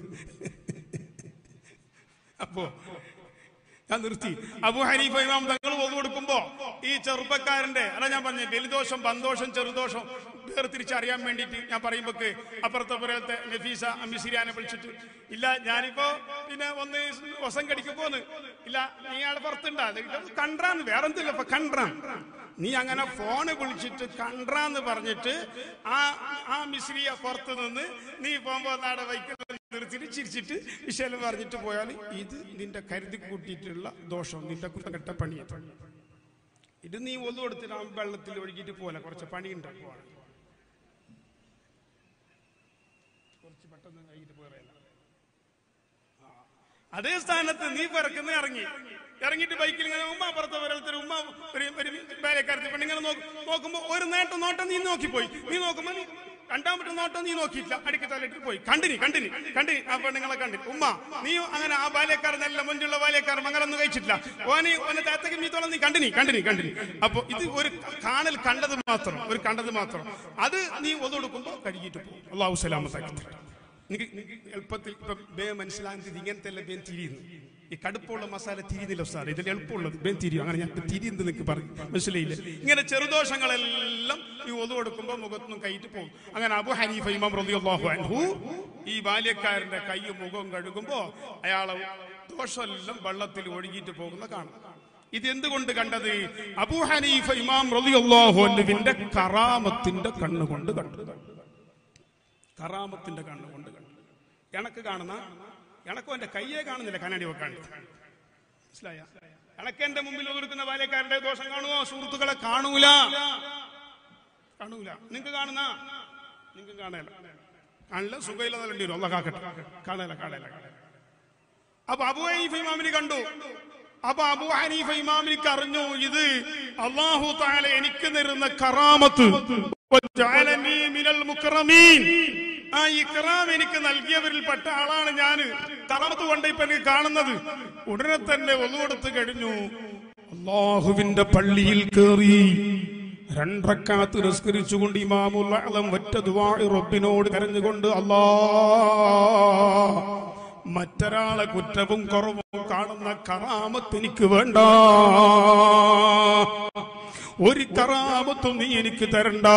അപ്പോ ഞാൻ നിർത്തി അബു ഹനീഫ ഇമാം തങ്ങൾ ഒതു കൊടുക്കുമ്പോ ഈ ചെറുപ്പക്കാരന്റെ അല്ല ഞാൻ പറഞ്ഞ വലുദോഷം ബന്തോഷം ചെറുദോഷം വേർതിരിച്ചറിയാൻ വേണ്ടിയിട്ട് ഞാൻ പറയുമ്പോക്ക് അപ്പുറത്തെ പുറത്തെ നഫീസ അമ്മിസിരിയാനെ വിളിച്ചിട്ട് ഇല്ല ഞാനിപ്പോ പിന്നെ ഒന്ന് വസം കടിക്കുമ്പോന്ന് ഇല്ല നീ ആളെ പുറത്തുണ്ടാ കണ്ടാന്ന് വേറെന്തില്ല ഇപ്പൊ കണ്ടാൻ നീ അങ്ങനെ ഫോണ് വിളിച്ചിട്ട് കണ്ടാന്ന് പറഞ്ഞിട്ട് ആ ആ മിശ്രിയെ പുറത്ത് നിന്ന് നീ പോകുമ്പോ നാടെ വൈക്കുന്ന നിർത്തിയിട്ട് ചിരിച്ചിട്ട് വിശാലം പറഞ്ഞിട്ട് പോയാൽ ഇത് നിന്റെ കരുതി കൂട്ടിയിട്ടുള്ള ദോഷം നിന്റെ കുറ്റകെട്ട പണിയാണ് ഇത് നീ ഒന്നു കൊടുത്തിട്ട് ആ വെള്ളത്തിൽ ഒഴുകിയിട്ട് പോലെ കുറച്ച് പണി ഉണ്ടാക്കുവാണ് കുറച്ച് പെട്ടെന്ന് കഴിഞ്ഞിട്ട് പോയല്ല അതേ സ്ഥാനത്ത് നീ പിറക്കുന്ന ഇറങ്ങി ഇറങ്ങിയിട്ട് ബൈക്കിൽ ഇങ്ങനെ ഉമ്മ അപ്പുറത്തെ ഒരാളത്തിൽ ഉമ്മ ഒരു ഒരു വേലക്കാരത്തി പെണ്ണിങ്ങനെ നോക്കുമ്പോ ഒരു നേട്ടം നോട്ടം നീ നോക്കിപ്പോയി നീ നോക്കുമ്പോ നീ രണ്ടാമത്തെ നോട്ടം നീ നോക്കിയില്ല അടിക്ക് തലയിട്ട് പോയി കണ്ടിനി കണ്ടിനി കണ്ടിനി ആ പെണ്ണുങ്ങളെ കണ്ടിനി ഉമ്മ നീ അങ്ങനെ ആ ബാല്യക്കാരൻ നല്ല മുഞ്ചുള്ള ബാല്യക്കാരൻ മകളൊന്നും കഴിച്ചിട്ടില്ല ഓന് ഓനെ താത്തക്ക് മീത്തോളം നീ കണ്ടിനി കണ്ടിനി കണ്ടിനി അപ്പൊ ഇത് ഒരു കാണൽ കണ്ടത് മാത്രം ഒരു കണ്ടത് മാത്രം അത് നീ ഒതുകൊടുക്കുമ്പോ കഴുകിയിട്ട് പോകും അള്ളാഹു സലാമത്താക്കി തരട്ടെ. നിനക്ക് നിനക്ക് എളുപ്പത്തിൽ ഇപ്പൊ ബേ മനസ്സിലാകുന്നത് ഇത് ഇങ്ങനത്തെ അല്ല ബേൻ തിരിയുന്നു ഈ കടുപ്പമുള്ള മസാല തിരിയുന്നില്ല സാർ ഇതിൽ എളുപ്പമുള്ളത് ബേൻ തിരിയും അങ്ങനെ ഞാൻ തിരിയുന്നത് നിനക്ക് പറയും മനസ്സിലായില്ലേ ഇങ്ങനെ ചെറുദോഷങ്ങളെല്ലാം ഈ ഒതു കൊടുക്കുമ്പോൾ മുഖത്തൊന്നും കൈയിട്ട് പോകും അങ്ങനെ അബു ഹനീഫ ഇമാം റളിയല്ലാഹു അൻഹു ഈ ബാല്യക്കാരന്റെ കൈയും മുഖവും കഴുകുമ്പോ അയാളെ ദോഷമെല്ലാം വെള്ളത്തിൽ ഒഴുകിയിട്ട് പോകുന്ന കാണാം ഇത് എന്തുകൊണ്ട് കണ്ടത് അബു ഹനീഫ ഇമാം റളിയല്ലാഹു അൻഹുവിന്റെ കറാമത്തിന്റെ കണ്ണുകൊണ്ട് കണ്ടു കറാമത്തിന്റെ കണ്ണ് കൊണ്ട് കണ്ടു എണക്ക് കാണുന്ന എണക്കും എന്റെ കയ്യെ കാണുന്നില്ല കണ്ണാടി വെക്കാൻ മനസ്സിലായ എണക്ക് എന്റെ മുമ്പിൽ ഒതുക്കുന്ന ബാല്യക്കാരുടെ ദോഷം കാണുമോ സുഹൃത്തുക്കളെ കാണൂല കാണൂല നിങ്ങക്ക് കാണുന്ന നിങ്ങക്ക് കാണല കാണില്ല സുഖയില്ല നല്ല വരും അല്ല കാക്കട്ടെ കാണല കാണല അപ്പൊ അബു ഹനീഫ ഇമാമിന് കണ്ടു അപ്പൊ അബു ഹനീഫ ഇമാമിനിക്ക് അറിഞ്ഞു ഇത് അള്ളാഹു താല എനിക്ക് തരുന്ന കറാമത്ത് വജഅലനീ മിനൽ മുക്രമീൻ ആ ഇക്റാം എനിക്ക് നൽകിയവരിൽ പെട്ട ആളാണ് ഞാൻ കറാമത്ത് കൊണ്ട് ഇപ്പൊ എനിക്ക് കാണുന്നത് ഉടനെ തന്നെ ഒന്നുകൊടുത്ത് കഴിഞ്ഞു അള്ളാഹുവിന്റെ പള്ളിയിൽ കയറി രണ്ടക്കാത്ത് നിസ്കരിച്ചുകൊണ്ട് ഇമാമുൽ അഅ്ലം ഒറ്റ ദുആഇ റബ്ബിനോട് കരഞ്ഞുകൊണ്ട് അല്ലാ മറ്റൊരാളെ കുറ്റവും കുറവും കാണുന്ന കറാമത്ത് എനിക്ക് വേണ്ട ഒരു കറാമത്തും നീ എനിക്ക് തരണ്ട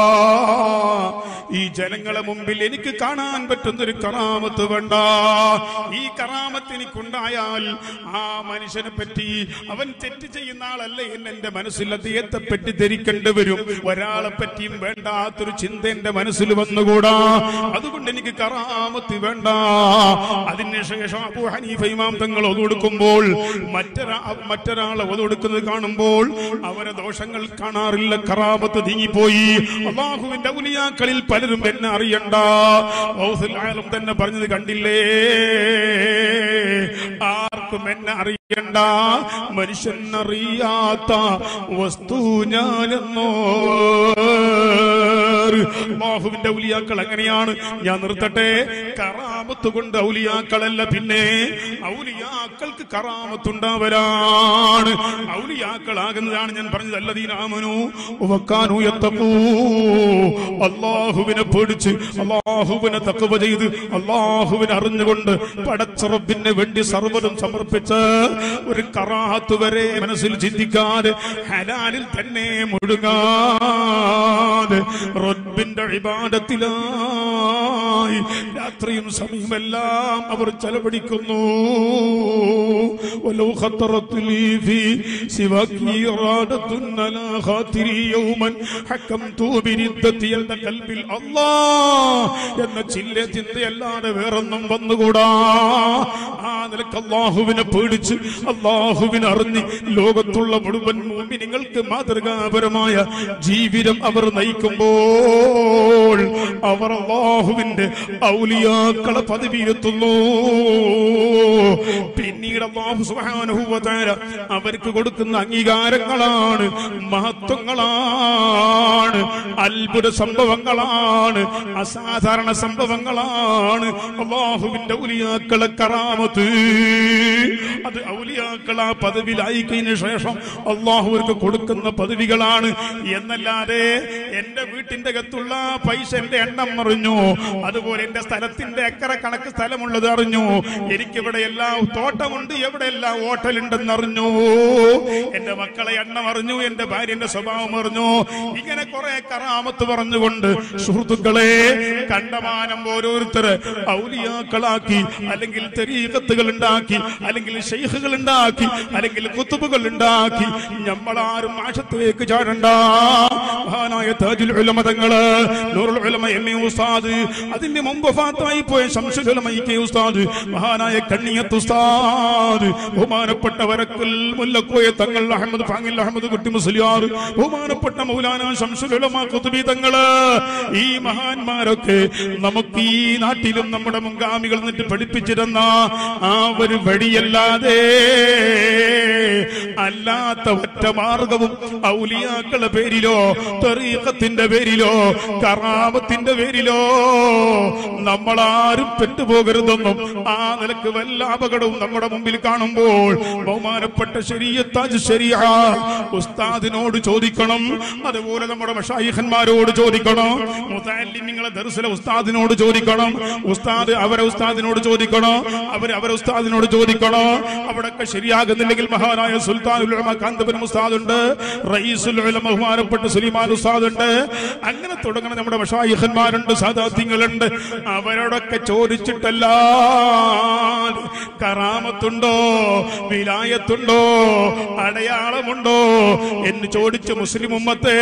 ഈ ജനങ്ങളെ മുമ്പിൽ എനിക്ക് കാണാൻ പറ്റുന്ന ഒരു കറാമത്ത് വേണ്ട ഈ കറാമത്ത് എനിക്കുണ്ടായാൽ ആ മനുഷ്യനെ പറ്റി അവൻ തെറ്റ് ചെയ്യുന്ന ആളല്ലേ എന്ന് എന്റെ മനസ്സിൽ അദ്ദേഹത്തെ പറ്റി ധരിക്കേണ്ടി വരും ഒരാളെ പറ്റിയും വേണ്ടാത്തൊരു ചിന്ത എന്റെ മനസ്സിൽ വന്നുകൂടാ അതുകൊണ്ട് എനിക്ക് കറാമത്ത് വേണ്ട അതിന് ശേഷം അബൂ ഹനീഫ ഇമാം തങ്ങൾ ഒതുകൊടുക്കുമ്പോൾ മറ്റൊരാ മറ്റൊരാളെ ഒതുകൊടുക്കുന്നത് കാണുമ്പോൾ അവരെ ദോഷങ്ങൾ കാണാറില്ല കറാമത്ത് നീങ്ങിപ്പോയി അള്ളാഹുവിന്റെ ഉലിയാക്കളിൽ പലരും എന്നെ അറിയണ്ട ഗൗസുൽ ആലം തന്നെ പറഞ്ഞത് കണ്ടില്ലേ ആർക്കും എന്നെ അറിയണ്ട മനുഷ്യൻ അറിയാത്ത വസ്തു ഞാനെന്നോ അള്ളാഹുവിന്റെ ഔലിയാക്കൾ എങ്ങനെയാണ് ഞാൻ നിർത്തട്ടെ കറാമത്ത് കൊണ്ട് ഔലിയാക്കളല്ല പിന്നെ ഔലിയാക്കൾക്ക് കറാമത്തുണ്ടാവരാണ് ഔലിയാക്കളാകുന്നതാണ് ഞാൻ പറഞ്ഞത് അല്ലദീനാമനു വക്കാനു യത്തഖൂ അള്ളാഹുവിനെ പേടിച്ച് അള്ളാഹുവിനെ തക്കവ ചെയ്ത് അള്ളാഹുവിനെ അറിഞ്ഞുകൊണ്ട് പടച്ചറബിന് വേണ്ടി സർവ്വതും സമർപ്പിച്ച് ഒരു കറാത്ത് വരെ മനസ്സിൽ ചിന്തിക്കാതെ ഹലാലിൽ തന്നെ മുഴുകാതെ റബ്ബിന്റെ ഇബാദത്തിലായി രാത്രിയും സമയമെല്ലാം അവർ ചെലവഴിക്കുന്നു ولو خطرت لي في سواك إرادة على خاطري يوما حكمت بردتي എന്ന കൽബിൽ അല്ലാ എന്ന ചില്ല ചിന്തയല്ലാതെ വേറൊന്നും വന്നുകൂടാ ആ നിലക്ക് അള്ളാഹുവിനെ പേടിച്ച് അള്ളാഹുവിനെ അറിഞ്ഞ് ലോകത്തുള്ള മുഴുവൻ മോമിനിങ്ങൾക്ക് മാതൃകാപരമായ ജീവിതം അവർ നയിക്കുമ്പോൾ അവർ അള്ളാഹുവിന്റെ ഔലിയാക്കളെ പദവിയിലെത്തുന്നു പിന്നീട് അള്ളാഹു സുബ്ഹാനഹു വ തആല അവർക്ക് കൊടുക്കുന്ന അംഗീകാരങ്ങളാണ് മഹത്വങ്ങളാണ് അത്ഭുത സംഭവങ്ങളാണ് അസാധാരണ സംഭവങ്ങളാണ് അള്ളാഹുവിന്റെ ഔലിയാക്കളെ കറാമത്ത് അത് ഔലിയാക്കൾ ആ പദവിയിലായി കഴിഞ്ഞ ശേഷം അള്ളാഹു അവർക്ക് കൊടുക്കുന്ന പദവികളാണ് എന്നല്ലാതെ എന്റെ വീട്ടിന്റെ അകത്തുള്ള പൈസ എന്റെ എണ്ണം അറിഞ്ഞു അതുപോലെ എന്റെ സ്ഥലത്തിന്റെ എക്കറ കണക്ക് സ്ഥലമുള്ളത് അറിഞ്ഞു എനിക്കിവിടെ എല്ലാം തോട്ടമുണ്ട് എവിടെ എല്ലാം ഹോട്ടലുണ്ടെന്ന് അറിഞ്ഞു എന്റെ മക്കളെ എണ്ണം അറിഞ്ഞു എന്റെ ഭാര്യന്റെ സ്വഭാവം അറിഞ്ഞു ഇങ്ങനെ കുറെ കറാമത്ത് പറഞ്ഞുകൊണ്ട് സുഹൃത്തുക്കളെ കണ്ടമാനം ഓരോരുത്തര് ഔലിയാക്കളാക്കി അല്ലെങ്കിൽ തെരീകത്തുകൾ ഉണ്ടാക്കി അല്ലെങ്കിൽ ഷെയ്ഖുകൾ ഉണ്ടാക്കി അല്ലെങ്കിൽ കുത്തുബുകൾ ഉണ്ടാക്കി നമ്മളാരും ആശത്തിലേക്ക് ചാടണ്ട മഹാനായ താജുൽ ഉലമ തങ്ങള് നൂറുൽ ഉലമ എം എ ഉസ്താദ് അതിന്റെ മുമ്പ് ഫാത്തായി പോയ ശംസുൽ ഉലമ ഇ കെ ഉസ്താദ് മഹാനായ കണ്ണിയത്ത് ഉസ്താദ് ബഹുമാനപ്പെട്ട വരക്കൽ മുല്ലക്കോയ തങ്ങൾ അഹമ്മദ് ഫാങ്ങിൽ അഹമ്മദ് കുട്ടി മുസ്ലിയാർ ബഹുമാനപ്പെട്ട മൗലാന ശംസുൽ ഉലമ ഖുതുബി തങ്ങള് ഈ മഹാന്മാരൊക്കെ നമുക്ക് ഈ നാട്ടിലും നമ്മുടെ മുൻഗാമികൾ നിന്നിട്ട് പഠിപ്പിച്ചിരുന്ന ആ ഒരു വഴിയല്ലാതെ അല്ലാത്ത ഒറ്റ മാർഗവും ഔലിയാക്കളുടെ പേരിലോ തെറീക്കത്തിന്റെ പേരിലോ കറാമത്തിന്റെ പേരിലോ നമ്മളാരും പെട്ടുപോകരുതെന്നും ആ നിലക്ക് വല്ല അപകടവും നമ്മുടെ മുമ്പിൽ കാണുമ്പോൾ ബഹുമാനപ്പെട്ട ശരീയത്താജ് ശരിയ ഉസ്താദിനോട് ചോദിക്കണം അതുപോലെ നമ്മുടെ മഷായിഖന്മാരോട് ചോദിക്കണം മുതാലിമിങ്ങളെ ദർശന ഉസ്താദിനോട് ചോദിക്കണം ഉസ്താദ് അവരെ ഉസ്താദിനോട് ചോദിക്കണം അവർ അവരെ ഉസ്താദിനോട് ചോദിക്കണം അവിടൊക്കെ ശരിയാകുന്നില്ലെങ്കിൽ മഹാനായ സുൽത്താനുൽ ഉലമ കാന്തപുരം ഉസ്താദ് ഉണ്ട് റയീസുൽ ഉലമ ബഹുമാനപ്പെട്ട സുലൈമാൻ ഉസ്താദ് ഉണ്ട് അങ്ങനെ തുടങ്ങുന്ന നമ്മുടെ മഷായിഖന്മാരുണ്ട് സാദാത്യങ്ങളുണ്ട് അവരോടൊക്കെ ചോദിച്ചിട്ടല്ല കറാമത്തുണ്ടോ വിലായത്തുണ്ടോ അടയാളമുണ്ടോ എന്ന് ചോദിച്ച് മുസ്ലിം ഉമ്മത്തെ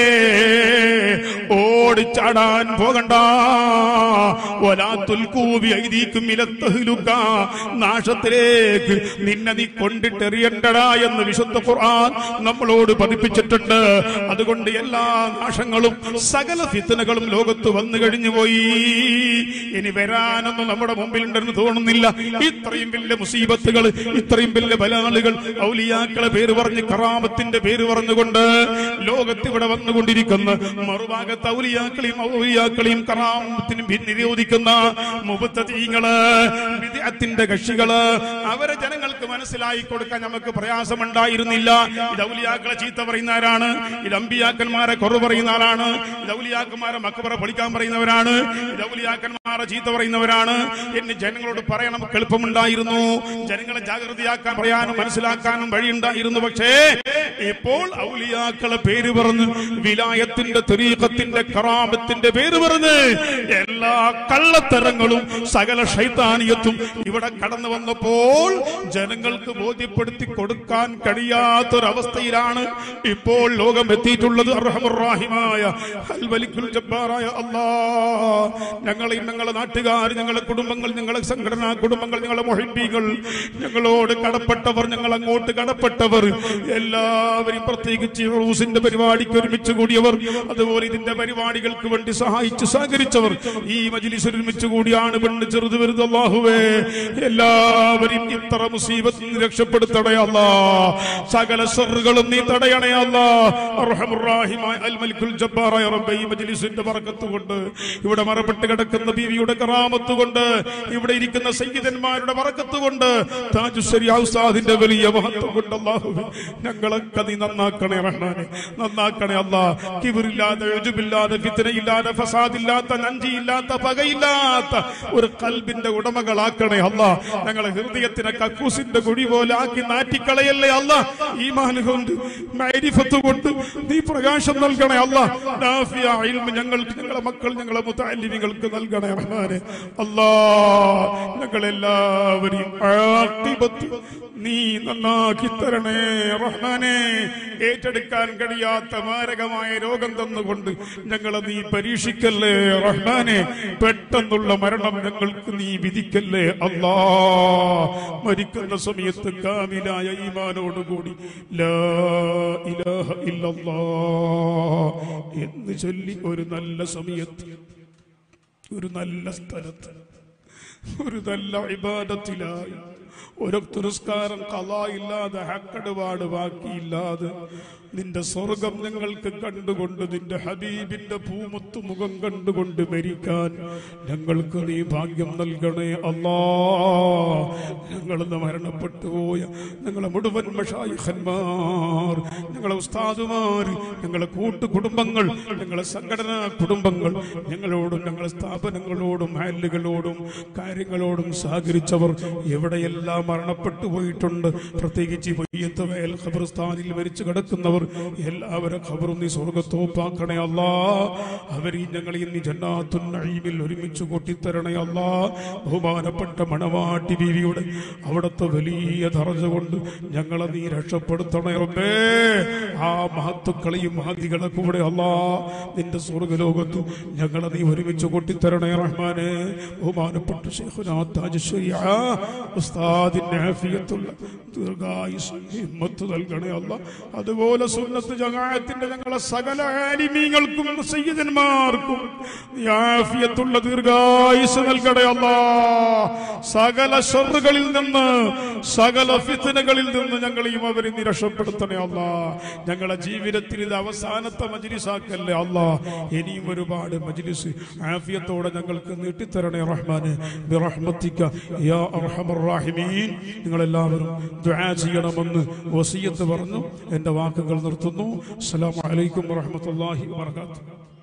ഓടിച്ചാടാൻ പോകണ്ട ഒലാത്തുൽ കൂവി ഐതീക്കും ഇലത്തഹ്ലുക്ക നാശത്തിലേക്ക് നിന്നെ നീ കൊണ്ടിട്ടെറിയണ്ടടാ എന്ന് വിശുദ്ധ ഖുർആൻ നമ്മളോട് പഠിപ്പിച്ചിട്ടുണ്ട് അതുകൊണ്ട് എല്ലാ നാശങ്ങളും സകല ഫിത്തനകളും ലോകത്ത് വന്നു കഴിഞ്ഞു പോയി ഇനി വരാനൊന്നും നമ്മുടെ മുമ്പിലുണ്ടെന്ന് തോന്നുന്നില്ല ഇത്രയും വലിയ മുസീബത്തുകൾ ഇത്രയും വലിയ ബലാളുകൾ ഔലിയാക്കളെ പേര് പറഞ്ഞ് കറാമത്തിന്റെ പേര് പറഞ്ഞുകൊണ്ട് ലോകത്ത് ഇവിടെ വന്നുകൊണ്ടിരിക്കുന്ന മറുഭാഗത്ത് ഔലിയാക്കളെയും ഔലിയാക്കളെയും കറാമത്തിനും നിരോധിക്കുന്ന മുബത്തീങ്ങള് വിദ്യാത്തിന്റെ കക്ഷികള് അവരെ ജനങ്ങൾക്ക് മനസ്സിലായി കൊടുക്കാൻ നമുക്ക് പ്രയാസമുണ്ടായിരുന്നില്ല ഇത് ഔലിയാക്കളെ ചീത്ത പറയുന്നവരാണ് ഇത് അമ്പിയാക്കന്മാരെ കുറവ് പറയുന്ന ആളാണ് ഇത് ഔലിയാക്കന്മാരെ മക്കബറ പൊളിക്കാൻ പറയുന്നവരാണ് ഇത് ഔലിയാക്കന്മാരെ ചീത്ത പറയുന്നവരാണ് എന്ന് ജനങ്ങളോട് പറയാൻ നമുക്ക് എളുപ്പമുണ്ടായിരുന്നു ജനങ്ങളെ ജാഗ്രതയാക്കാൻ പറയാനും മനസ്സിലാക്കാനും വഴിയുണ്ടായിരുന്നു പക്ഷേ ഇപ്പോൾ ഔലിയാക്കളെ പേര് പറഞ്ഞ് വിലായത്തിന്റെ തെരീക്കത്തിന്റെ കറാമത്തിന്റെ പേര് പറഞ്ഞ് എല്ലാ കള്ളത്തരങ്ങളും സകല ശൈത്താനിയത്തും ഇവിടെ കടന്നു വന്നപ്പോൾ ജനങ്ങൾക്ക് ബോധ്യപ്പെടുത്തി കൊടുക്കാൻ കഴിയാത്തൊരവസ്ഥയിലാണ് ഇപ്പോൾ ലോകം എത്തിയിട്ടുള്ളത് അർഹമുറാഹിമായ അൽ വലിക്കുൽ ജബ്ബാറായ അല്ലാ ഞങ്ങളെയും ഞങ്ങളെ നാട്ടുകാർ ഞങ്ങളെ കുടുംബങ്ങൾ ഞങ്ങളെ സംഘടനാ കുടുംബങ്ങൾ ഞങ്ങളെ മൊഹിബികൾ ഞങ്ങളോട് കടപ്പെട്ടവർ ഞങ്ങൾ അങ്ങോട്ട് കടപ്പെട്ടവർ എല്ലാവരും പ്രത്യേകിച്ച് റൂസിന്റെ പരിപാടിക്ക് ഒരുമിച്ച് കൂടിയവർ അതുപോലെ ഇതിന്റെ പരിപാടികൾക്ക് വേണ്ടി സഹായിച്ച് സഹകരിച്ചവർ ഈ മജിലിസ് ഒരുമിച്ച് കൂടിയാണ് പെണ്ണ് ചെറുത് വരുന്നത് അള്ളാഹുവേ എല്ലാവരും ഇത്ര മുസീബത്തിൽ നിന്ന് രക്ഷപ്പെടുത്തണേ അല്ലാ സകല സെറുകളും നീ തടയണേ അല്ലാ അർഹമുറാഹിമായ അൽ മലിക്കുൽ ജബ്ബാറായ റബ്ബേ ഈ മജ്ലിസിന്റെ ബറക്കത്ത് കൊണ്ട് ഇവിടെ മറപ്പെട്ട് കിടക്കുന്ന ബീവിയുടെ കറാമത്ത് കൊണ്ട് ഇവിടെ ഇരിക്കുന്ന സംഗീതന്മാരുടെ ബറക്കത്ത് കൊണ്ട് താജുശ്ശേരി ഔസാദിന്റെ വലിയ മഹത്വം കൊണ്ട് അല്ലാഹുവേ ഞങ്ങളൊക്കെ നീ നന്നാക്കണേ റഹ്മാനെ നന്നാക്കണേ അല്ലാ കിബിറില്ലാതെ എഴുപില്ലാതെ ഫിത്തനയില്ലാതെ ഫസാദില്ലാത്ത നഞ്ചിയില്ലാത്ത പകയില്ലാത്ത ഒരു കൽബിന്റെ ഉടമകളാക്കണേ അല്ല ഞങ്ങളെ ഹൃദയത്തിനെ കക്കൂസിന്റെ കുഴി പോലെ ആക്കി നാറ്റിക്കളയല്ലേ അല്ല ഈ കൊണ്ട് മൈരിഫത്ത് കൊണ്ട് നീ പ്രകാശം നൽകണേ അല്ല നാഫിയ ഇൽമ് ഞങ്ങൾക്ക് ഞങ്ങളെ മക്കൾ ഞങ്ങളെ മുത്താലിമികൾക്ക് നൽകണേ റഹ്മാനെ അല്ലാ ഞങ്ങളെല്ലാവരെയും ആഖിബത്ത് നീ നന്നാക്കി തരണേ റഹ്മാനെ ഏറ്റെടുക്കാൻ കഴിയാത്ത മാരകമായ രോഗം തന്നുകൊണ്ട് ഞങ്ങളെ നീ പരീക്ഷിക്കല്ലേ റഹ്മാനെ പെട്ടെന്നുള്ള മരണം ഞങ്ങൾക്ക് നീ വിധിക്കല്ലേ അല്ലാ മരിക്കുന്ന സമയത്ത് കാമിലായ ഈമാനോടുകൂടി ലാ ഇലാഹ ഇല്ലല്ലാ എന്ന് ചൊല്ലി ഒരു നല്ല സമയത്ത് ഒരു നല്ല സ്ഥലത്ത് ഒരു നല്ല ഇബാദത്തിലായി ഒരു തുരസ്കാരം കലായില്ലാതെ ഹക്കടുപാട് ബാക്കിയില്ലാതെ നിന്റെ സ്വർഗം ഞങ്ങൾക്ക് കണ്ടുകൊണ്ട് നിന്റെ ഹബീബിന്റെ പൂമുത്തു മുഖം കണ്ടുകൊണ്ട് മരിക്കാൻ ഞങ്ങൾക്ക് നീ ഭാഗ്യം നൽകണേ അല്ലാ ഞങ്ങളിന്ന് മരണപ്പെട്ടു പോയ ഞങ്ങളെ മുഴുവൻ മഷായിഖന്മാർ ഞങ്ങളെ ഉസ്താദുമാർ ഞങ്ങളെ കൂട്ടു കുടുംബങ്ങൾ ഞങ്ങളെ സംഘടനാ കുടുംബങ്ങൾ ഞങ്ങളോടും ഞങ്ങളെ സ്ഥാപനങ്ങളോടും ഹാലുകളോടും കാര്യങ്ങളോടും സഹകരിച്ചവർ എവിടെയെല്ലാം മരണപ്പെട്ടു പോയിട്ടുണ്ട് പ്രത്യേകിച്ച് മയ്യത്ത് വയൽ ഖബർസ്ഥാനിൽ മരിച്ചു കിടക്കുന്നവർ എല്ലാവരും ഖബറും നീ സ്വർഗത്തോപ്പാക്കണേ അല്ലാ അവരീ ഞങ്ങൾ ഇന്ന് ജന്നാത്തുൻ നഈമിൽ ഒരുമിച്ച് കൂട്ടിത്തരണേ അല്ലാ ബഹുമാനപ്പെട്ട മണവാട്ടി ബീവിയുടെ അവിടുത്തെ വലിയ ദറജ കൊണ്ട് ഞങ്ങളെ നീ രക്ഷപ്പെടുത്തണേ റബ്ബേ ആ മഹത്തുക്കളെയും മഹതികളെ കൂടെ അല്ലാ നിന്റെ സ്വർഗലോകത്ത് ഞങ്ങളെ നീ ഒരുമിച്ച് കൂട്ടിത്തരണേ റഹ്മാനെ ബഹുമാനപ്പെട്ട ശൈഖുനാ താജ് ശരിയ ഉസ്താദിന്റെ ആഫിയത്തുള്ള ദീർഘായുസ് ഹിമ്മത്ത് നൽകണേ അല്ല അതുപോലെ സുന്നത്ത് ജമാഅത്തിന്റെ ഞങ്ങളെ സകല ആലിമീങ്ങൾക്കും സയ്യിദന്മാർക്കും നീ ആഫിയത്തുള്ള ദീർഘായുസ് നൽകണേ അല്ല സകല ഷറുകളിൽ നിന്ന് സകല ഫിത്തനകളിൽ നിന്ന് ഞങ്ങളെയും അവരെ നീ രക്ഷപ്പെടുത്തണേ അല്ല ഞങ്ങളെ ജീവിതത്തിൽ ഇത് അവസാനത്തെ മജ്ലിസാക്കല്ലേ അല്ല ഇനിയും ഒരുപാട് മജ്ലിസ് ആഫിയത്തോടെ ഞങ്ങൾക്ക് നീട്ടിത്തരണേ റഹ്മാന് ബിറഹ്മത്തിക യാ അർഹമർ റാഹിമീൻ നിങ്ങളെല്ലാവരും ദുആ ചെയ്യണമെന്ന് വസിയത്ത് പറഞ്ഞു എന്റെ വാക്കുകൾ നിർത്തുന്നു അസ്സലാമു അലൈക്കും വറഹ്മത്തുള്ളാഹി വബറകാതുഹു